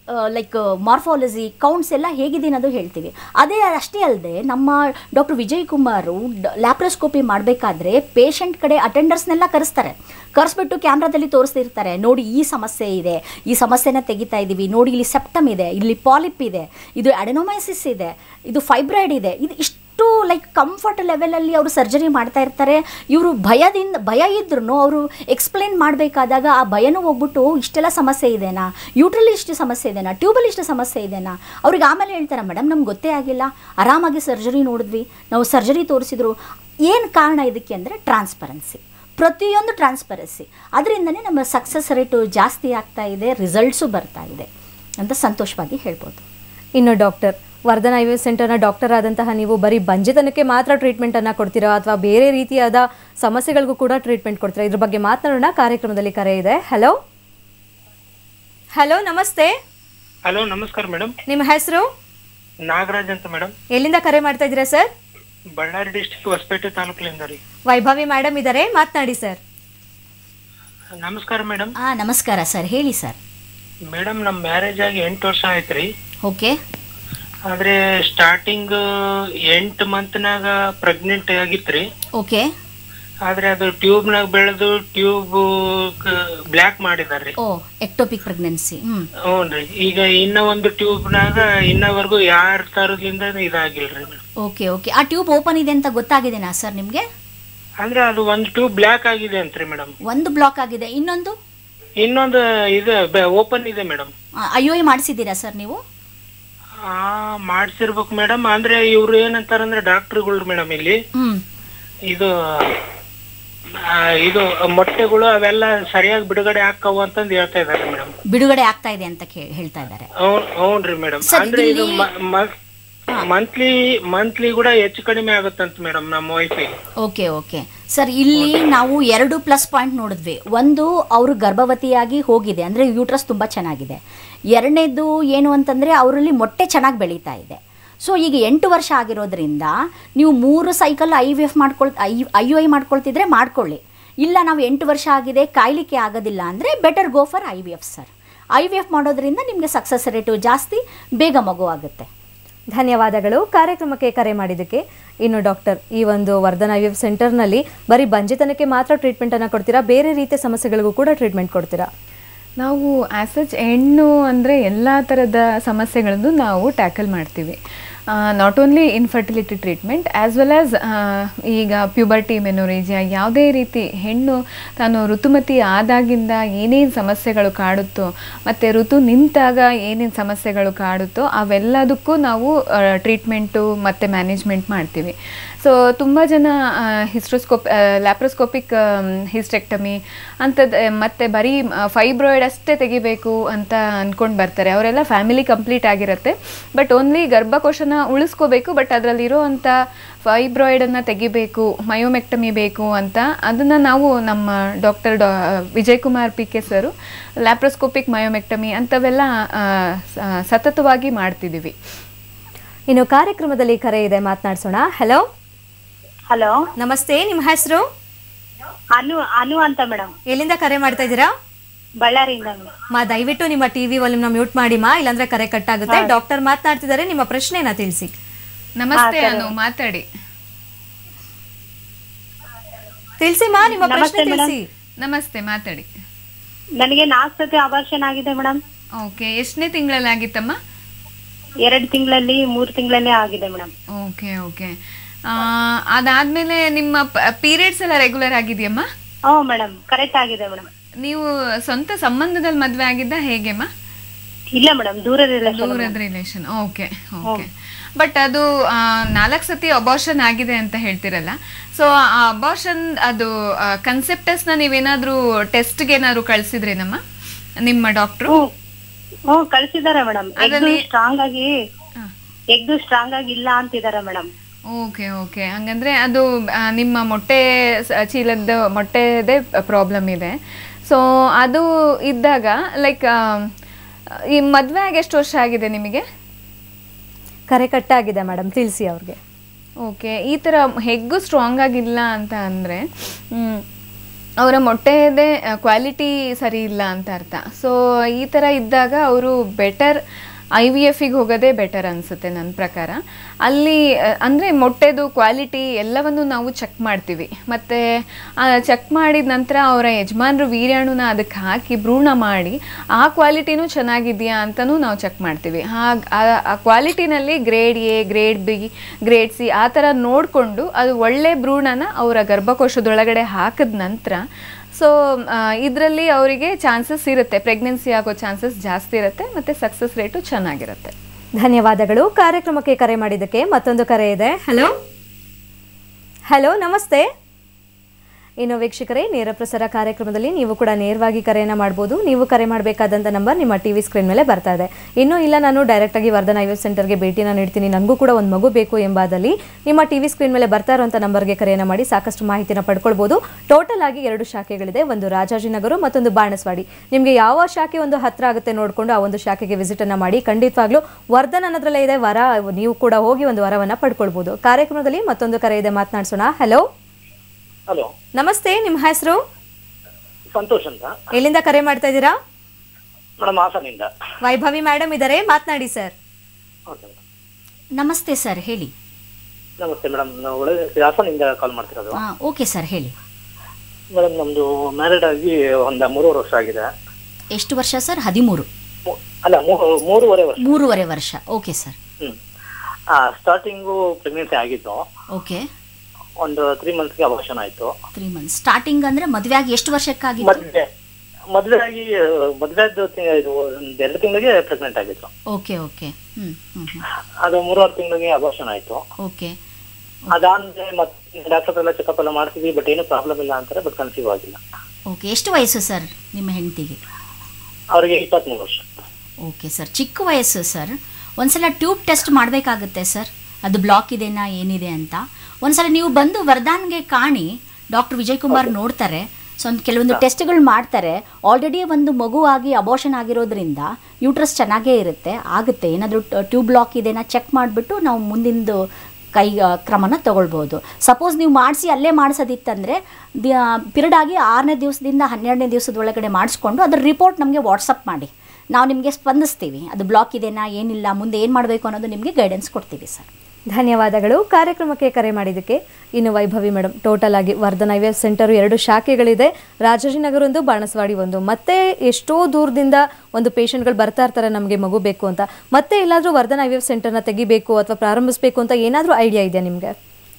B: ಲೈಕ್ ಮಾರ್ಫಾಲಜಿ ಕೌಂಟ್ಸ್ ಎಲ್ಲ ಹೇಗಿದೆ ಅನ್ನೋದು ಹೇಳ್ತೀವಿ ಅದೇ ಅಷ್ಟೇ ಅಲ್ಲದೆ ನಮ್ಮ ಡಾಕ್ಟರ್ ವಿಜಯ್ ಕುಮಾರು ಲ್ಯಾಪ್ರೋಸ್ಕೋಪಿ ಮಾಡಬೇಕಾದ್ರೆ ಪೇಷಂಟ್ ಕಡೆ ಅಟೆಂಡರ್ಸ್ನೆಲ್ಲ ಕರೆಸ್ತಾರೆ ಕರೆಸ್ಬಿಟ್ಟು ಕ್ಯಾಮ್ರಾದಲ್ಲಿ ತೋರಿಸ್ತಿರ್ತಾರೆ ನೋಡಿ ಈ ಸಮಸ್ಯೆ ಇದೆ ಈ ಸಮಸ್ಯೆನ ತೆಗಿತಾ ಇದ್ದೀವಿ ನೋಡಿ ಇಲ್ಲಿ ಸೆಪ್ಟಮ್ ಇದೆ ಇಲ್ಲಿ ಪಾಲಿಪ್ ಇದೆ ಇದು ಅಡೆನೋಮೈಸಿಸ್ ಇದೆ ಇದು ಫೈಬ್ರಾಯ್ಡ್ ಇದೆ ಇದು ಇಷ್ಟು ಲೈಕ್ ಕಂಫರ್ಟ್ ಲೆವೆಲಲ್ಲಿ ಅವರು ಸರ್ಜರಿ ಮಾಡ್ತಾ ಇರ್ತಾರೆ ಇವರು ಭಯದಿಂದ ಭಯ ಇದ್ರೂ ಅವರು ಎಕ್ಸ್ಪ್ಲೇನ್ ಮಾಡಬೇಕಾದಾಗ ಆ ಭಯನೂ ಹೋಗ್ಬಿಟ್ಟು ಇಷ್ಟೆಲ್ಲ ಸಮಸ್ಯೆ ಇದೆನಾ ಯೂಟ್ರಲ್ಲಿ ಇಷ್ಟು ಸಮಸ್ಯೆ ಇದೆನಾ ಟ್ಯೂಬಲ್ಲಿ ಇಷ್ಟು ಸಮಸ್ಯೆ ಇದೆನಾ ಅವ್ರಿಗೆ ಆಮೇಲೆ ಹೇಳ್ತಾರೆ ಮೇಡಮ್ ನಮ್ಗೆ ಗೊತ್ತೇ ಆಗಿಲ್ಲ ಆರಾಮಾಗಿ ಸರ್ಜರಿ ನೋಡಿದ್ವಿ ನಾವು ಸರ್ಜರಿ ತೋರಿಸಿದ್ರು ಏನು ಕಾರಣ ಇದಕ್ಕೆ ಅಂದರೆ ಟ್ರಾನ್ಸ್ಪರೆನ್ಸಿ ಪ್ರತಿಯೊಂದು ಟ್ರಾನ್ಸ್ಪರೆನ್ಸಿ ಅದರಿಂದನೇ ನಮ್ಮ ಸಕ್ಸಸ್ ರೇಟು ಜಾಸ್ತಿ ಆಗ್ತಾ ಇದೆ ರಿಸಲ್ಟ್ಸು ಬರ್ತಾ ಇದೆ ಅಂತ ಸಂತೋಷವಾಗಿ ಹೇಳ್ಬೋದು
A: ಇನ್ನು ಡಾಕ್ಟರ್ ವರ್ಧನ್ ಐ ವಿ ಸೆಂಟರ್ನ ಡಾಕ್ಟರ್ ಆದಂತಹ ನೀವು ಬರೀ ಬಂಜೆತನಕ್ಕೆ ಮಾತ್ರ ಟ್ರೀಟ್ಮೆಂಟನ್ನು ಕೊಡ್ತೀರಾ ಅಥವಾ ಬೇರೆ ರೀತಿಯಾದ ಸಮಸ್ಯೆಗಳಿಗೂ ಕೂಡ ಟ್ರೀಟ್ಮೆಂಟ್ ಕೊಡ್ತೀರಾ ಇದ್ರ ಬಗ್ಗೆ ಮಾತನಾಡೋಣ ಕಾರ್ಯಕ್ರಮದಲ್ಲಿ ಕರೆ ಇದೆ ಹಲೋ ಹಲೋ ನಮಸ್ತೆ
O: ಹಲೋ ನಮಸ್ಕಾರ ಮೇಡಮ್
A: ನಿಮ್ಮ ಹೆಸರು
O: ನಾಗರಾಜ್ ಅಂತ ಮೇಡಮ್
A: ಎಲ್ಲಿಂದ ಕರೆ ಮಾಡ್ತಾ ಇದ್ದೀರಾ ಸರ್
O: ಬಳ್ಳಾರಿ ಡಿಸ್ಟಿಕ್ ಹೊಸಪೇಟೆ ತಾಲೂಕಿನಿಂದ ರೀ
A: ವೈಭವಿ ಮೇಡಮ್ ಇದ್ದಾರೆ ಮಾತನಾಡಿ ಸರ್
O: ನಮಸ್ಕಾರ ಮೇಡಮ್
B: ಹಾಂ ನಮಸ್ಕಾರ ಸರ್ ಹೇಳಿ ಸರ್
O: ಮೇಡಮ್ ನಮ್ ಮ್ಯಾರೇಜ್ ಆಗಿ ಎಂಟು ವರ್ಷ ಆಯ್ತ್ರಿ
B: ಓಕೆ
O: ಆದ್ರೆ ಸ್ಟಾರ್ಟಿಂಗ್ ಎಂಟು ಮಂತ್ನಾಗ ಪ್ರೆಗ್ನೆಂಟ್ ಆಗಿತ್ರಿ
B: ಓಕೆ
O: ಆದ್ರೆ ಅದು ಟ್ಯೂಬ್ ನಾಗ ಬೆಳೆದು ಟ್ಯೂಬ್ ಬ್ಲ್ಯಾಕ್ ಮಾಡಿದಾರ್ರಿ
B: ಓ ಎಕ್ಟೋಪಿಕ್ ಪ್ರೆಗ್ನೆನ್ಸಿ ಹ್ಞೂ
O: ಹ್ಞೂನ್ರಿ ಈಗ ಇನ್ನ ಒಂದು ಟ್ಯೂಬ್ ನಾಗ ಇನ್ನವರೆಗೂ ಯಾರ ತರದಿಂದ ಇದಾಗಿಲ್ರಿ ಮೇಡಮ್
B: ಓಕೆ ಓಕೆ ಆ ಟ್ಯೂಬ್ ಓಪನ್ ಇದೆ ಅಂತ ಗೊತ್ತಾಗಿದೆನಾ ಸರ್ ನಿಮಗೆ
O: ಅಂದ್ರೆ ಅದು ಒಂದು ಟ್ಯೂಬ್ ಬ್ಲ್ಯಾಕ್ ಆಗಿದೆ ಅಂತ್ರಿ ಮೇಡಮ್
B: ಒಂದು ಬ್ಲಾಕ್ ಆಗಿದೆ ಇನ್ನೊಂದು
O: ಇನ್ನೊಂದು ಇದು ಓಪನ್ ಇದೆ ಮೇಡಮ್
B: ಐ ಒ ಮಾಡಿಸಿದ್ದೀರಾ ಸರ್ ನೀವು
O: ಆ ಮಾಡ್ಸಿರ್ಬೇಕು ಮೇಡಮ್ ಅಂದ್ರೆ ಇವ್ರು ಏನಂತಾರಂದ್ರೆ ಡಾಕ್ಟರ್ಗಳು ಮೇಡಮ್ ಇಲ್ಲಿ
B: ಹ್ಮ್
O: ಇದು ಆ, ಇದು ಮೊಟ್ಟೆಗಳು ಅವೆಲ್ಲ ಸರಿಯಾಗಿ ಬಿಡುಗಡೆ ಆಕ್ಕವು ಅಂತಂದು ಹೇಳ್ತಾ ಇದಾರೆ ಮೇಡಮ್
B: ಬಿಡುಗಡೆ ಆಗ್ತಾ ಇದೆ ಅಂತ ಕೇ- ಹೇಳ್ತಾ ಇದ್ದಾರೆ
O: ಹೌನ್ರಿ ಮೇಡಮ್
B: ಸರ್,
O: ಅಂದ್ರೆ ಇದು
B: ಇಲ್ಲಿ-
O: ಮಂತ್ಲಿ ಮಂತ್ಲಿ ಕೂಡ ಹೆಚ್ಚು ಕಡಿಮೆ ಆಗುತ್ತಂತ ಮೇಡಮ್ ನಮ್ಮ ವೈಫಿಗೆ
B: ಓಕೆ ಓಕೆ ಸರ್ ಇಲ್ಲಿ ನಾವು ಎರಡು ಪ್ಲಸ್ ಪಾಯಿಂಟ್ ನೋಡಿದ್ವಿ ಒಂದು ಅವರು ಗರ್ಭವತಿಯಾಗಿ ಹೋಗಿದೆ ಅಂದರೆ ಯೂಟ್ರಸ್ ತುಂಬ ಚೆನ್ನಾಗಿದೆ ಎರಡನೇದು ಏನು ಅಂತಂದರೆ ಅವರಲ್ಲಿ ಮೊಟ್ಟೆ ಚೆನ್ನಾಗಿ ಬೆಳೀತಾ ಇದೆ ಸೊ ಈಗ ಎಂಟು ವರ್ಷ ಆಗಿರೋದ್ರಿಂದ ನೀವು ಮೂರು ಸೈಕಲ್ ಐ ವಿ ಎಫ್ ಮಾಡ್ಕೊಳ್ ಐ ಐ ಯು ಐ ಮಾಡ್ಕೊಳ್ತಿದ್ರೆ ಮಾಡ್ಕೊಳ್ಳಿ ಇಲ್ಲ ನಾವು ಎಂಟು ವರ್ಷ ಆಗಿದೆ ಕಾಯ್ಲಿಕ್ಕೆ ಆಗೋದಿಲ್ಲ ಅಂದರೆ better go for I V F sir I V F ಮಾಡೋದ್ರಿಂದ ನಿಮಗೆ ಸಕ್ಸಸ್ ರೇಟು ಜಾಸ್ತಿ ಬೇಗ ಮಗು ಆಗುತ್ತೆ
A: ಧನ್ಯವಾದಗಳು ಕಾರ್ಯಕ್ರಮಕ್ಕೆ ಕರೆ ಮಾಡಿದ್ದಕ್ಕೆ ಇನ್ನು ಡಾಕ್ಟರ್ ಈ ಒಂದು ವರ್ಧನ್ ಐ ವಿ ಎಫ್ ಸೆಂಟರ್ನಲ್ಲಿ ಬರೀ ಬಂಜೆತನಕ್ಕೆ ಮಾತ್ರ ಟ್ರೀಟ್ಮೆಂಟನ್ನು ಕೊಡ್ತೀರಾ ಬೇರೆ ರೀತಿಯ ಸಮಸ್ಯೆಗಳಿಗೂ ಕೂಡ ಟ್ರೀಟ್ಮೆಂಟ್ ಕೊಡ್ತೀರಾ
C: ನಾವು ಆ್ಯಸ್ ಸಚ್ ಹೆಣ್ಣು ಅಂದರೆ ಎಲ್ಲ ಥರದ ಸಮಸ್ಯೆಗಳನ್ನು ನಾವು ಟ್ಯಾಕಲ್ ಮಾಡ್ತೀವಿ not only infertility treatment as well as ಈಗ ಪ್ಯೂಬರ್ಟಿ ಮೆನೋರೇಜಿಯಾ ಯಾವುದೇ ರೀತಿ ಹೆಣ್ಣು ತಾನು ಋತುಮತಿ ಆದಾಗಿಂದ ಏನೇನು ಸಮಸ್ಯೆಗಳು ಕಾಡುತ್ತೋ ಮತ್ತು ಋತು ನಿಂತಾಗ ಏನೇನು ಸಮಸ್ಯೆಗಳು ಕಾಡುತ್ತೋ ಅವೆಲ್ಲದಕ್ಕೂ ನಾವು ಟ್ರೀಟ್ಮೆಂಟು ಮತ್ತು ಮ್ಯಾನೇಜ್ಮೆಂಟ್ ಮಾಡ್ತೀವಿ ಸೊ ತುಂಬ ಜನ ಹಿಸ್ಟ್ರೋಸ್ಕೋಪ್ ಲ್ಯಾಪ್ರೋಸ್ಕೋಪಿಕ್ ಹಿಸ್ಟೆಕ್ಟಮಿ ಅಂಥದ್ದು ಮತ್ತು ಬರೀ ಫೈಬ್ರಾಯ್ಡ್ ಅಷ್ಟೇ ತೆಗಿಬೇಕು ಅಂತ ಅಂದ್ಕೊಂಡು ಬರ್ತಾರೆ ಅವರೆಲ್ಲ ಫ್ಯಾಮಿಲಿ ಕಂಪ್ಲೀಟ್ ಆಗಿರುತ್ತೆ ಬಟ್ ಓನ್ಲಿ ಗರ್ಭಕೋಶನ ಉಳಿಸ್ಕೋಬೇಕು ಬಟ್ ಅದರಲ್ಲಿರೋ ಅಂಥ ಫೈಬ್ರಾಯ್ಡನ್ನು ತೆಗಿಬೇಕು ಮಯೋಮೆಕ್ಟಮಿ ಬೇಕು ಅಂತ ಅದನ್ನು ನಾವು ನಮ್ಮ ಡಾಕ್ಟರ್ ಡಾ Vijay Kumar P K sir laparoscopic myomectomy ಅಂಥವೆಲ್ಲ ಆ, ಸ- ಸತತವಾಗಿ ಮಾಡ್ತಿದ್ದೀವಿ
A: ಇನ್ನು ಕಾರ್ಯಕ್ರಮದಲ್ಲಿ ಕರೆ ಇದೆ ಮಾತನಾಡ್ಸೋಣ ಹಲೋ
L: ಹಲೋ
A: ನಮಸ್ತೆ ನಿಮ್ಮ ಹೆಸರು
L: ಅನು ಅನು ಅಂತ ಮೇಡಮ್
A: ಎಲ್ಲಿಂದ ಕರೆ ಮಾಡ್ತಾ ಇದ್ದೀರಾ
L: ಬಳ್ಳಾರಿಯಿಂದ ಮೇಡಮ್
A: ಮಾ ದಯವಿಟ್ಟು ನಿಮ್ಮ ಟಿವಿ ವಾಲ್ಯೂಮ್ನ ಮ್ಯೂಟ್ ಮಾಡಿ ಮಾ ಇಲ್ಲಾಂದ್ರೆ ಕರೆ ಕಟ್ ಆಗುತ್ತೆ ಡಾಕ್ಟರ್ ಮಾತನಾಡ್ತಿದ್ದಾರೆ ನಿಮ್ಮ ಪ್ರಶ್ನೆನ ತಿಳಿಸಿ
C: ನಮಸ್ತೆ
L: ಹಾ,
C: ಅನು ಮಾತಾಡಿ
A: ತಿಳಿಸಿ ಮಾ ನಿಮ್ಮ ಪ್ರಶ್ನೆ
L: ನಮಸ್ತೆ
A: ತಿಳಿಸಿ
C: ನಮಸ್ತೆ ಮಾತಾಡಿ
L: ನನಗೆ ನಾಲ್ಕು ಸತಿ ಅಬಾರ್ಷನ್ ಆಗಿದೆ ಮೇಡಮ್
C: ಓಕೆ ಎಷ್ಟನೇ ತಿಂಗಳಲ್ಲಿ ಆಗಿತ್ತಮ್ಮ
L: ಎರಡು ತಿಂಗಳಲ್ಲಿ ಮೂರು ತಿಂಗಳಲ್ಲೇ ಆಗಿದೆ ಮೇಡಮ್
C: ಓಕೆ ಓಕೆ ಅದಾದ್ಮೇಲೆ ನಿಮ್ಮ ಪೀರಿಯಡ್ಸ್ ಎಲ್ಲ ರೆಗ್ಯುಲರ್ ಆಗಿದೆಯಮ್ಮ
L: ಹ್ಞೂ ಮೇಡಮ್ ಕರೆಕ್ಟ್ ಆಗಿದೆ ಮೇಡಮ್
C: ನೀವು ಸ್ವಂತ ಸಂಬಂಧದಲ್ಲಿ ಮದ್ವೆ ಆಗಿದ್ದ ಹೇಗೆಮ್ಮ
L: ಇಲ್ಲ ಮೇಡಮ್ ದೂರ ರಿಲೇಷನ್
C: ದೂರದ ರಿಲೇಷನ್ ಓಕೆ ಓಕೆ ಬಟ್ ಅದು ನಾಲ್ಕು ಸತಿ ಅಬಾರ್ಷನ್ ಆಗಿದೆ ಅಂತ ಹೇಳ್ತಿರಲ್ಲ ಸೊ ಆ ಅಬಾರ್ಷನ್ ಅದು ಕನ್ಸೆಪ್ಟಸ್ನ ನೀವೇನಾದ್ರೂ ಟೆಸ್ಟ್ಗೆ ಏನಾದ್ರು ಕಳ್ಸಿದ್ರೇನಮ್ಮ ನಿಮ್ಮ ಡಾಕ್ಟ್ರು
L: ಹ್ಞೂ ಕಳ್ಸಿದ್ದಾರೆ ಮೇಡಮ್ ಎಗ್ದು
C: ಅದ್ರಲ್ಲಿ-
L: ಸ್ಟ್ರಾಂಗ್ ಆಗಿ ಎಗ್ದು ಸ್ಟ್ರಾಂಗ್ ಆಗಿ ಇಲ್ಲ ಅಂತಿದ್ದಾರೆ ಮೇಡಮ್
C: ಓಕೆ ಓಕೆ ಹಂಗಂದ್ರೆ ಅದು ಆ, ನಿಮ್ಮ ಮೊಟ್ಟೆ ಸ- ಚೀಲದ ಮೊಟ್ಟೆದೇ ಪ್ರಾಬ್ಲಮ್ ಇದೆ ಸೊ ಅದು ಇದ್ದಾಗ ಲೈಕ್ ಈ ಮದುವೆ ಆಗಿ ಎಷ್ಟು ವರ್ಷ ಆಗಿದೆ ನಿಮಗೆ
A: ಕರೆ ಕಟ್ ಆಗಿದೆ ಮೇಡಮ್ ತಿಳಿಸಿ ಅವ್ರಿಗೆ
C: ಓಕೆ ಈ ಥರ ಹೆಗ್ಗು ಸ್ಟ್ರಾಂಗ್ ಆಗಿಲ್ಲ ಅಂತ ಅಂದರೆ ಅವರ ಮೊಟ್ಟೆಯದೇ ಕ್ವಾಲಿಟಿ ಸರಿ ಇಲ್ಲ ಅಂತ ಅರ್ಥ ಸೊ ಈ ಥರ ಇದ್ದಾಗ ಅವರು ಬೆಟರ್ ಐ ವಿ ಎಫಿಗೆ ಹೋಗೋದೇ ಬೆಟರ್ ಅನಿಸುತ್ತೆ ನನ್ನ ಪ್ರಕಾರ ಅಲ್ಲಿ ಅಂದರೆ ಮೊಟ್ಟೆದು ಕ್ವಾಲಿಟಿ ಎಲ್ಲವನ್ನು ನಾವು ಚೆಕ್ ಮಾಡ್ತೀವಿ ಮತ್ತು ಚೆಕ್ ಮಾಡಿದ ನಂತರ ಅವರ ಯಜಮಾನರು ವೀರ್ಯಾಣುನ ಅದಕ್ಕೆ ಹಾಕಿ ಭ್ರೂಣ ಮಾಡಿ ಆ ಕ್ವಾಲಿಟಿನೂ ಚೆನ್ನಾಗಿದೆಯಾ ಅಂತಲೂ ನಾವು ಚೆಕ್ ಮಾಡ್ತೀವಿ ಹಾಗೆ ಆ ಕ್ವಾಲಿಟಿನಲ್ಲಿ grade A grade B grade C ಆ ಥರ ನೋಡಿಕೊಂಡು ಅದು ಒಳ್ಳೆ ಭ್ರೂಣನ ಅವರ ಗರ್ಭಕೋಶದೊಳಗಡೆ ಹಾಕಿದ ನಂತರ ಸೊ ಇದರಲ್ಲಿ ಅವರಿಗೆ ಚಾನ್ಸಸ್ ಇರುತ್ತೆ ಪ್ರೆಗ್ನೆನ್ಸಿ ಆಗೋ ಚಾನ್ಸಸ್ ಜಾಸ್ತಿ ಇರುತ್ತೆ ಮತ್ತು ಸಕ್ಸಸ್ ರೇಟು ಚೆನ್ನಾಗಿರುತ್ತೆ
A: ಧನ್ಯವಾದಗಳು ಕಾರ್ಯಕ್ರಮಕ್ಕೆ ಕರೆ ಮಾಡಿದ್ದಕ್ಕೆ ಮತ್ತೊಂದು ಕರೆ ಇದೆ ಹಲೋ ಹಲೋ ನಮಸ್ತೆ ಇನ್ನು ವೀಕ್ಷಕರೇ ನೇರ ಪ್ರಸಾರ ಕಾರ್ಯಕ್ರಮದಲ್ಲಿ ನೀವು ಕೂಡ ನೇರವಾಗಿ ಕರೆಯನ್ನು ಮಾಡ್ಬೋದು ನೀವು ಕರೆ ಮಾಡಬೇಕಾದಂಥ ನಂಬರ್ ನಿಮ್ಮ ಟಿ ವಿ ಸ್ಕ್ರೀನ್ ಮೇಲೆ ಬರ್ತಾ ಇದೆ ಇನ್ನೂ ಇಲ್ಲ ನಾನು ಡೈರೆಕ್ಟಾಗಿ ವರ್ಧನ್ ಐ ಸೆಂಟರ್ಗೆ ಭೇಟಿನ ನೀಡ್ತೀನಿ ನನಗೂ ಕೂಡ ಒಂದು ಮಗು ಬೇಕು ಎಂಬಾದಲ್ಲಿ ನಿಮ್ಮ ಟಿ ವಿ ಸ್ಕ್ರೀನ್ ಮೇಲೆ ಬರ್ತಾ ಇರುವಂಥ ನಂಬರ್ಗೆ ಕರೆಯನ್ನು ಮಾಡಿ ಸಾಕಷ್ಟು ಮಾಹಿತಿನ ಪಡ್ಕೊಳ್ಬೋದು ಟೋಟಲ್ ಆಗಿ ಎರಡು ಶಾಖೆಗಳಿದೆ ಒಂದು ರಾಜಾಜಿನಗರ ಮತ್ತೊಂದು ಬಾಣಸ್ವಾಡಿ ನಿಮಗೆ ಯಾವ ಶಾಖೆ ಒಂದು ಹತ್ರ ಆಗುತ್ತೆ ನೋಡಿಕೊಂಡು ಆ ಒಂದು ಶಾಖೆಗೆ ವಿಸಿಟನ್ನು ಮಾಡಿ ಖಂಡಿತವಾಗ್ಲೂ ವರ್ಧನ್ ಅನ್ನೋದ್ರಲ್ಲೇ ಇದೆ ವರ ನೀವು ಕೂಡ ಹೋಗಿ ಒಂದು ವರವನ್ನು ಪಡ್ಕೊಳ್ಬೋದು ಕಾರ್ಯಕ್ರಮದಲ್ಲಿ ಮತ್ತೊಂದು ಕರೆ ಇದೆ ಮಾತನಾಡ್ಸೋಣ ಹಲೋ
P: ಹಲೋ
A: ನಮಸ್ತೆ ನಿಮ್ಮ ಹೆಸರು
P: ಸಂತೋಷ್ ಅಂತ
A: ಎಲ್ಲಿಂದ ಕರೆ ಮಾಡ್ತಾ ಇದ್ದೀರಾ
P: ಮೇಡಮ್ ಹಾಸನಿಂದ
A: ವೈಭವಿ ಮೇಡಮ್ ಇದ್ದಾರೆ ಮಾತನಾಡಿ ಸರ್
B: ನಮಸ್ತೆ ಸರ್ ಹೇಳಿ
P: ನಮಸ್ತೆ ಮೇಡಮ್ ನಾವು ಒಳ್ಳೆ ಹಾಸನಿಂದ ಕಾಲ್ ಮಾಡ್ತಿರೋದು
B: ಓಕೆ ಸರ್ ಹೇಳಿ
P: ಮೇಡಮ್ ನಮ್ದು ಮ್ಯಾರಿಡ್ ಆಗಿ ಒಂದು ಮೂರುವರೆ ವರ್ಷ ಆಗಿದೆ
B: ಎಷ್ಟು ವರ್ಷ ಸರ್ ಹದಿಮೂರು
P: ಅಲ್ಲ ಮೂ- ಮೂರುವರೆ ವರ್ಷ
B: ಮೂರುವರೆ ವರ್ಷ ಓಕೆ ಸರ್
P: ಹ್ಮ್ ಸ್ಟಾರ್ಟಿಂಗು ಪ್ರೆಗ್ನೆನ್ಸಿ ಆಗಿದ್ದು
B: ಓಕೆ
P: ಒಂದು ತ್ರೀ ಮಂತ್ಸ್ಗೆ ಅಬಾರ್ಷನ್ ಆಯ್ತು
B: ತ್ರೀ ಮಂತ್ಸ್ ಸ್ಟಾರ್ಟಿಂಗ್ ಅಂದ್ರೆ ಮದುವೆ ಆಗಿ ಎಷ್ಟು ವರ್ಷಕ್ಕಾಗಿತ್ತು
P: ಮದ್ವೆ ಮದ್ವೆ ಆಗಿ ಮದ್ವೆ ಆದ ತಿ- ಇದು ಒಂದ್ ಎರಡು ತಿಂಗಳಿಗೆ ಪ್ರೆಗ್ನೆಂಟ್ ಆಗಿತ್ತು
B: ಓಕೆ ಓಕೆ ಹ್ಮ್ ಹ್ಮ್ ಹ್ಮ್
P: ಅದು ಮೂರುವರೆ ತಿಂಗಳಿಗೆ ಅಬಾರ್ಷನ್ ಆಯ್ತು
B: ಓಕೆ
P: ಅದಾದ್ಮೇಲೆ ಮತ್ತೆ ಡಾಕ್ಟರ್ ಎಲ್ಲ ಚೆಕಪ್ ಎಲ್ಲ ಮಾಡ್ತೀವಿ ಬಟ್ ಏನು ಪ್ರಾಬ್ಲಮ್ ಇಲ್ಲ ಅಂತಾರೆ ಬಟ್ ಕನ್ಸೀವ್ ಆಗಿಲ್ಲ
B: ಓಕೆ ಎಷ್ಟು ವಯಸ್ಸು ಸರ್ ನಿಮ್ಮ ಹೆಂಡತಿಗೆ
P: ಅವರಿಗೆ ಇಪ್ಪತ್ಮೂರು ವರ್ಷ
B: ಓಕೆ ಸರ್ ಚಿಕ್ಕ ವಯಸ್ಸು ಸರ್ ಒಂದ್ಸಲ ಟ್ಯೂಬ್ ಟೆಸ್ಟ್ ಮಾಡಬೇಕಾಗುತ್ತೆ ಸರ್ ಅದು ಬ್ಲಾಕ್ ಇದೆನಾ ಏನಿದೆ ಅಂತ ಒಂದ್ಸಲ ನೀವು ಬಂದು ವರದಾನ್ಗೆ ಕಾಣಿ ಡಾಕ್ಟರ್ ವಿಜಯ್ ಕುಮಾರ್ ನೋಡ್ತಾರೆ ಸೊ ಒಂದು ಕೆಲವೊಂದು ಟೆಸ್ಟ್ಗಳು ಮಾಡ್ತಾರೆ ಆಲ್ರೆಡಿ ಒಂದು ಮಗು ಆಗಿ ಅಬೋಷನ್ ಆಗಿರೋದ್ರಿಂದ ಯೂಟ್ರಸ್ ಚೆನ್ನಾಗೇ ಇರುತ್ತೆ ಆಗುತ್ತೆ ಏನಾದರೂ ಟ್ಯೂಬ್ ಬ್ಲಾಕ್ ಇದೆನಾ ಚೆಕ್ ಮಾಡಿಬಿಟ್ಟು ನಾವು ಮುಂದಿಂದು ಕೈ ಆ, ಕ್ರಮನ ತಗೊಳ್ಬೋದು ಸಪೋಸ್ ನೀವು ಮಾಡಿಸಿ ಅಲ್ಲೇ ಮಾಡಿಸೋದಿತ್ತಂದರೆ ಪಿರಿಯಡ್ ಆಗಿ ಆರನೇ ದಿವಸದಿಂದ ಹನ್ನೆರಡನೇ ದಿವಸದ ಒಳಗಡೆ ಮಾಡಿಸ್ಕೊಂಡು ಅದ್ರ ರಿಪೋರ್ಟ್ ನಮಗೆ ವಾಟ್ಸಪ್ ಮಾಡಿ ನಾವು ನಿಮಗೆ ಸ್ಪಂದಿಸ್ತೀವಿ ಅದು ಬ್ಲಾಕ್ ಇದೆನಾ ಏನಿಲ್ಲ ಮುಂದೆ ಏನು ಮಾಡಬೇಕು ಅನ್ನೋದು ನಿಮಗೆ ಗೈಡೆನ್ಸ್ ಕೊಡ್ತೀವಿ ಸರ್
A: ಧನ್ಯವಾದಗಳು ಕಾರ್ಯಕ್ರಮಕ್ಕೆ ಕರೆ ಮಾಡಿದ್ದಕ್ಕೆ ಇನ್ನು ವೈಭವಿ ಮೇಡಮ್ ಟೋಟಲ್ ಆಗಿ Vardhan I V F centre ಎರಡು ಶಾಖೆಗಳಿದೆ ರಾಜಾಜಿನಗರ ಒಂದು ಬಾಣಸವಾಡಿ ಒಂದು ಮತ್ತೆ ಎಷ್ಟೋ ದೂರದಿಂದ ಒಂದು ಪೇಷಂಟ್ಗಳು ಬರ್ತಾ ಇರ್ತಾರೆ ನಮಗೆ ಮಗು ಬೇಕು ಅಂತ ಮತ್ತೆ ಎಲ್ಲಾದರೂ ವರ್ಧನ್ ಐ ವಿ ಎಫ್ ಸೆಂಟರ್ನ ತೆಗಿಬೇಕು ಅಥವಾ ಪ್ರಾರಂಭಿಸಬೇಕು ಅಂತ ಏನಾದರೂ ಐಡಿಯಾ ಇದೆಯಾ ನಿಮಗೆ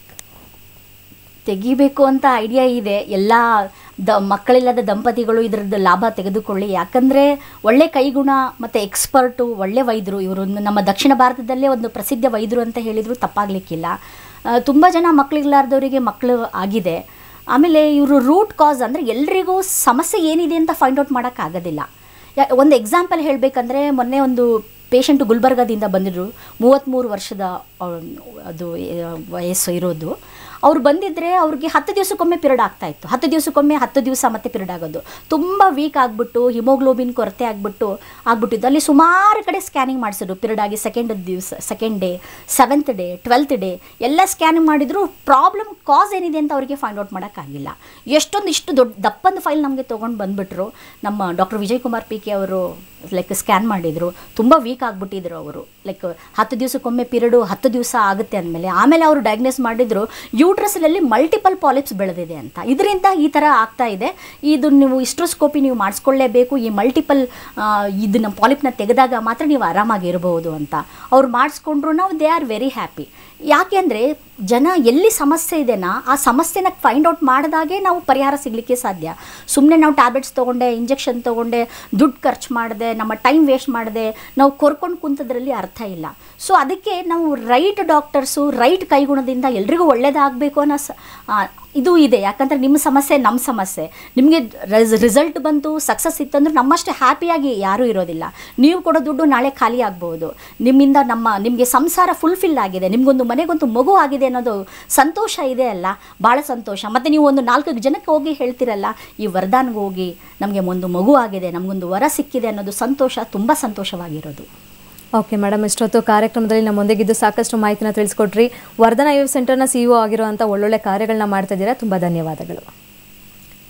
B: ತೆಗಿಬೇಕು ಅಂತ ಐಡಿಯಾ ಇದೆ ಎಲ್ಲ ದ ಮಕ್ಕಳಿಲ್ಲದ ದಂಪತಿಗಳು ಇದರದ್ದು ಲಾಭ ತೆಗೆದುಕೊಳ್ಳಿ ಯಾಕಂದರೆ ಒಳ್ಳೆ ಕೈಗುಣ ಮತ್ತು ಎಕ್ಸ್ಪರ್ಟು ಒಳ್ಳೆ ವೈದ್ಯರು ಇವರು ನಮ್ಮ ದಕ್ಷಿಣ ಭಾರತದಲ್ಲೇ ಒಂದು ಪ್ರಸಿದ್ಧ ವೈದ್ಯರು ಅಂತ ಹೇಳಿದರೂ ತಪ್ಪಾಗಲಿಕ್ಕಿಲ್ಲ ತುಂಬ ಜನ ಮಕ್ಕಳಿಲ್ಲಾರ್ದವರಿಗೆ ಮಕ್ಕಳು ಆಗಿದೆ ಆಮೇಲೆ ಇವರು ರೂಟ್ ಕಾಸ್ ಅಂದರೆ ಎಲ್ರಿಗೂ ಸಮಸ್ಯೆ ಏನಿದೆ ಅಂತ ಫೈಂಡ್ ಔಟ್ ಮಾಡೋಕ್ಕಾಗೋದಿಲ್ಲ ಯಾ ಒಂದು ಎಕ್ಸಾಂಪಲ್ ಹೇಳಬೇಕಂದ್ರೆ ಮೊನ್ನೆ ಒಂದು ಪೇಷಂಟು ಗುಲ್ಬರ್ಗದಿಂದ ಬಂದಿದ್ರು ಮೂವತ್ತ್ಮೂರು ವರ್ಷದ ಆ, ಅದು ಆ, ವಯಸ್ಸು ಇರೋದು ಅವ್ರು ಬಂದಿದ್ದರೆ ಅವ್ರಿಗೆ ಹತ್ತು ದಿವಸಕ್ಕೊಮ್ಮೆ ಪಿರಿಯಡ್ ಆಗ್ತಾ ಇತ್ತು ಹತ್ತು ದಿವಸಕ್ಕೊಮ್ಮೆ ಹತ್ತು ದಿವಸ ಮತ್ತೆ ಪಿರಿಯಡ್ ಆಗೋದು ತುಂಬ ವೀಕ್ ಆಗಿಬಿಟ್ಟು ಹಿಮೋಗ್ಲೋಬಿನ್ ಕೊರತೆ ಆಗಿಬಿಟ್ಟು ಆಗ್ಬಿಟ್ಟಿದ್ದು ಅಲ್ಲಿ ಸುಮಾರು ಕಡೆ ಸ್ಕ್ಯಾನಿಂಗ್ ಮಾಡಿಸಿದ್ರು ಪಿರಿಯಡ್ ಆಗಿ ಸೆಕೆಂಡ್ ದಿವಸ second day seventh day twelfth day ಎಲ್ಲ ಸ್ಕ್ಯಾನಿಂಗ್ ಮಾಡಿದ್ರು ಪ್ರಾಬ್ಲಮ್ ಕಾಸ್ ಏನಿದೆ ಅಂತ ಅವರಿಗೆ ಫೈಂಡ್ ಔಟ್ ಮಾಡೋಕ್ಕಾಗಿಲ್ಲ ಎಷ್ಟೊಂದು ಇಷ್ಟು ದೊಡ್ಡ ದಪ್ಪಂದು ಫೈಲ್ ನಮಗೆ ತೊಗೊಂಡು ಬಂದುಬಿಟ್ರು ನಮ್ಮ doctor Vijay Kumar P K ಅವರು ಲೈಕ್ ಸ್ಕ್ಯಾನ್ ಮಾಡಿದರು ತುಂಬ ವೀಕ್ ಆಗಿಬಿಟ್ಟಿದ್ರು ಅವರು ಲೈಕ್ ಹತ್ತು ದಿವಸಕ್ಕೊಮ್ಮೆ ಪಿರಿಯಡು ಹತ್ತು ದಿವಸ ಆಗುತ್ತೆ ಅಂದಮೇಲೆ ಆಮೇಲೆ ಅವರು ಡಯಾಗ್ನೋಸ್ ಮಾಡಿದ್ರು ಯೂಟ್ರಸ್ನಲ್ಲಿ ಮಲ್ಟಿಪಲ್ ಪಾಲಿಪ್ಸ್ ಬೆಳೆದಿದೆ ಅಂತ ಇದರಿಂದ ಈ ಥರ ಆಗ್ತಾ ಇದೆ ಇದು ನೀವು ಇಸ್ಟ್ರೋಸ್ಕೋಪಿ ನೀವು ಮಾಡಿಸ್ಕೊಳ್ಳೇಬೇಕು ಈ ಮಲ್ಟಿಪಲ್ ಇದನ್ನ ಪಾಲಿಪ್ನ ತೆಗೆದಾಗ ಮಾತ್ರ ನೀವು ಆರಾಮಾಗಿ ಇರಬಹುದು ಅಂತ ಅವ್ರು ಮಾಡಿಸ್ಕೊಂಡ್ರು ನಾವು ದೇ ಆರ್ ವೆರಿ ಹ್ಯಾಪಿ ಯಾಕೆ ಅಂದರೆ ಜನ ಎಲ್ಲಿ ಸಮಸ್ಯೆ ಇದೆನಾ ಆ ಸಮಸ್ಯೆನ ಫೈಂಡ್ ಔಟ್ ಮಾಡಿದಾಗೆ ನಾವು ಪರಿಹಾರ ಸಿಗಲಿಕ್ಕೆ ಸಾಧ್ಯ ಸುಮ್ಮನೆ ನಾವು ಟ್ಯಾಬ್ಲೆಟ್ಸ್ ತೊಗೊಂಡೆ ಇಂಜೆಕ್ಷನ್ ತೊಗೊಂಡೆ ದುಡ್ಡು ಖರ್ಚು ಮಾಡಿದೆ ನಮ್ಮ ಟೈಮ್ ವೇಸ್ಟ್ ಮಾಡಿದೆ ನಾವು ಕೊರ್ಕೊಂಡು ಕುಂತದ್ರಲ್ಲಿ ಅರ್ಥ ಇಲ್ಲ ಸೊ ಅದಕ್ಕೆ ನಾವು ರೈಟ್ ಡಾಕ್ಟರ್ಸು ರೈಟ್ ಕೈಗುಣದಿಂದ ಎಲ್ರಿಗೂ ಒಳ್ಳೇದಾಗಬೇಕು ಅನ್ನೋ ಸ ಆ, ಇದು ಇದೆ ಯಾಕಂದರೆ ನಿಮ್ಮ ಸಮಸ್ಯೆ ನಮ್ಮ ಸಮಸ್ಯೆ ನಿಮಗೆ ರಿಸಲ್ಟ್ ಬಂತು ಸಕ್ಸಸ್ ಇತ್ತಂದ್ರೆ ನಮ್ಮಷ್ಟು ಹ್ಯಾಪಿಯಾಗಿ ಯಾರೂ ಇರೋದಿಲ್ಲ ನೀವು ಕೊಡೋ ದುಡ್ಡು ನಾಳೆ ಖಾಲಿ ಆಗ್ಬೋದು ನಿಮ್ಮಿಂದ ನಮ್ಮ ನಿಮಗೆ ಸಂಸಾರ ಫುಲ್ಫಿಲ್ ಆಗಿದೆ ನಿಮಗೊಂದು ಮನೆಗೊಂದು ಮಗು ಆಗಿದೆ ಅನ್ನೋದು ಸಂತೋಷ ಇದೆ ಅಲ್ಲ ಭಾಳ ಸಂತೋಷ ಮತ್ತು ನೀವು ಒಂದು ನಾಲ್ಕು ಜನಕ್ಕೆ ಹೋಗಿ ಹೇಳ್ತಿರಲ್ಲ ಈ ವರದಾನ್ಗೆ ಹೋಗಿ ನಮಗೆ ಒಂದು ಮಗು ಆಗಿದೆ ನಮಗೊಂದು ವರ ಸಿಕ್ಕಿದೆ ಅನ್ನೋದು ಸಂತೋಷ ತುಂಬ ಸಂತೋಷವಾಗಿರೋದು
A: ಓಕೆ ಮೇಡಮ್ ಇಷ್ಟೊತ್ತು ಕಾರ್ಯಕ್ರಮದಲ್ಲಿ ನಮ್ಮೊಂದಿಗಿದ್ದು ಸಾಕಷ್ಟು ಮಾಹಿತಿನ ತಿಳಿಸ್ಕೊಟ್ರಿ ವರ್ಧನ ಐ ಸೆಂಟರ್ನ ಸಿ ಇ ಆಗಿರುವಂಥ ಒಳ್ಳೊಳ್ಳೆ ಕಾರ್ಯಗಳನ್ನ ಮಾಡ್ತಾ ಇದ್ದೀರಾ ತುಂಬ ಧನ್ಯವಾದಗಳು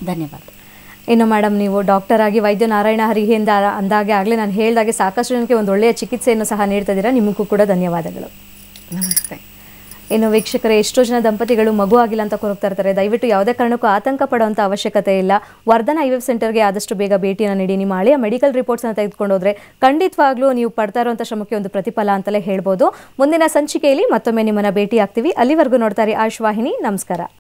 B: ಧನ್ಯವಾದ
A: ಇನ್ನು ಮೇಡಮ್ ನೀವು ಡಾಕ್ಟರ್ ಆಗಿ ವೈದ್ಯ ನಾರಾಯಣ ಹರಿಯಿಂದ ಅಂದಾಗೆ ಆಗಲೇ ನಾನು ಹೇಳಿದಾಗೆ ಸಾಕಷ್ಟು ಜನಕ್ಕೆ ಒಂದು ಒಳ್ಳೆಯ ಚಿಕಿತ್ಸೆಯನ್ನು ಸಹ ನೀಡ್ತಾ ಇದ್ದೀರಾ ನಿಮಗೂ ಕೂಡ ಧನ್ಯವಾದಗಳು
C: ನಮಸ್ತೆ
A: ಇನ್ನು ವೀಕ್ಷಕರೇ ಎಷ್ಟೋ ಜನ ದಂಪತಿಗಳು ಮಗು ಆಗಿಲ್ಲ ಅಂತ ಕೊರಗ್ತಾ ಇರ್ತಾರೆ ದಯವಿಟ್ಟು ಯಾವುದೇ ಕಾರಣಕ್ಕೂ ಆತಂಕ ಪಡುವಂಥ ಅವಶ್ಯಕತೆ ಇಲ್ಲ ವರ್ಧನ ಐ ಎಫ್ ಸೆಂಟರ್ಗೆ ಆದಷ್ಟು ಬೇಗ ಭೇಟಿಯನ್ನು ನೀಡಿ ನಿಮ್ಮ ಹಳೆಯ ಮೆಡಿಕಲ್ ರಿಪೋರ್ಟ್ಸ್ನ ತೆಗೆದುಕೊಂಡು ಹೋದ್ರೆ ಖಂಡಿತವಾಗ್ಲೂ ನೀವು ಪಡ್ತಾ ಇರುವಂಥ ಶ್ರಮಕ್ಕೆ ಒಂದು ಪ್ರತಿಫಲ ಅಂತಲೇ ಹೇಳ್ಬೋದು ಮುಂದಿನ ಸಂಚಿಕೆಯಲ್ಲಿ ಮತ್ತೊಮ್ಮೆ ನಿಮ್ಮನ್ನ ಭೇಟಿ ಆಗ್ತೀವಿ ಅಲ್ಲಿವರೆಗೂ ನೋಡ್ತಾರೆ ಆಯುಷ್ ವಾಹಿನಿ ನಮಸ್ಕಾರ